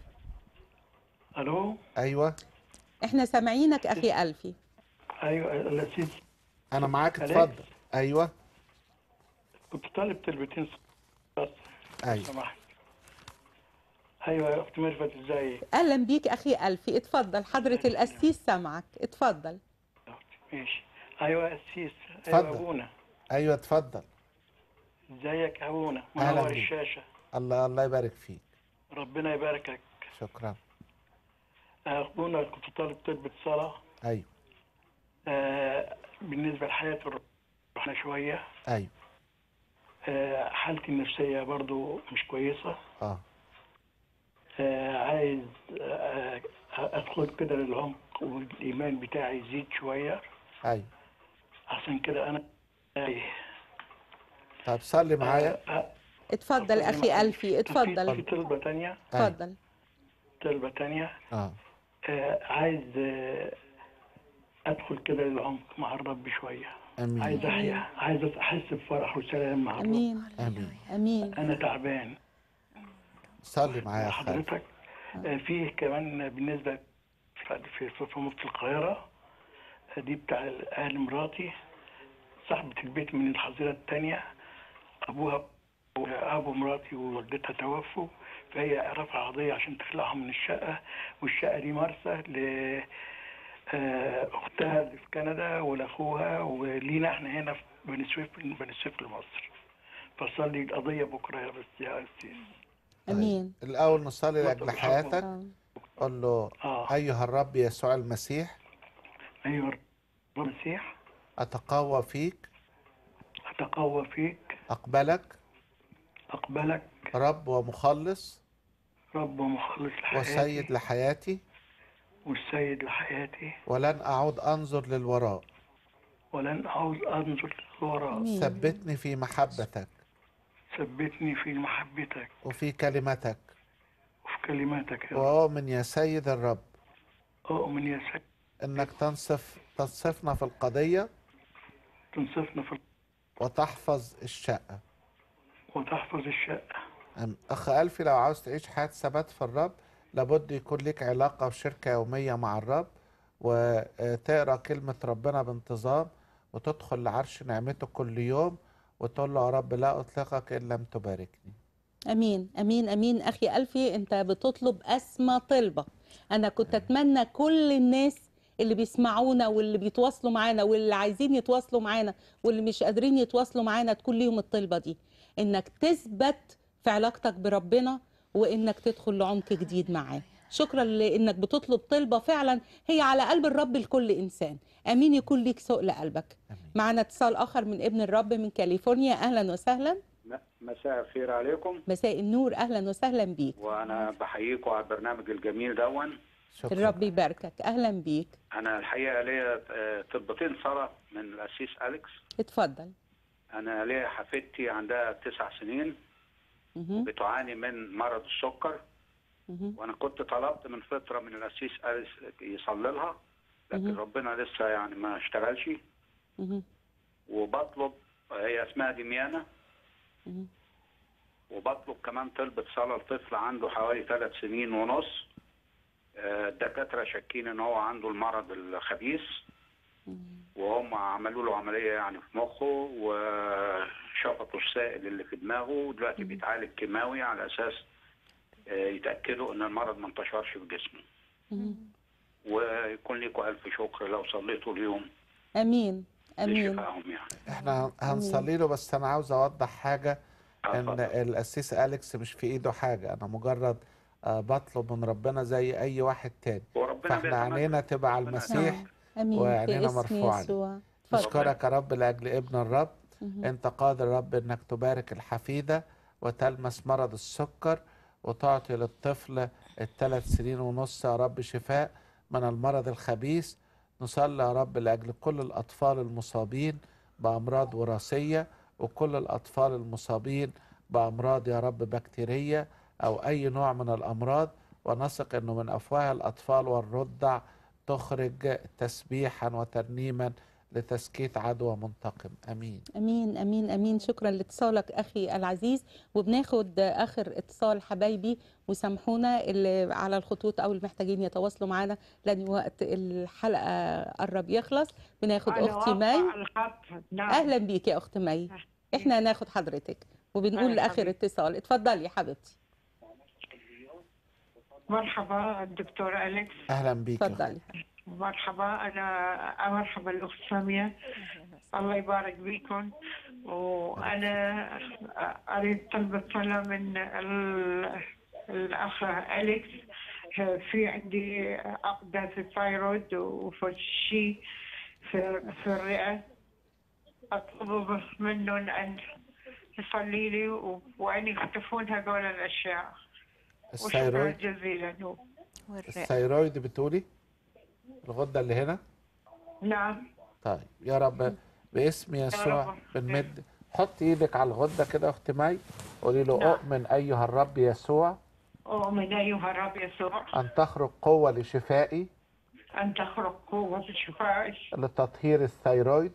الو ايوه احنا سامعينك اخي الفي ايوه الاسيس انا معاك أليكس. اتفضل ايوه كنت طالب تلبتين بس ايوه سمحت ايوه يا اختي ميرفت ازاي اهلا بيك اخي الفي اتفضل حضره القسيس سامعك اتفضل ماشي ايوه يا اسيس ايوه اتفضل. يا ابونا ايوه اتفضل ازيك يا ابونا أهلا منور بيك. الشاشه الله الله يبارك فيك ربنا يباركك شكرا آه، ابونا كنت طالب تلبة صلاه ايوه آه بالنسبه لحياه الروح احنا شويه ايوه آه حالتي النفسيه برضو مش كويسه اه آه، عايز آه، ادخل كده للعمق والايمان بتاعي يزيد شويه ايوه عشان كده انا تايه. طب صلي معايا آه، اتفضل اخي الفي في اتفضل طلبه تانية اتفضل طلبه تانية اه آه، عايز آه، ادخل كده للعمق مع الرب شويه امين عايز احيا عايز احس بفرح وسلام مع الرب امين امين امين انا تعبان صلي معايا يا خالد حضرتك آه، فيه كمان بالنسبه في في في, في القاهره آه، دي بتاع اهل مراتي صاحبة البيت من الحظيرة التانية أبوها أبو مراتي ووالدتها توفوا فهي رفع قضية عشان تخلعهم من الشقة والشقة دي مرسى ل آه، أختها اللي في كندا ولأخوها ولينا إحنا هنا في بني سويف بني سويف لمصر فصلي القضية بكرة يا بس يا أستاذ امين الاول نصلي لاجل حياتك آه. قول له ايها الرب يسوع المسيح أيها المسيح اتقوى فيك أتقوى فيك اقبلك أقبلك رب ومخلص رب ومخلص لحياتي وسيد لحياتي والسيد لحياتي ولن اعود انظر للوراء ولن أعود أنظر للوراء ثبتني في محبتك ثبتني في محبتك وفي كلمتك وفي كلماتك يا رب واؤمن يا سيد الرب أؤمن يا سيد انك تنصف تنصفنا في القضيه تنصفنا في وتحفظ الشقه وتحفظ الشقة أم- اخ الفي لو عاوز تعيش حياه ثبات في الرب لابد يكون لك علاقه وشركه يوميه مع الرب وتقرا كلمه ربنا بانتظام وتدخل لعرش نعمته كل يوم وتقول له يا رب لا اطلقك ان لم تباركني امين امين امين اخي الفي انت بتطلب اسمى طلبه انا كنت اتمنى كل الناس اللي بيسمعونا واللي بيتواصلوا معانا واللي عايزين يتواصلوا معانا واللي مش قادرين يتواصلوا معانا تكون ليهم الطلبه دي انك تثبت في علاقتك بربنا وانك تدخل لعمق جديد معاه شكرا لانك بتطلب طلبه فعلا هي على قلب الرب لكل انسان امين يكون ليك سوق لقلبك معنا اتصال اخر من ابن الرب من كاليفورنيا اهلا وسهلا مساء الخير عليكم مساء النور اهلا وسهلا بيك وانا بحييكم على البرنامج الجميل دون الرب يباركك اهلا بيك انا الحقيقه ليا آه، طلبتين صلاه من الاسيس اليكس اتفضل انا ليا حفيدتي عندها تسع سنين مهم. بتعاني من مرض السكر مهم. وانا كنت طلبت من فتره من الاسيس اليكس يصلي لها لكن مهم. ربنا لسه يعني ما اشتغلش مهم. وبطلب هي اسمها دميانه مهم. وبطلب كمان طلبة صلاة لطفل عنده حوالي ثلاث سنين ونص آه، الدكاترة شاكين ان هو عنده المرض الخبيث وهم عملوا له عملية يعني في مخه وشفطوا السائل اللي في دماغه ودلوقتي بيتعالج كيماوي على اساس آه، يتأكدوا ان المرض ما انتشرش في جسمه مهم. ويكون لكم ألف شكر لو صليتوا اليوم امين امين لشفائهم يعني احنا هنصلي له بس انا عاوز اوضح حاجه ان القسيس اليكس مش في ايده حاجه انا مجرد آه، بطلب من ربنا زي اي واحد تاني وربنا فاحنا بيتمجد. عينينا تبقى على المسيح نعم. امين وعينينا في اسم مرفوعه يسوع نشكرك يا رب لاجل ابن الرب مهم. انت قادر يا رب انك تبارك الحفيده وتلمس مرض السكر وتعطي للطفل الثلاث سنين ونص يا رب شفاء من المرض الخبيث نصلي يا رب لاجل كل الاطفال المصابين بامراض وراثيه وكل الاطفال المصابين بامراض يا رب بكتيريه او اي نوع من الامراض ونثق انه من افواه الاطفال والرضع تخرج تسبيحا وترنيما لتسكيت عدوى منتقم امين امين امين امين شكرا لاتصالك اخي العزيز وبناخد اخر اتصال حبايبي وسامحونا اللي على الخطوط او المحتاجين يتواصلوا معنا لان وقت الحلقه قرب يخلص بناخد أنا اختي واقفة مي على الخط نعم اهلا بيك يا اخت مي احنا هناخد حضرتك وبنقول أهلا لاخر حبيبتي. اتصال اتفضلي يا حبيبتي مرحبا الدكتور أليكس اهلا بيك يا اتفضلي مرحبا أنا مرحبا الأخت سامية الله يبارك بيكم وأنا أريد طلب صلاة من ال- الأخ أليكس في عندي عقدة في الثايرويد وفي الشي في, في الرئة أطلب منه أن يصلي لي و- وأن يختفون هذول الأشياء وشكرا الثيرويد جزيلا الثيرويد بتقولي الغده اللي هنا نعم طيب يا رب باسم يسوع رب. بنمد حط ايدك على الغده كده يا اخت مي قولي له نعم. اؤمن ايها الرب يسوع أؤمن أيها الرب يسوع ان تخرج قوه لشفائي أن تخرج قوة الشفاء لتطهير الثيرويد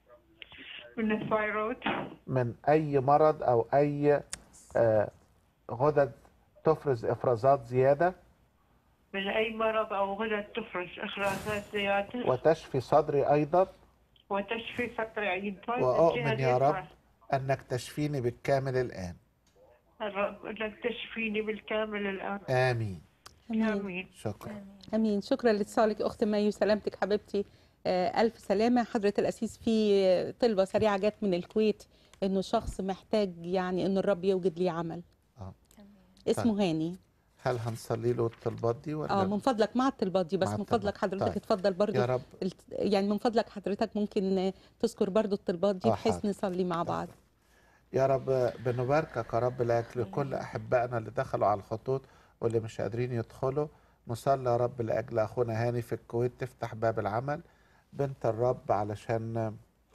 من الثيرويد من اي مرض او اي آه، غدد تفرز افرازات زياده من أي مرض أو غدد تفرز إخراجات زيادة وتشفي صدري ايضا وتشفي سطر أيضا واؤمن يا رب انك تشفيني بالكامل الان الرب أنك تشفيني بالكامل الآن امين آمين شكرا امين شكرا لاتصالك اخت مي وسلامتك حبيبتي آه، الف سلامه حضره الاسيس في طلبه سريعه جت من الكويت انه شخص محتاج يعني ان الرب يوجد ليه عمل آه. اسمه طيب. هاني هل هنصلي له الطلبات دي ولا اه من فضلك مع الطلبات دي بس مع من الطلبات. فضلك حضرتك طيب. اتفضل برضو يا رب. الت- يعني من فضلك حضرتك ممكن آه، تذكر برضو الطلبات دي آه، بحيث حاضر. نصلي مع بعض يا رب بنباركك يا رب لاجل كل احبائنا اللي دخلوا على الخطوط واللي مش قادرين يدخلوا نصلي يا رب لاجل اخونا هاني في الكويت تفتح باب العمل بنت الرب علشان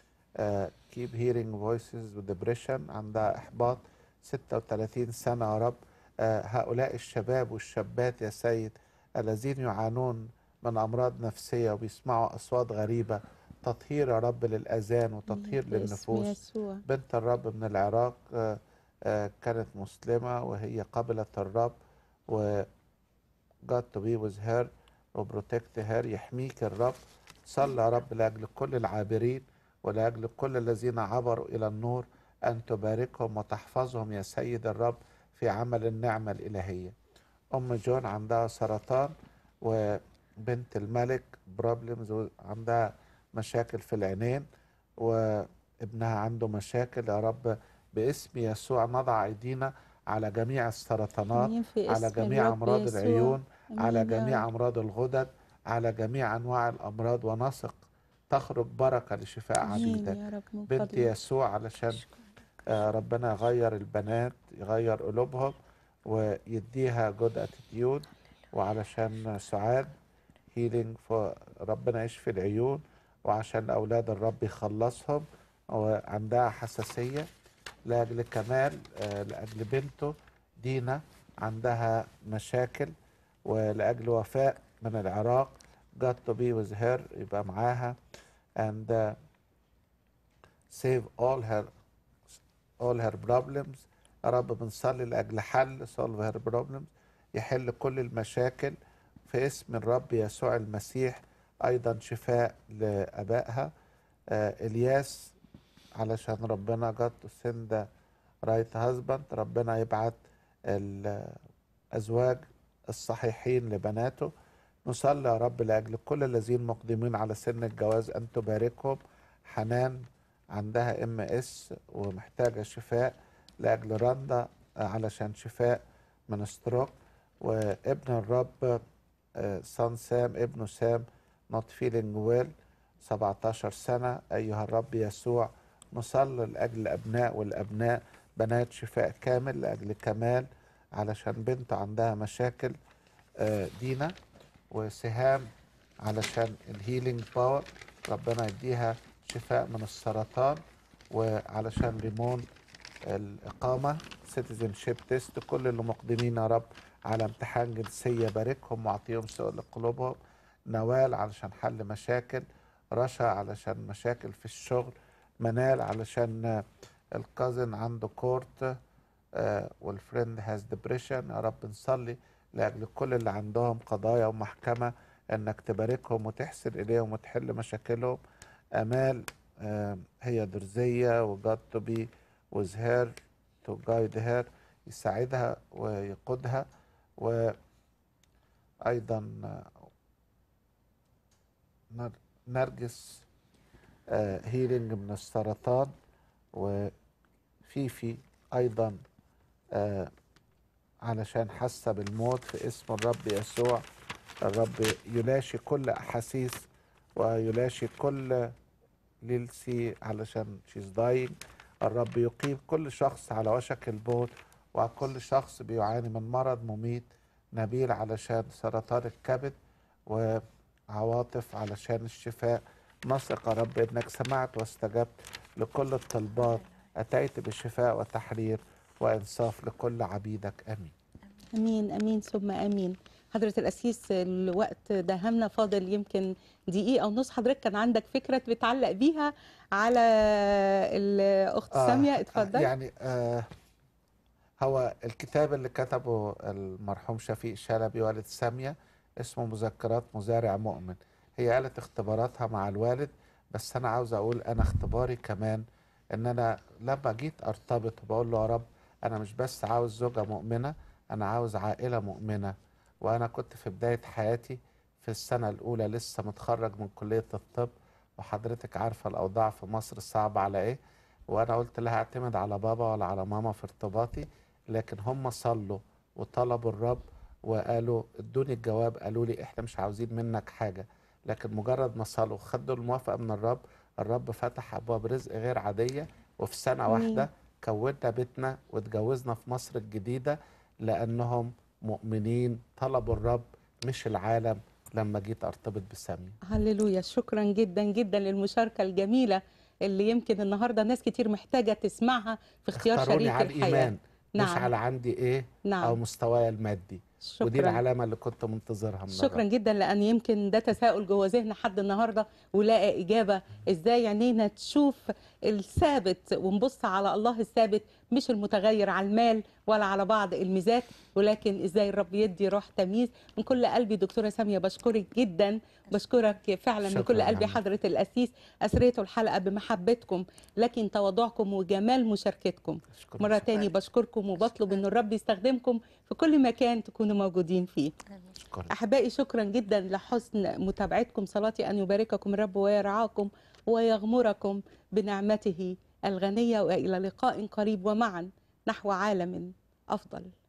كيب هيرينج فويسز وديبريشن عندها احباط 36 سنه يا رب آه، هؤلاء الشباب والشابات يا سيد الذين يعانون من امراض نفسيه وبيسمعوا اصوات غريبه تطهير يا رب للاذان وتطهير باسم للنفوس يسوع بنت الرب من العراق آه، آه، كانت مسلمة وهي قبلت الرب و God to be with her وبروتكت her يحميك الرب صلى يا رب لأجل كل العابرين ولأجل كل الذين عبروا إلى النور أن تباركهم وتحفظهم يا سيد الرب في عمل النعمة الإلهية أم جون عندها سرطان وبنت الملك بروبلمز عندها مشاكل في العينين وابنها عنده مشاكل يا رب باسم يسوع نضع أيدينا على جميع السرطانات آمين في على اسم جميع الرب أمراض يسوع. العيون على آمين يا جميع رب. أمراض الغدد على جميع أنواع الأمراض ونثق تخرج بركة لشفاء آمين عبيدك يا رب من بنت فضلك. يسوع علشان آه، ربنا يغير البنات يغير قلوبهم ويديها جود اتيتيود وعلشان سعاد هيلينج ربنا يشفي العيون وعشان اولاد الرب يخلصهم وعندها حساسيه لاجل كمال آه، لاجل بنته دينا عندها مشاكل ولاجل وفاء من العراق got to be with her يبقى معاها and uh, save all her all her problems يا رب بنصلي لاجل حل solve her problems يحل كل المشاكل في اسم الرب يسوع المسيح ايضا شفاء لابائها آه الياس علشان ربنا جت سند رايت هازبند ربنا يبعت الازواج الصحيحين لبناته نصلي يا رب لاجل كل الذين مقدمين على سن الجواز ان تباركهم حنان عندها ام اس ومحتاجه شفاء لاجل رندا آه، علشان شفاء من ستروك وابن الرب آه، صن سام ابنه سام not feeling well 17 سنة أيها الرب يسوع نصلي لأجل الأبناء والأبناء بنات شفاء كامل لأجل كمال علشان بنته عندها مشاكل آه، دينا وسهام علشان الهيلينج باور ربنا يديها شفاء من السرطان وعلشان ريمون الإقامة سيتيزن شيب تيست كل اللي مقدمين يا رب على امتحان جنسية باركهم واعطيهم سؤال لقلوبهم نوال علشان حل مشاكل رشا علشان مشاكل في الشغل منال علشان آه، الكازن عنده كورت آه، والفريند هاز ديبريشن يا رب نصلي لاجل كل اللي عندهم قضايا ومحكمه انك تباركهم وتحسن اليهم وتحل مشاكلهم امال آه، هي درزيه وجاد تو بي with her to guide her يساعدها ويقودها وأيضا آه، نر- نرجس هيلينج من السرطان وفيفي أيضا آه، علشان حاسة بالموت في اسم الرب يسوع الرب يلاشي كل أحاسيس ويلاشي كل ليلسي علشان شيز داينج الرب يقيم كل شخص على وشك الموت وكل شخص بيعاني من مرض مميت نبيل علشان سرطان الكبد وعواطف علشان الشفاء نثق يا رب انك سمعت واستجبت لكل الطلبات اتيت بشفاء وتحرير وانصاف لكل عبيدك امين امين امين ثم امين حضرة الأسيس الوقت دهمنا فاضل يمكن دقيقة ونص حضرتك كان عندك فكرة بتعلق بيها على الأخت آه، سامية اتفضل يعني آه هو الكتاب اللي كتبه المرحوم شفيق شلبي والد سامية اسمه مذكرات مزارع مؤمن هي قالت اختباراتها مع الوالد بس انا عاوز اقول انا اختباري كمان ان انا لما جيت ارتبط وبقول له يا رب انا مش بس عاوز زوجة مؤمنة انا عاوز عائلة مؤمنة وانا كنت في بداية حياتي في السنة الاولى لسه متخرج من كلية الطب وحضرتك عارفة الاوضاع في مصر صعبة على ايه وانا قلت لا هعتمد على بابا ولا على ماما في ارتباطي لكن هم صلوا وطلبوا الرب وقالوا ادوني الجواب قالوا لي احنا مش عاوزين منك حاجة لكن مجرد ما صلوا خدوا الموافقة من الرب الرب فتح ابواب رزق غير عادية وفي سنة آمين. واحدة كونا بيتنا واتجوزنا في مصر الجديدة لانهم مؤمنين طلبوا الرب مش العالم لما جيت ارتبط بسامي هللويا شكرا جدا جدا للمشاركة الجميلة اللي يمكن النهاردة ناس كتير محتاجة تسمعها في اختيار اختاروني شريك على الحياة الايمان مش نعم. على عندي ايه نعم. او مستواي المادي ودي شكراً. العلامه اللي كنت منتظرها من شكرا الرب. جدا لان يمكن ده تساؤل جوه ذهن حد النهارده ولاقى اجابه ازاي عينينا تشوف الثابت ونبص على الله الثابت مش المتغير على المال ولا على بعض الميزات ولكن ازاي الرب يدي روح تمييز من كل قلبي دكتوره ساميه بشكرك جدا بشكرك فعلا من شكراً كل قلبي يا عم. حضره الاسيس اسريتوا الحلقه بمحبتكم لكن تواضعكم وجمال مشاركتكم مره تاني بشكركم وبطلب ان الرب يستخدمكم في كل مكان تكونوا موجودين فيه احبائي شكرا جدا لحسن متابعتكم صلاتي ان يبارككم الرب ويرعاكم ويغمركم بنعمته الغنيه والى لقاء قريب ومعا نحو عالم افضل